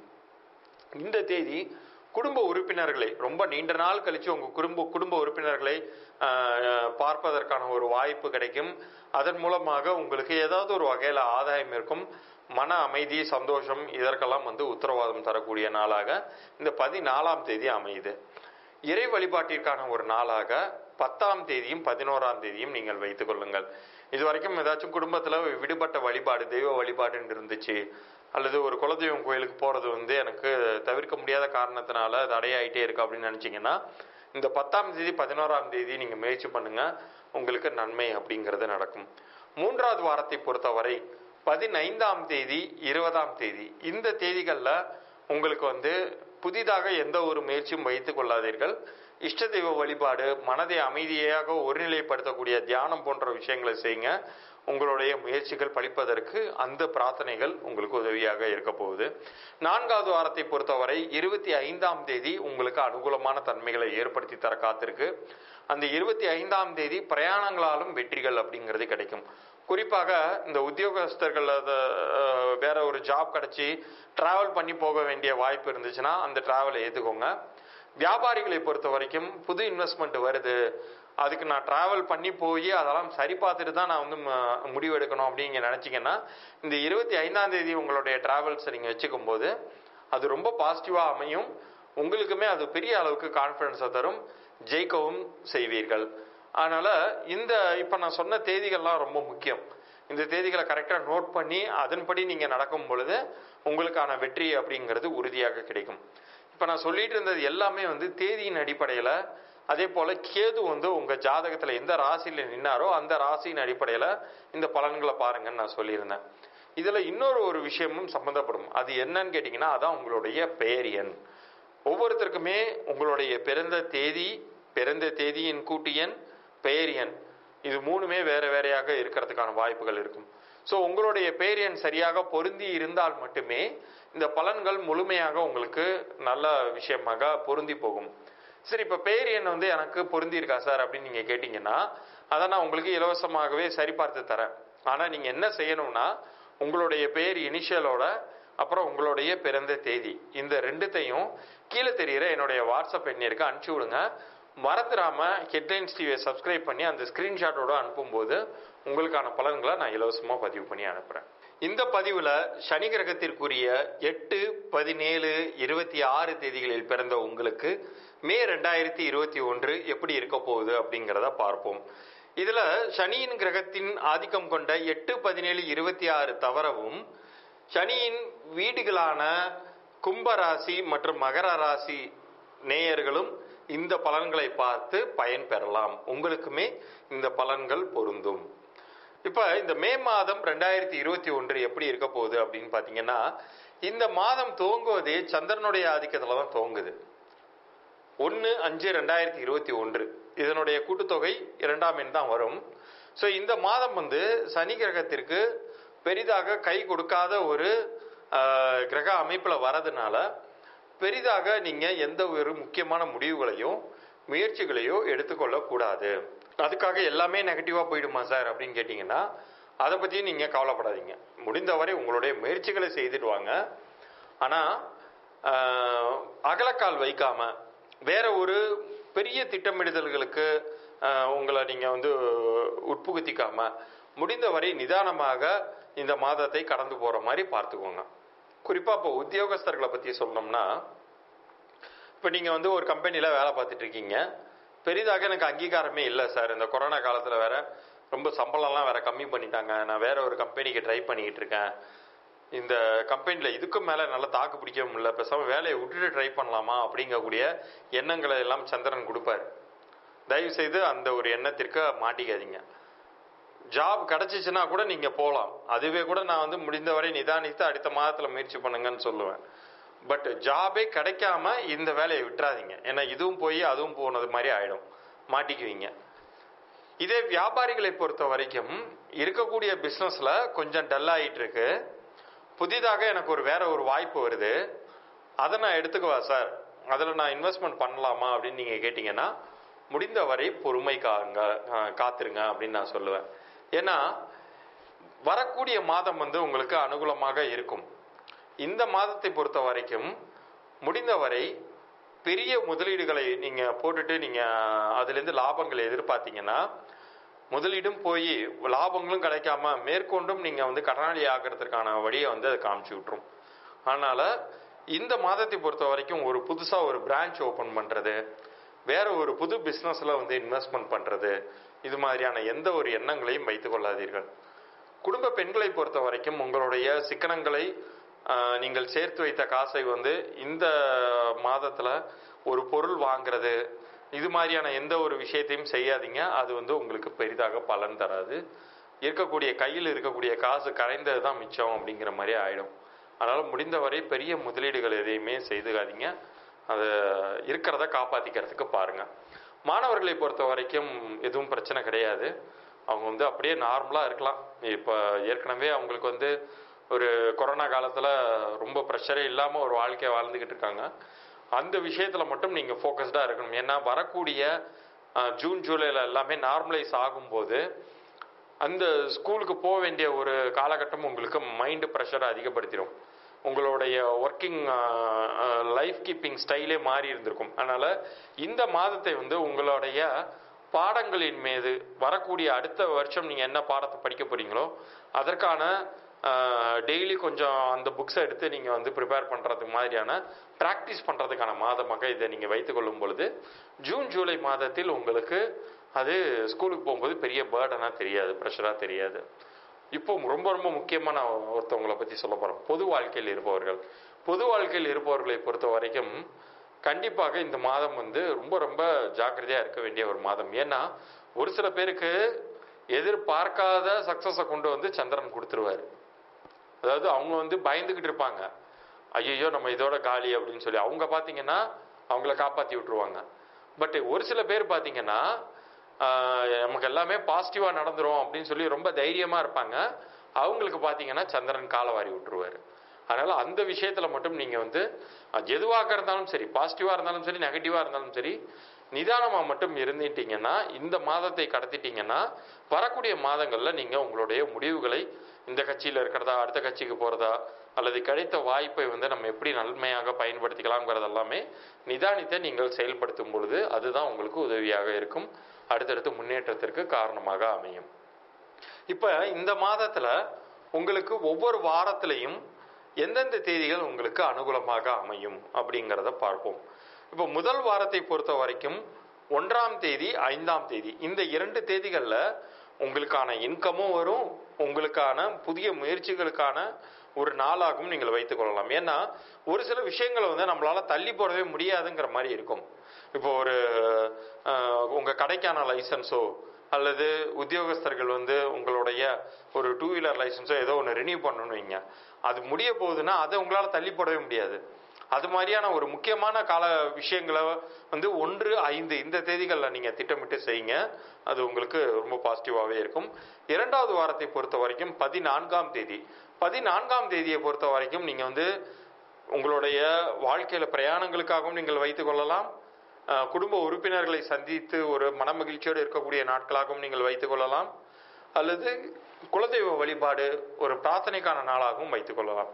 [SPEAKER 1] இந்த தேதி குடும்ப உறுப்பினர்களை ரொம்ப நீண்ட நாள் கழிச்சு உங்க குடும்ப குடும்ப உறுப்பினர்களை ஆஹ், பார்ப்பதற்கான ஒரு வாய்ப்பு கிடைக்கும் அதன் மூலமாக உங்களுக்கு ஏதாவது ஒரு வகையில ஆதாயம் இருக்கும் மன அமைதி சந்தோஷம் இதற்கெல்லாம் வந்து உத்தரவாதம் தரக்கூடிய நாளாக இந்த பதினாலாம் தேதி அமையுது இறை வழிபாட்டிற்கான ஒரு நாளாக பத்தாம் தேதியும் பதினோராம் தேதியும் நீங்கள் வைத்துக் கொள்ளுங்கள் இது வரைக்கும் ஏதாச்சும் குடும்பத்துல விடுபட்ட வழிபாடு தெய்வ வழிபாடுன்னு இருந்துச்சு அல்லது ஒரு குலதெய்வம் கோயிலுக்கு போறது வந்து எனக்கு தவிர்க்க முடியாத காரணத்தினால தடையாயிட்டே இருக்கு அப்படின்னு நினைச்சீங்கன்னா இந்த பத்தாம் தேதி பதினோராம் தேதி நீங்க முயற்சி பண்ணுங்க உங்களுக்கு நன்மை அப்படிங்கிறது நடக்கும் மூன்றாவது வாரத்தை பொறுத்தவரை பதினைந்தாம் தேதி இருபதாம் தேதி இந்த தேதிகள்ல உங்களுக்கு வந்து புதிதாக எந்த ஒரு முயற்சியும் வைத்துக் கொள்ளாதீர்கள் இஷ்ட தெய்வ வழிபாடு மனதை அமைதியாக ஒருநிலைப்படுத்தக்கூடிய தியானம் போன்ற விஷயங்களை செய்யுங்க உங்களுடைய முயற்சிகள் பலிப்பதற்கு அந்த பிரார்த்தனைகள் உங்களுக்கு உதவியாக இருக்க போகுது நான்காவது வாரத்தை பொறுத்தவரை இருபத்தி ஐந்தாம் தேதி உங்களுக்கு அனுகூலமான தன்மைகளை ஏற்படுத்தி தர காத்திருக்கு அந்த இருபத்தி ஐந்தாம் தேதி பிரயாணங்களாலும் வெற்றிகள் அப்படிங்கிறது கிடைக்கும் குறிப்பாக இந்த உத்தியோகஸ்தர்கள் அத, அஹ், வேற ஒரு ஜாப் கிடைச்சி டிராவல் பண்ணி போக வேண்டிய வாய்ப்பு இருந்துச்சுன்னா அந்த டிராவலை ஏத்துக்கோங்க வியாபாரிகளை பொறுத்த வரைக்கும் புது இன்வெஸ்ட்மெண்ட் வருது அதுக்கு நான் டிராவல் பண்ணி போய் அதெல்லாம் சரி பார்த்துட்டு தான் நான் வந்து ம- முடிவு எடுக்கணும் அப்படிங்க நினைச்சீங்கன்னா இந்த இருபத்தி ஐந்தாம் தேதி உங்களுடைய டிராவல்ஸை நீங்க வச்சுக்கும் போது அது ரொம்ப பாசிட்டிவா அமையும் உங்களுக்குமே அது பெரிய அளவுக்கு கான்ஃபிடன்ஸை தரும் ஜெயிக்கவும் செய்வீர்கள் அதனால இந்த இப்ப நான் சொன்ன தேதிகள்லாம் ரொம்ப முக்கியம் இந்த தேதிகளை கரெக்டா நோட் பண்ணி அதன்படி நீங்க நடக்கும் பொழுது உங்களுக்கான வெற்றி அப்படிங்கிறது உறுதியாக கிடைக்கும் இப்போ நான் சொல்லிட்டு இருந்தது எல்லாமே வந்து தேதியின் அடிப்படையில் அதே போல் கேது வந்து உங்கள் ஜாதகத்தில் எந்த ராசியில் நின்னாரோ அந்த ராசியின் அடிப்படையில் இந்த பலன்களை பாருங்கன்னு நான் சொல்லியிருந்தேன் இதில் இன்னொரு ஒரு விஷயமும் சம்மந்தப்படும் அது என்னன்னு கேட்டிங்கன்னா அதான் உங்களுடைய பெயர் எண் ஒவ்வொருத்தருக்குமே உங்களுடைய பிறந்த தேதி பிறந்த தேதியின் கூட்டு எண் பெயர் எண் இது மூணுமே வேற வேறையாக இருக்கிறதுக்கான வாய்ப்புகள் இருக்கும் ஸோ உங்களுடைய பெயர் எண் சரியாக பொருந்தி இருந்தால் மட்டுமே இந்த பலன்கள் முழுமையாக உங்களுக்கு நல்ல விஷயமாக பொருந்தி போகும் சரி இப்போ பெயர் எண் வந்து எனக்கு பொருந்தி இருக்கா சார் அப்படின்னு நீங்கள் கேட்டிங்கன்னா அதை நான் உங்களுக்கு இலவசமாகவே சரிபார்த்து தரேன் ஆனால் நீங்கள் என்ன செய்யணும்னா உங்களுடைய பெயர் இனிஷியலோட அப்புறம் உங்களுடைய பிறந்த தேதி இந்த ரெண்டுத்தையும் கீழே தெரியிற என்னுடைய வாட்ஸ்அப் எண்ணிற்கு அனுப்பிச்சி விடுங்க மறந்துடாம ஹெட்லைன்ஸ் டிவியை சப்ஸ்கிரைப் பண்ணி அந்த ஸ்கிரீன்ஷாட்டோட அனுப்பும்போது உங்களுக்கான பலன்களை நான் இலவசமாக பதிவு பண்ணி அனுப்புகிறேன் இந்த பதிவில் சனி கிரகத்திற்குரிய எட்டு பதினேழு இருபத்தி ஆறு தேதிகளில் பிறந்த உங்களுக்கு மே ரெண்டாயிரத்தி இருபத்தி ஒன்று எப்படி இருக்க போகுது அப்படிங்கிறத பார்ப்போம் இதுல சனியின் கிரகத்தின் ஆதிக்கம் கொண்ட எட்டு பதினேழு இருபத்தி ஆறு தவறவும் சனியின் வீடுகளான கும்ப ராசி மற்றும் மகர ராசி நேயர்களும் இந்த பலன்களை பார்த்து பயன் பெறலாம் உங்களுக்குமே இந்த பலன்கள் பொருந்தும் இப்ப இந்த மே மாதம் ரெண்டாயிரத்தி இருபத்தி ஒன்று எப்படி இருக்க போகுது அப்படின்னு பாத்தீங்கன்னா இந்த மாதம் துவங்குவதே சந்திரனுடைய ஆதிக்கத்துல தான் துவங்குது ஒன்று அஞ்சு ரெண்டாயிரத்தி இருபத்தி ஒன்று இதனுடைய கூட்டுத்தொகை இரண்டாம் எண் தான் வரும் ஸோ இந்த மாதம் வந்து சனி கிரகத்திற்கு பெரிதாக கை கொடுக்காத ஒரு ஆஹ், கிரக அமைப்பில் வரதுனால பெரிதாக நீங்கள் எந்த ஒரு முக்கியமான முடிவுகளையும் முயற்சிகளையோ எடுத்துக்கொள்ளக்கூடாது அதுக்காக எல்லாமே நெகட்டிவாக போயிடுமா சார் அப்படின்னு கேட்டிங்கன்னா அதை பற்றியும் நீங்கள் கவலைப்படாதீங்க முடிந்தவரை உங்களுடைய முயற்சிகளை செய்துட்டு வாங்க ஆனால் அகலக்கால் வைக்காம வேற ஒரு பெரிய திட்டமிடுதல்களுக்கு ஆஹ், உங்களை நீங்கள் வந்து உட்புகுத்திக்காம முடிந்தவரை நிதானமாக இந்த மாதத்தை கடந்து போகிற மாதிரி பார்த்துக்கோங்க குறிப்பாக இப்போ உத்தியோகஸ்தர்களை பற்றி சொன்னோம்னா இப்போ நீங்கள் வந்து ஒரு கம்பெனியில் வேலை பார்த்துட்டு இருக்கீங்க பெரிதாக எனக்கு அங்கீகாரமே இல்லை சார் இந்த கொரோனா காலத்தில் வேற ரொம்ப சம்பளம்லாம் வேற கம்மி பண்ணிட்டாங்க நான் வேற ஒரு கம்பெனிக்கு ட்ரை பண்ணிக்கிட்டு இருக்கேன் இந்த கம்பெனியில் இதுக்கும் மேலே நல்லா தாக்கு பிடிக்க முடியல பேசாமல் வேலையை விட்டுட்டு ட்ரை பண்ணலாமா அப்படிங்கக்கூடிய எண்ணங்களை எல்லாம் சந்திரன் கொடுப்பாரு தயவு செய்து அந்த ஒரு எண்ணத்திற்கு மாட்டிக்காதீங்க ஜாப் கிடைச்சிச்சுன்னா கூட நீங்க போகலாம் அதுவே கூட நான் வந்து முடிந்தவரை நிதானித்து அடுத்த மாதத்துல முயற்சி பண்ணுங்கன்னு சொல்லுவேன் பட் ஜாபே கிடைக்காம இந்த வேலையை விட்டுறாதீங்க ஏன்னா இதுவும் போய் அதுவும் போனது மாதிரி ஆயிடும் மாட்டிக்குவீங்க இதே வியாபாரிகளை பொறுத்த வரைக்கும் இருக்கக்கூடிய பிஸ்னஸ்ல கொஞ்சம் டல் ஆயிட்டு இருக்கு புதிதாக எனக்கு ஒரு வேற ஒரு வாய்ப்பு வருது அதை நான் எடுத்துக்குவா சார் அதில் நான் இன்வெஸ்ட்மெண்ட் பண்ணலாமா அப்படின்னு நீங்கள் கேட்டிங்கன்னா முடிந்தவரை பொறுமை காங்க அஹ், காத்திருங்க அப்படின்னு நான் சொல்லுவேன் ஏன்னா வரக்கூடிய மாதம் வந்து உங்களுக்கு அனுகூலமாக இருக்கும் இந்த மாதத்தை பொறுத்த வரைக்கும் முடிந்தவரை பெரிய முதலீடுகளை நீங்கள் போட்டுட்டு நீங்கள் அதுலேருந்து லாபங்களை எதிர்பார்த்தீங்கன்னா முதலீடும் போய் லாபங்களும் கிடைக்காம மேற்கொண்டும் நீங்கள் வந்து கடனாளி ஆகிறதுக்கான வழியை வந்து அது காமிச்சு விட்டுரும் அதனால இந்த மாதத்தை பொறுத்த வரைக்கும் ஒரு புதுசாக ஒரு பிரான்ச் ஓப்பன் பண்ணுறது வேற ஒரு புது பிஸ்னஸில் வந்து இன்வெஸ்ட்மெண்ட் பண்ணுறது இது மாதிரியான எந்த ஒரு எண்ணங்களையும் வைத்துக் கொள்ளாதீர்கள் குடும்ப பெண்களை பொறுத்த வரைக்கும் உங்களுடைய சிக்கனங்களை ஆஹ், நீங்கள் சேர்த்து வைத்த காசை வந்து இந்த மாதத்துல ஒரு பொருள் வாங்குறது இது மாதிரியான எந்த ஒரு விஷயத்தையும் செய்யாதீங்க அது வந்து உங்களுக்கு பெரிதாக பலன் தராது இருக்கக்கூடிய கையில் இருக்கக்கூடிய காசு கரைந்தது தான் மிச்சம் அப்படிங்கிற மாதிரி ஆயிடும் அதனால முடிந்தவரை பெரிய முதலீடுகள் எதையுமே செய்துக்காதீங்க அதை இருக்கிறத காப்பாத்திக்கிறதுக்கு பாருங்க மாணவர்களை பொறுத்த வரைக்கும் எதுவும் பிரச்சனை கிடையாது அவங்க வந்து அப்படியே நார்மலாக இருக்கலாம் இப்போ ஏற்கனவே அவங்களுக்கு வந்து ஒரு கொரோனா காலத்தில் ரொம்ப ப்ரெஷரே இல்லாமல் ஒரு வாழ்க்கையை வாழ்ந்துக்கிட்டு இருக்காங்க அந்த விஷயத்தில் மட்டும் நீங்கள் ஃபோக்கஸ்டாக இருக்கணும் ஏன்னா வரக்கூடிய அஹ், ஜூன் ஜூலைல எல்லாமே நார்மலைஸ் ஆகும்போது அந்த ஸ்கூலுக்கு போக வேண்டிய ஒரு காலகட்டம் உங்களுக்கு மைண்டு ப்ரெஷரை அதிகப்படுத்திடும் உங்களுடைய ஒர்க்கிங் லைஃப் கீப்பிங் ஸ்டைலே மாறி இருந்திருக்கும் அதனால இந்த மாதத்தை வந்து உங்களுடைய பாடங்களின் மீது வரக்கூடிய அடுத்த வருஷம் நீங்க என்ன பாடத்தை படிக்க போறீங்களோ அதற்கான டெய்லி கொஞ்சம் அந்த புக்ஸை எடுத்து நீங்க வந்து ப்ரிப்பேர் பண்றதுக்கு மாதிரியான ப்ராக்டிஸ் பண்றதுக்கான மாதமாக இதை நீங்க வைத்துக் கொள்ளும் பொழுது ஜூன் ஜூலை மாதத்தில் உங்களுக்கு அது ஸ்கூலுக்கு போகும்போது பெரிய பேர்டனா தெரியாது ப்ரெஷரா தெரியாது இப்போ ரொம்ப ரொம்ப முக்கியமான ஒருத்தவங்களை பத்தி சொல்ல போறோம் பொது வாழ்க்கையில் இருப்பவர்கள் பொது வாழ்க்கையில் இருப்பவர்களை பொறுத்த வரைக்கும் கண்டிப்பாக இந்த மாதம் வந்து ரொம்ப ரொம்ப ஜாக்கிரதையா இருக்க வேண்டிய ஒரு மாதம் ஏன்னா ஒரு சில பேருக்கு எதிர்பார்க்காத சக்சஸை கொண்டு வந்து சந்திரன் கொடுத்துருவாரு அதாவது அவங்க வந்து பயந்துகிட்டு இருப்பாங்க ஐயோ நம்ம இதோட காலி அப்படின்னு சொல்லி அவங்க பார்த்தீங்கன்னா அவங்கள காப்பாற்றி விட்டுருவாங்க பட் ஒரு சில பேர் பார்த்தீங்கன்னா ஆஹ், நமக்கு எல்லாமே பாசிட்டிவாக நடந்துரும் அப்படின்னு சொல்லி ரொம்ப தைரியமாக இருப்பாங்க அவங்களுக்கு பார்த்தீங்கன்னா சந்திரன் காலை வாரி விட்டுருவாரு அதனால அந்த விஷயத்துல மட்டும் நீங்க வந்து அஹ், எதுவாக இருந்தாலும் சரி பாசிட்டிவா இருந்தாலும் சரி நெகட்டிவா இருந்தாலும் சரி நிதானமா மட்டும் இருந்துட்டீங்கன்னா இந்த மாதத்தை கடத்திட்டீங்கன்னா வரக்கூடிய மாதங்கள்ல நீங்க உங்களுடைய முடிவுகளை இந்த கட்சியில இருக்கிறதா அடுத்த கட்சிக்கு போறதா அல்லது கிடைத்த வாய்ப்பை வந்து நம்ம எப்படி நன்மையாக பயன்படுத்திக்கலாம்ங்கிறது எல்லாமே நிதானித்து நீங்கள் செயல்படுத்தும் பொழுது அதுதான் உங்களுக்கு உதவியாக இருக்கும் அடுத்தடுத்து முன்னேற்றத்திற்கு காரணமாக அமையும் இப்ப இந்த மாதத்துல உங்களுக்கு ஒவ்வொரு வாரத்திலையும் எந்தெந்த தேதிகள் உங்களுக்கு அனுகூலமாக அமையும் அப்படிங்கிறத பார்ப்போம் இப்போ முதல் வாரத்தை பொறுத்த வரைக்கும் ஒன்றாம் தேதி ஐந்தாம் தேதி இந்த இரண்டு தேதிகளில் உங்களுக்கான இன்கமும் வரும் உங்களுக்கான புதிய முயற்சிகளுக்கான ஒரு நாளாகவும் நீங்கள் வைத்துக் கொள்ளலாம் ஏன்னா ஒரு சில விஷயங்களை வந்து நம்மளால தள்ளி போடவே முடியாதுங்கிற மாதிரி இருக்கும் இப்போ ஒரு அஹ், உங்க கடைக்கான லைசன்ஸோ அல்லது உத்தியோகஸ்தர்கள் வந்து உங்களுடைய ஒரு டூ வீலர் லைசன்ஸோ ஏதோ ஒன்று ரினியூ பண்ணணும்னு வைங்க அது முடிய போகுதுன்னா அதை உங்களால் தள்ளி போடவே முடியாது அது மாதிரியான ஒரு முக்கியமான கால விஷயங்களை வந்து ஒன்று ஐந்து இந்த தேதிகளில் நீங்கள் திட்டமிட்டு செய்யுங்க அது உங்களுக்கு ரொம்ப பாசிட்டிவாகவே இருக்கும் இரண்டாவது வாரத்தை பொறுத்த வரைக்கும் பதினான்காம் தேதி பதினான்காம் தேதியை பொறுத்த வரைக்கும் நீங்கள் வந்து உங்களுடைய வாழ்க்கையில் பிரயாணங்களுக்காகவும் நீங்கள் வைத்துக் கொள்ளலாம் அஹ், குடும்ப உறுப்பினர்களை சந்தித்து ஒரு மனமகிழ்ச்சியோடு இருக்கக்கூடிய நாட்களாகவும் நீங்கள் வைத்துக் கொள்ளலாம் அல்லது குலதெய்வ வழிபாடு ஒரு பிரார்த்தனைக்கான நாளாகவும் வைத்துக் கொள்ளலாம்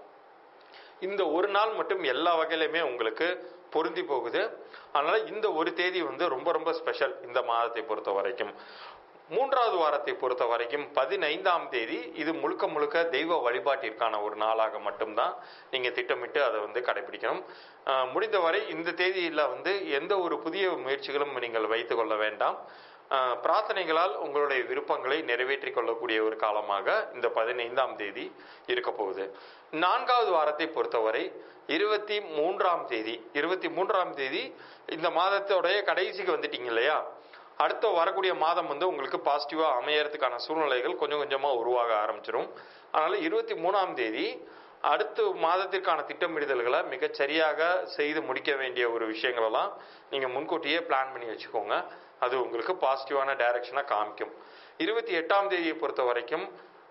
[SPEAKER 1] இந்த ஒரு நாள் மட்டும் எல்லா வகையிலுமே உங்களுக்கு பொருந்தி போகுது அதனால இந்த ஒரு தேதி வந்து ரொம்ப ரொம்ப ஸ்பெஷல் இந்த மாதத்தை பொறுத்த வரைக்கும் மூன்றாவது வாரத்தை பொறுத்த வரைக்கும் பதினைந்தாம் தேதி இது முழுக்க முழுக்க தெய்வ வழிபாட்டிற்கான ஒரு நாளாக மட்டும்தான் நீங்க திட்டமிட்டு அதை வந்து கடைபிடிக்கணும் அஹ், முடிந்தவரை இந்த தேதியில் வந்து எந்த ஒரு புதிய முயற்சிகளும் நீங்கள் வைத்துக் கொள்ள வேண்டாம் அஹ், பிரார்த்தனைகளால் உங்களுடைய விருப்பங்களை நிறைவேற்றிக் கொள்ளக்கூடிய ஒரு காலமாக இந்த பதினைந்தாம் தேதி இருக்க போகுது நான்காவது வாரத்தை பொறுத்தவரை இருபத்தி மூன்றாம் தேதி இருபத்தி மூன்றாம் தேதி இந்த மாதத்தோடைய கடைசிக்கு வந்துட்டீங்க இல்லையா அடுத்த வரக்கூடிய மாதம் வந்து உங்களுக்கு பாசிட்டிவா அமையறதுக்கான சூழ்நிலைகள் கொஞ்சம் கொஞ்சமா உருவாக ஆரம்பிச்சிடும் அதனால இருபத்தி மூணாம் தேதி அடுத்த மாதத்திற்கான திட்டமிடுதல்களை மிகச் சரியாக செய்து முடிக்க வேண்டிய ஒரு விஷயங்களெல்லாம் நீங்க முன்கூட்டியே பிளான் பண்ணி வச்சுக்கோங்க அது உங்களுக்கு பாசிட்டிவான டைரக்ஷனை காமிக்கும் இருபத்தி எட்டாம் தேதியை பொறுத்த வரைக்கும்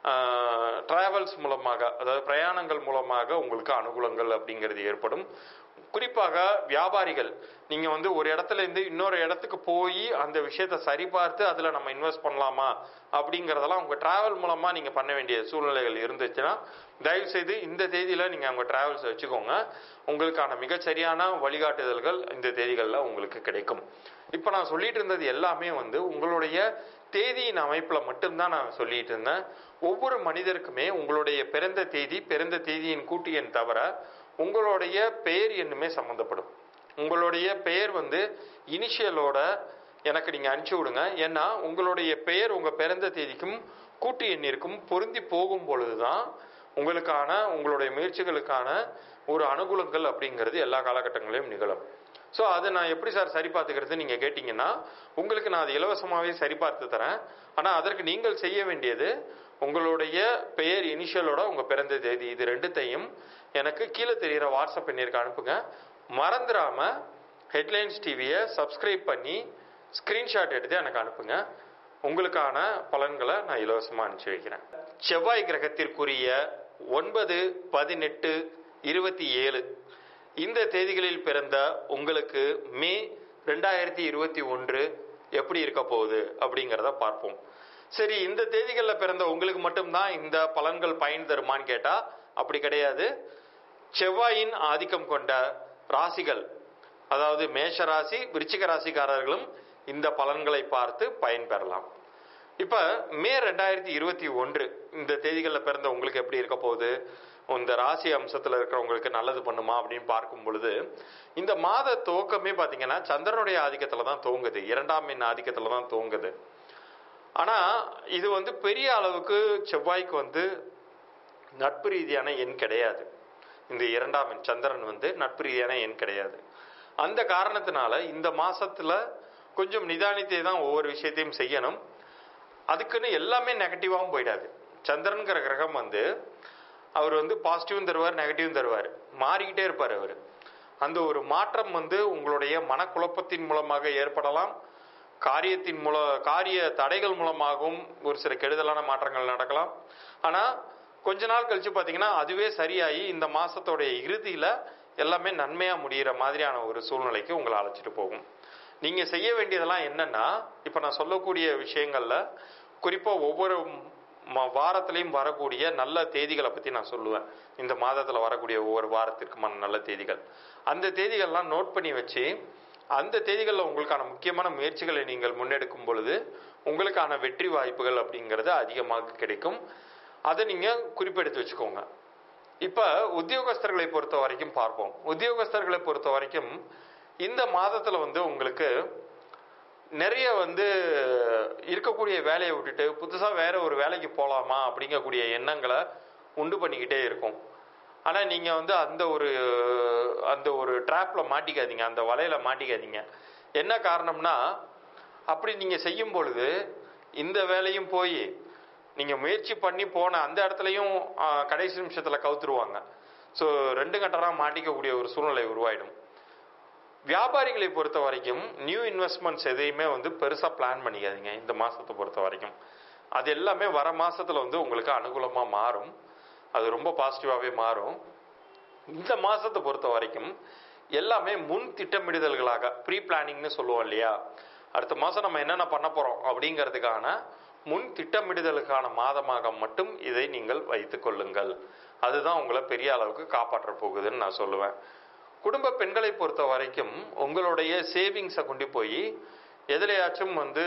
[SPEAKER 1] டிராவல்ஸ் மூலமாக அதாவது பிரயாணங்கள் மூலமாக உங்களுக்கு அனுகூலங்கள் அப்படிங்கிறது ஏற்படும் குறிப்பாக வியாபாரிகள் நீங்க வந்து ஒரு இடத்துல இருந்து இன்னொரு இடத்துக்கு போய் அந்த விஷயத்தை சரிபார்த்து அதுல நம்ம இன்வெஸ்ட் பண்ணலாமா அப்படிங்கறதெல்லாம் உங்க டிராவல் மூலமா நீங்க பண்ண வேண்டிய சூழ்நிலைகள் இருந்துச்சுன்னா தயவு செய்து இந்த தேதியில நீங்க உங்க டிராவல்ஸ் வச்சுக்கோங்க உங்களுக்கான மிகச்சரியான வழிகாட்டுதல்கள் இந்த தேதிகளில் உங்களுக்கு கிடைக்கும் இப்போ நான் சொல்லிட்டு இருந்தது எல்லாமே வந்து உங்களுடைய தேதியின் அமைப்புல மட்டும்தான் நான் சொல்லிட்டு இருந்தேன் ஒவ்வொரு மனிதருக்குமே உங்களுடைய பிறந்த தேதி பிறந்த தேதியின் கூட்டு எண் தவிர உங்களுடைய பெயர் எண்ணுமே சம்மந்தப்படும் உங்களுடைய பெயர் வந்து இனிஷியலோட எனக்கு நீங்க அனுப்பிச்சு விடுங்க ஏன்னா உங்களுடைய பெயர் உங்க பிறந்த தேதிக்கும் கூட்டு எண்ணிற்கும் பொருந்தி போகும் பொழுதுதான் உங்களுக்கான உங்களுடைய முயற்சிகளுக்கான ஒரு அனுகூலங்கள் அப்படிங்கிறது எல்லா காலகட்டங்களிலும் நிகழும் ஸோ அதை நான் எப்படி சார் சரி பார்த்துக்கிறது நீங்க கேட்டீங்கன்னா உங்களுக்கு நான் அது இலவசமாகவே சரி பார்த்து தரேன் ஆனால் அதற்கு நீங்கள் செய்ய வேண்டியது உங்களுடைய பெயர் இனிஷியலோட உங்க பிறந்த தேதி இது ரெண்டுத்தையும் எனக்கு கீழே தெரிகிற வாட்ஸ்அப் எண்ணிற்கு அனுப்புங்க மறந்துடாம ஹெட்லைன்ஸ் டிவியை சப்ஸ்கிரைப் பண்ணி ஸ்கிரீன்ஷாட் எடுத்து எனக்கு அனுப்புங்க உங்களுக்கான பலன்களை நான் இலவசமாக அனுப்பிச்சு வைக்கிறேன் செவ்வாய் கிரகத்திற்குரிய ஒன்பது பதினெட்டு இருபத்தி ஏழு இந்த தேதிகளில் பிறந்த உங்களுக்கு மே ரெண்டாயிரத்தி இருபத்தி ஒன்று எப்படி இருக்க போகுது அப்படிங்கிறத பார்ப்போம் சரி இந்த தேதிகளில் பிறந்த உங்களுக்கு மட்டும்தான் இந்த பலன்கள் பயன் தருமான்னு கேட்டா அப்படி கிடையாது செவ்வாயின் ஆதிக்கம் கொண்ட ராசிகள் அதாவது மேஷ ராசி விருச்சிக ராசிக்காரர்களும் இந்த பலன்களை பார்த்து பயன்பெறலாம் இப்ப மே ரெண்டாயிரத்தி இருபத்தி ஒன்று இந்த தேதிகளில் பிறந்த உங்களுக்கு எப்படி இருக்க போகுது இந்த ராசி அம்சத்துல இருக்கிறவங்களுக்கு நல்லது பண்ணுமா அப்படின்னு பார்க்கும் பொழுது இந்த மாத துவக்கமே பாத்தீங்கன்னா சந்திரனுடைய ஆதிக்கத்துல தான் துவங்குது இரண்டாம் எண் ஆதிக்கத்துல தான் துவங்குது ஆனா இது வந்து பெரிய அளவுக்கு செவ்வாய்க்கு வந்து நட்பு ரீதியான எண் கிடையாது இந்த இரண்டாம் எண் சந்திரன் வந்து நட்பு ரீதியான எண் கிடையாது அந்த காரணத்தினால இந்த மாசத்துல கொஞ்சம் நிதானித்தே தான் ஒவ்வொரு விஷயத்தையும் செய்யணும் அதுக்குன்னு எல்லாமே நெகட்டிவாகவும் போயிடாது சந்திரன்கிற கிரகம் வந்து அவர் வந்து பாசிட்டிவும் தருவார் நெகட்டிவும் தருவார் மாறிக்கிட்டே இருப்பார் அவர் அந்த ஒரு மாற்றம் வந்து உங்களுடைய மனக்குழப்பத்தின் மூலமாக ஏற்படலாம் காரியத்தின் மூல காரிய தடைகள் மூலமாகவும் ஒரு சில கெடுதலான மாற்றங்கள் நடக்கலாம் ஆனால் கொஞ்ச நாள் கழிச்சு பார்த்தீங்கன்னா அதுவே சரியாகி இந்த மாசத்தோடைய இறுதியில் எல்லாமே நன்மையாக முடிகிற மாதிரியான ஒரு சூழ்நிலைக்கு உங்களை அழைச்சிட்டு போகும் நீங்கள் செய்ய வேண்டியதெல்லாம் என்னன்னா இப்போ நான் சொல்லக்கூடிய விஷயங்கள்ல குறிப்பாக ஒவ்வொரு ம- வாரத்திலையும் வரக்கூடிய நல்ல தேதிகளை பற்றி நான் சொல்லுவேன் இந்த மாதத்தில் வரக்கூடிய ஒவ்வொரு வாரத்திற்குமான நல்ல தேதிகள் அந்த தேதிகள்லாம் நோட் பண்ணி வச்சு அந்த தேதிகளில் உங்களுக்கான முக்கியமான முயற்சிகளை நீங்கள் முன்னெடுக்கும் பொழுது உங்களுக்கான வெற்றி வாய்ப்புகள் அப்படிங்கிறது அதிகமாக கிடைக்கும் அதை நீங்கள் குறிப்பெடுத்து வச்சுக்கோங்க இப்போ உத்தியோகஸ்தர்களை பொறுத்த வரைக்கும் பார்ப்போம் உத்தியோகஸ்தர்களை பொறுத்த வரைக்கும் இந்த மாதத்தில் வந்து உங்களுக்கு நிறைய வந்து இருக்கக்கூடிய வேலையை விட்டுட்டு புதுசாக வேற ஒரு வேலைக்கு போகலாமா அப்படிங்கக்கூடிய எண்ணங்களை உண்டு பண்ணிக்கிட்டே இருக்கும் ஆனால் நீங்கள் வந்து அந்த ஒரு அந்த ஒரு ட்ராப்பில் மாட்டிக்காதீங்க அந்த வலையில மாட்டிக்காதீங்க என்ன காரணம்னா அப்படி நீங்கள் செய்யும் பொழுது இந்த வேலையும் போய் நீங்கள் முயற்சி பண்ணி போன அந்த இடத்துலையும் ஆ, கடைசி நிமிஷத்தில் கவுத்துருவாங்க ஸோ ரெண்டு கட்டராக மாட்டிக்கக்கூடிய ஒரு சூழ்நிலை உருவாயிடும் வியாபாரிகளை பொறுத்த வரைக்கும் நியூ இன்வெஸ்ட்மெண்ட்ஸ் எதையுமே வந்து பெருசாக பிளான் பண்ணிக்காதீங்க இந்த மாதத்தை பொறுத்த வரைக்கும் அது எல்லாமே வர மாசத்துல வந்து உங்களுக்கு அனுகூலமாக மாறும் அது ரொம்ப பாசிட்டிவாகவே மாறும் இந்த மாசத்தை பொறுத்த வரைக்கும் எல்லாமே முன் திட்டமிடுதல்களாக ப்ரீ பிளானிங்னு சொல்லுவோம் இல்லையா அடுத்த மாதம் நம்ம என்னென்ன பண்ண போகிறோம் அப்படிங்கிறதுக்கான முன் திட்டமிடுதலுக்கான மாதமாக மட்டும் இதை நீங்கள் வைத்துக் கொள்ளுங்கள் அதுதான் உங்களை பெரிய அளவுக்கு காப்பாற்ற போகுதுன்னு நான் சொல்லுவேன் குடும்ப பெண்களை பொறுத்த வரைக்கும் உங்களுடைய சேவிங்ஸை கொண்டு போய் எதுலையாச்சும் வந்து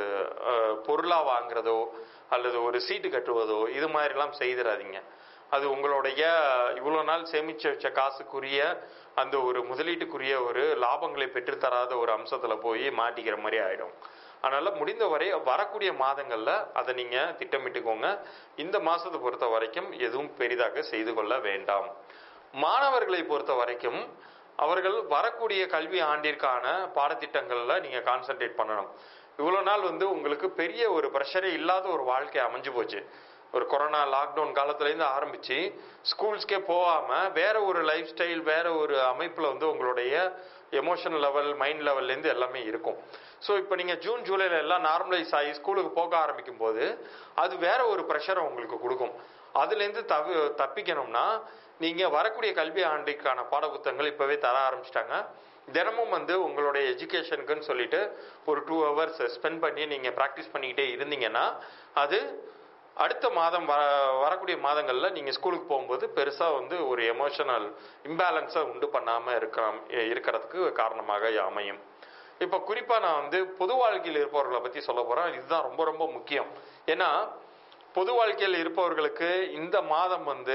[SPEAKER 1] அஹ், பொருளா வாங்குறதோ அல்லது ஒரு சீட்டு கட்டுவதோ இது மாதிரிலாம் செய்திடாதீங்க அது உங்களுடைய இவ்வளோ நாள் சேமிச்சு வச்ச காசுக்குரிய அந்த ஒரு முதலீட்டுக்குரிய ஒரு லாபங்களை பெற்றுத்தராத ஒரு அம்சத்துல போய் மாட்டிக்கிற மாதிரி ஆயிடும் அதனால முடிந்தவரை வரக்கூடிய மாதங்கள்ல அதை நீங்க திட்டமிட்டுக்கோங்க இந்த மாசத்தை பொறுத்த வரைக்கும் எதுவும் பெரிதாக செய்து கொள்ள வேண்டாம் மாணவர்களை பொறுத்த வரைக்கும் அவர்கள் வரக்கூடிய கல்வி ஆண்டிற்கான பாடத்திட்டங்கள்ல நீங்க கான்சென்ட்ரேட் பண்ணணும் இவ்வளோ நாள் வந்து உங்களுக்கு பெரிய ஒரு ப்ரெஷரே இல்லாத ஒரு வாழ்க்கை அமைஞ்சு போச்சு ஒரு கொரோனா லாக்டவுன் காலத்துலேருந்து ஆரம்பிச்சு ஸ்கூல்ஸ்க்கே போகாம வேற ஒரு லைஃப் ஸ்டைல் வேற ஒரு அமைப்புல வந்து உங்களுடைய எமோஷனல் லெவல் மைண்ட் லெவல்லேருந்து எல்லாமே இருக்கும் ஸோ இப்போ நீங்கள் ஜூன் ஜூலைல எல்லாம் நார்மலைஸ் ஆகி ஸ்கூலுக்கு போக ஆரம்பிக்கும் போது அது வேற ஒரு ப்ரெஷரை உங்களுக்கு கொடுக்கும் அதுலேருந்து தவி தப்பிக்கணும்னா நீங்கள் வரக்கூடிய கல்வி ஆண்டுக்கான பாடப்புத்தகங்கள் இப்போவே தர ஆரம்பிச்சிட்டாங்க தினமும் வந்து உங்களுடைய எஜுகேஷனுக்குன்னு சொல்லிட்டு ஒரு டூ ஹவர்ஸ் ஸ்பெண்ட் பண்ணி நீங்கள் ப்ராக்டிஸ் பண்ணிக்கிட்டே இருந்தீங்கன்னா அது அடுத்த மாதம் வர வரக்கூடிய மாதங்களில் நீங்கள் ஸ்கூலுக்கு போகும்போது பெருசாக வந்து ஒரு எமோஷனல் இம்பேலன்ஸை உண்டு பண்ணாமல் இருக்கலாம் இருக்கிறதுக்கு காரணமாக அமையும் இப்போ குறிப்பாக நான் வந்து பொது வாழ்க்கையில் இருப்பவர்களை பற்றி சொல்ல போகிறேன் இதுதான் ரொம்ப ரொம்ப முக்கியம் ஏன்னா பொது வாழ்க்கையில் இருப்பவர்களுக்கு இந்த மாதம் வந்து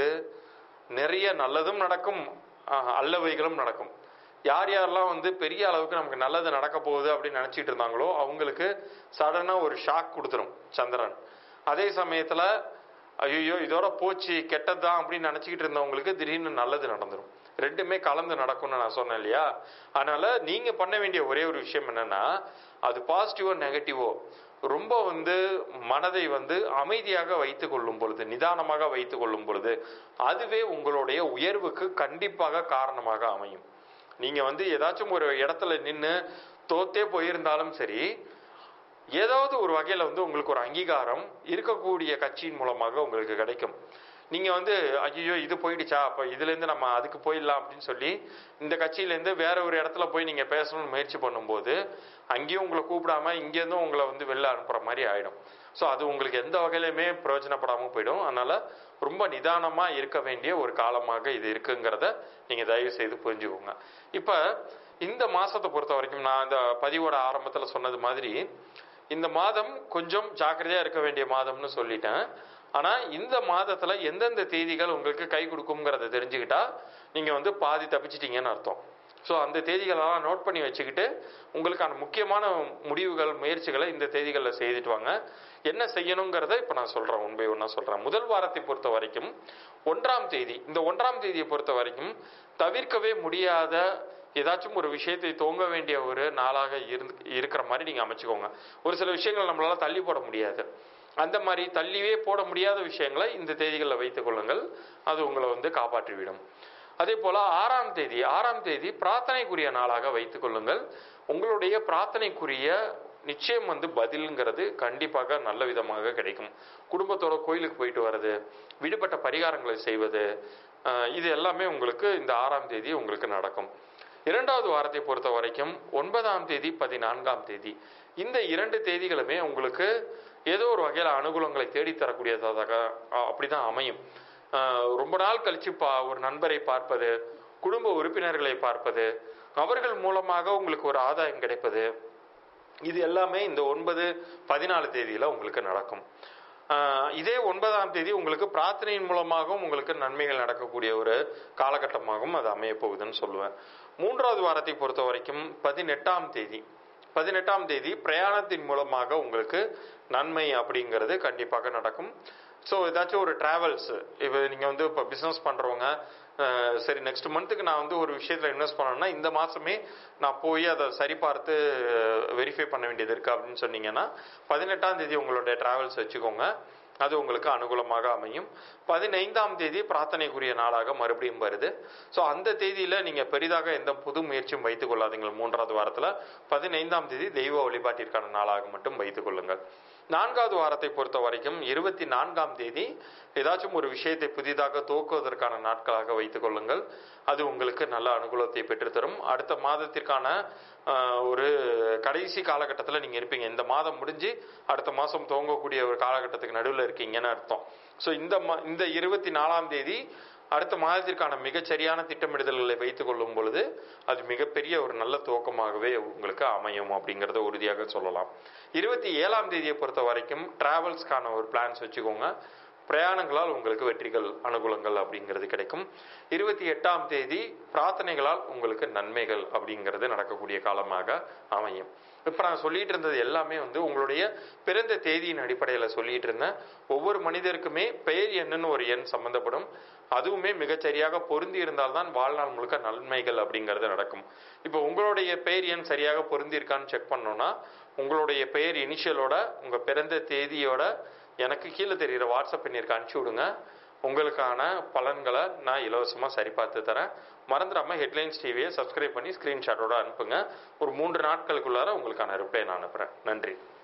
[SPEAKER 1] நிறைய நல்லதும் நடக்கும் அஹ், அல்லவைகளும் நடக்கும் யார் யாரெல்லாம் வந்து பெரிய அளவுக்கு நமக்கு நல்லது நடக்க போகுது அப்படின்னு நினச்சிட்டு இருந்தாங்களோ அவங்களுக்கு சடனாக ஒரு ஷாக் கொடுத்துரும் சந்திரன் அதே சமயத்தில் ஐயோ இதோட போச்சு கெட்டதுதான் அப்படின்னு நினச்சிக்கிட்டு இருந்தவங்களுக்கு திடீர்னு நல்லது நடந்துடும் ரெண்டுமே கலந்து நடக்கும்னு நான் சொன்னேன் இல்லையா அதனால நீங்க பண்ண வேண்டிய ஒரே ஒரு விஷயம் என்னன்னா அது பாசிட்டிவோ நெகட்டிவோ ரொம்ப வந்து மனதை வந்து அமைதியாக வைத்துக் கொள்ளும் பொழுது நிதானமாக வைத்துக் கொள்ளும் பொழுது அதுவே உங்களுடைய உயர்வுக்கு கண்டிப்பாக காரணமாக அமையும் நீங்க வந்து ஏதாச்சும் ஒரு இடத்துல நின்று தோத்தே போயிருந்தாலும் சரி ஏதாவது ஒரு வகையில் வந்து உங்களுக்கு ஒரு அங்கீகாரம் இருக்கக்கூடிய கட்சியின் மூலமாக உங்களுக்கு கிடைக்கும் நீங்கள் வந்து ஐயோ இது போயிடுச்சா அப்போ இதுலேருந்து நம்ம அதுக்கு போயிடலாம் அப்படின்னு சொல்லி இந்த கட்சியிலேருந்து வேற ஒரு இடத்துல போய் நீங்கள் பேசணும்னு முயற்சி பண்ணும்போது அங்கேயும் உங்களை கூப்பிடாம இங்கேருந்தும் உங்களை வந்து வெளில அனுப்புகிற மாதிரி ஆயிடும் ஸோ அது உங்களுக்கு எந்த வகையிலுமே பிரயோஜனப்படாமல் போயிடும் அதனால ரொம்ப நிதானமாக இருக்க வேண்டிய ஒரு காலமாக இது இருக்குங்கிறத நீங்கள் தயவு செய்து புரிஞ்சுக்கோங்க இப்போ இந்த மாசத்தை பொறுத்த வரைக்கும் நான் இந்த பதிவோட ஆரம்பத்தில் சொன்னது மாதிரி இந்த மாதம் கொஞ்சம் ஜாக்கிரதையா இருக்க வேண்டிய மாதம்னு சொல்லிட்டேன் ஆனா இந்த மாதத்துல எந்தெந்த தேதிகள் உங்களுக்கு கை கொடுக்குங்கிறத தெரிஞ்சுக்கிட்டா நீங்க வந்து பாதி தப்பிச்சிட்டீங்கன்னு அர்த்தம் ஸோ அந்த தேதிகளெல்லாம் நோட் பண்ணி வச்சுக்கிட்டு உங்களுக்கான முக்கியமான முடிவுகள் முயற்சிகளை இந்த தேதிகளில் செய்துட்டு வாங்க என்ன செய்யணுங்கிறத இப்போ நான் சொல்கிறேன் ஒன் பை ஒன்னாக சொல்கிறேன் முதல் வாரத்தை பொறுத்த வரைக்கும் ஒன்றாம் தேதி இந்த ஒன்றாம் தேதியை பொறுத்த வரைக்கும் தவிர்க்கவே முடியாத ஏதாச்சும் ஒரு விஷயத்தை துவங்க வேண்டிய ஒரு நாளாக இருந்து இருக்கிற மாதிரி நீங்கள் அமைச்சுக்கோங்க ஒரு சில விஷயங்கள் நம்மளால தள்ளி போட முடியாது அந்த மாதிரி தள்ளியே போட முடியாத விஷயங்களை இந்த தேதிகளில் வைத்துக் கொள்ளுங்கள் அது உங்களை வந்து காப்பாற்றிவிடும் அதே போல ஆறாம் தேதி ஆறாம் தேதி பிரார்த்தனைக்குரிய நாளாக வைத்துக் கொள்ளுங்கள் உங்களுடைய பிரார்த்தனைக்குரிய நிச்சயம் வந்து பதிலுங்கிறது கண்டிப்பாக நல்ல விதமாக கிடைக்கும் குடும்பத்தோட கோயிலுக்கு போயிட்டு வர்றது விடுபட்ட பரிகாரங்களை செய்வது அஹ், இது எல்லாமே உங்களுக்கு இந்த ஆறாம் தேதி உங்களுக்கு நடக்கும் இரண்டாவது வாரத்தை பொறுத்த வரைக்கும் ஒன்பதாம் தேதி பதினான்காம் தேதி இந்த இரண்டு தேதிகளுமே உங்களுக்கு ஏதோ ஒரு வகையில் அனுகூலங்களை தேடித்தரக்கூடியதாக அஹ், அப்படிதான் அமையும் அஹ், ரொம்ப நாள் கழிச்சு பா ஒரு நண்பரை பார்ப்பது குடும்ப உறுப்பினர்களை பார்ப்பது அவர்கள் மூலமாக உங்களுக்கு ஒரு ஆதாயம் கிடைப்பது இது எல்லாமே இந்த ஒன்பது பதினாலு தேதியில உங்களுக்கு நடக்கும் ஆஹ் இதே ஒன்பதாம் தேதி உங்களுக்கு பிரார்த்தனையின் மூலமாகவும் உங்களுக்கு நன்மைகள் நடக்கக்கூடிய ஒரு காலகட்டமாகவும் அது அமைய போகுதுன்னு சொல்லுவேன் மூன்றாவது வாரத்தை பொறுத்த வரைக்கும் பதினெட்டாம் தேதி பதினெட்டாம் தேதி பிரயாணத்தின் மூலமாக உங்களுக்கு நன்மை அப்படிங்கிறது கண்டிப்பாக நடக்கும் ஸோ ஏதாச்சும் ஒரு டிராவல்ஸ் இப்போ நீங்கள் வந்து இப்போ பிஸ்னஸ் பண்ணுறவங்க சரி நெக்ஸ்ட் மந்த்துக்கு நான் வந்து ஒரு விஷயத்தில் இன்வெஸ்ட் பண்ணணும்னா இந்த மாதமே நான் போய் அதை சரிபார்த்து வெரிஃபை பண்ண வேண்டியது இருக்குது அப்படின்னு சொன்னீங்கன்னா பதினெட்டாம் தேதி உங்களுடைய டிராவல்ஸ் வச்சுக்கோங்க அது உங்களுக்கு அனுகூலமாக அமையும் பதினைந்தாம் தேதி பிரார்த்தனைக்குரிய நாளாக மறுபடியும் வருது ஸோ அந்த தேதியில் நீங்கள் பெரிதாக எந்த புது முயற்சியும் வைத்துக் கொள்ளாதீங்கள் மூன்றாவது வாரத்தில் பதினைந்தாம் தேதி தெய்வ வழிபாட்டிற்கான நாளாக மட்டும் வைத்துக் கொள்ளுங்கள் நான்காவது வாரத்தை பொறுத்த வரைக்கும் இருபத்தி நான்காம் தேதி ஏதாச்சும் ஒரு விஷயத்தை புதிதாக துவக்குவதற்கான நாட்களாக வைத்துக் கொள்ளுங்கள் அது உங்களுக்கு நல்ல அனுகூலத்தை பெற்றுத்தரும் அடுத்த மாதத்திற்கான ஆஹ், ஒரு கடைசி காலகட்டத்தில் நீங்கள் இருப்பீங்க இந்த மாதம் முடிஞ்சு அடுத்த மாதம் துவங்கக்கூடிய ஒரு காலகட்டத்துக்கு நடுவில் இருக்கீங்கன்னு அர்த்தம் ஸோ இந்த ம- இந்த இருபத்தி நாலாம் தேதி அடுத்த மாதத்திற்கான மிகச்சரியான திட்டமிடுதல்களை வைத்துக் கொள்ளும் பொழுது அது மிகப்பெரிய ஒரு நல்ல துவக்கமாகவே உங்களுக்கு அமையும் அப்படிங்கிறத உறுதியாக சொல்லலாம் இருபத்தி ஏழாம் தேதியை பொறுத்த வரைக்கும் டிராவல்ஸ்க்கான ஒரு பிளான்ஸ் வச்சுக்கோங்க பிரயாணங்களால் உங்களுக்கு வெற்றிகள் அனுகூலங்கள் அப்படிங்கிறது கிடைக்கும் இருபத்தி எட்டாம் தேதி பிரார்த்தனைகளால் உங்களுக்கு நன்மைகள் அப்படிங்கிறது நடக்கக்கூடிய காலமாக அமையும் இப்போ நான் சொல்லிட்டு இருந்தது எல்லாமே வந்து உங்களுடைய பிறந்த தேதியின் அடிப்படையில் சொல்லிட்டு இருந்தேன் ஒவ்வொரு மனிதருக்குமே பெயர் எண்ணுன்னு ஒரு எண் சம்பந்தப்படும் அதுவுமே மிகச்சரியாக பொருந்தி இருந்தால்தான் வாழ்நாள் முழுக்க நன்மைகள் அப்படிங்கிறது நடக்கும் இப்போ உங்களுடைய பெயர் எண் சரியாக பொருந்தி இருக்கான்னு செக் பண்ணோம்னா உங்களுடைய பெயர் இனிஷியலோட உங்க பிறந்த தேதியோட எனக்கு கீழே தெரிகிற வாட்ஸ்அப் எண்ணிற்கு அனுப்பிச்சி விடுங்க உங்களுக்கான பலன்களை நான் இலவசமாக சரி பார்த்து தரேன் மறந்துடாம ஹெட்லைன்ஸ் டிவியை சப்ஸ்கிரைப் பண்ணி ஸ்க்ரீன்ஷாட்டோட அனுப்புங்க ஒரு மூன்று நாட்களுக்குள்ளார உங்களுக்கான ரிப்ளை நான் அனுப்புகிறேன் நன்றி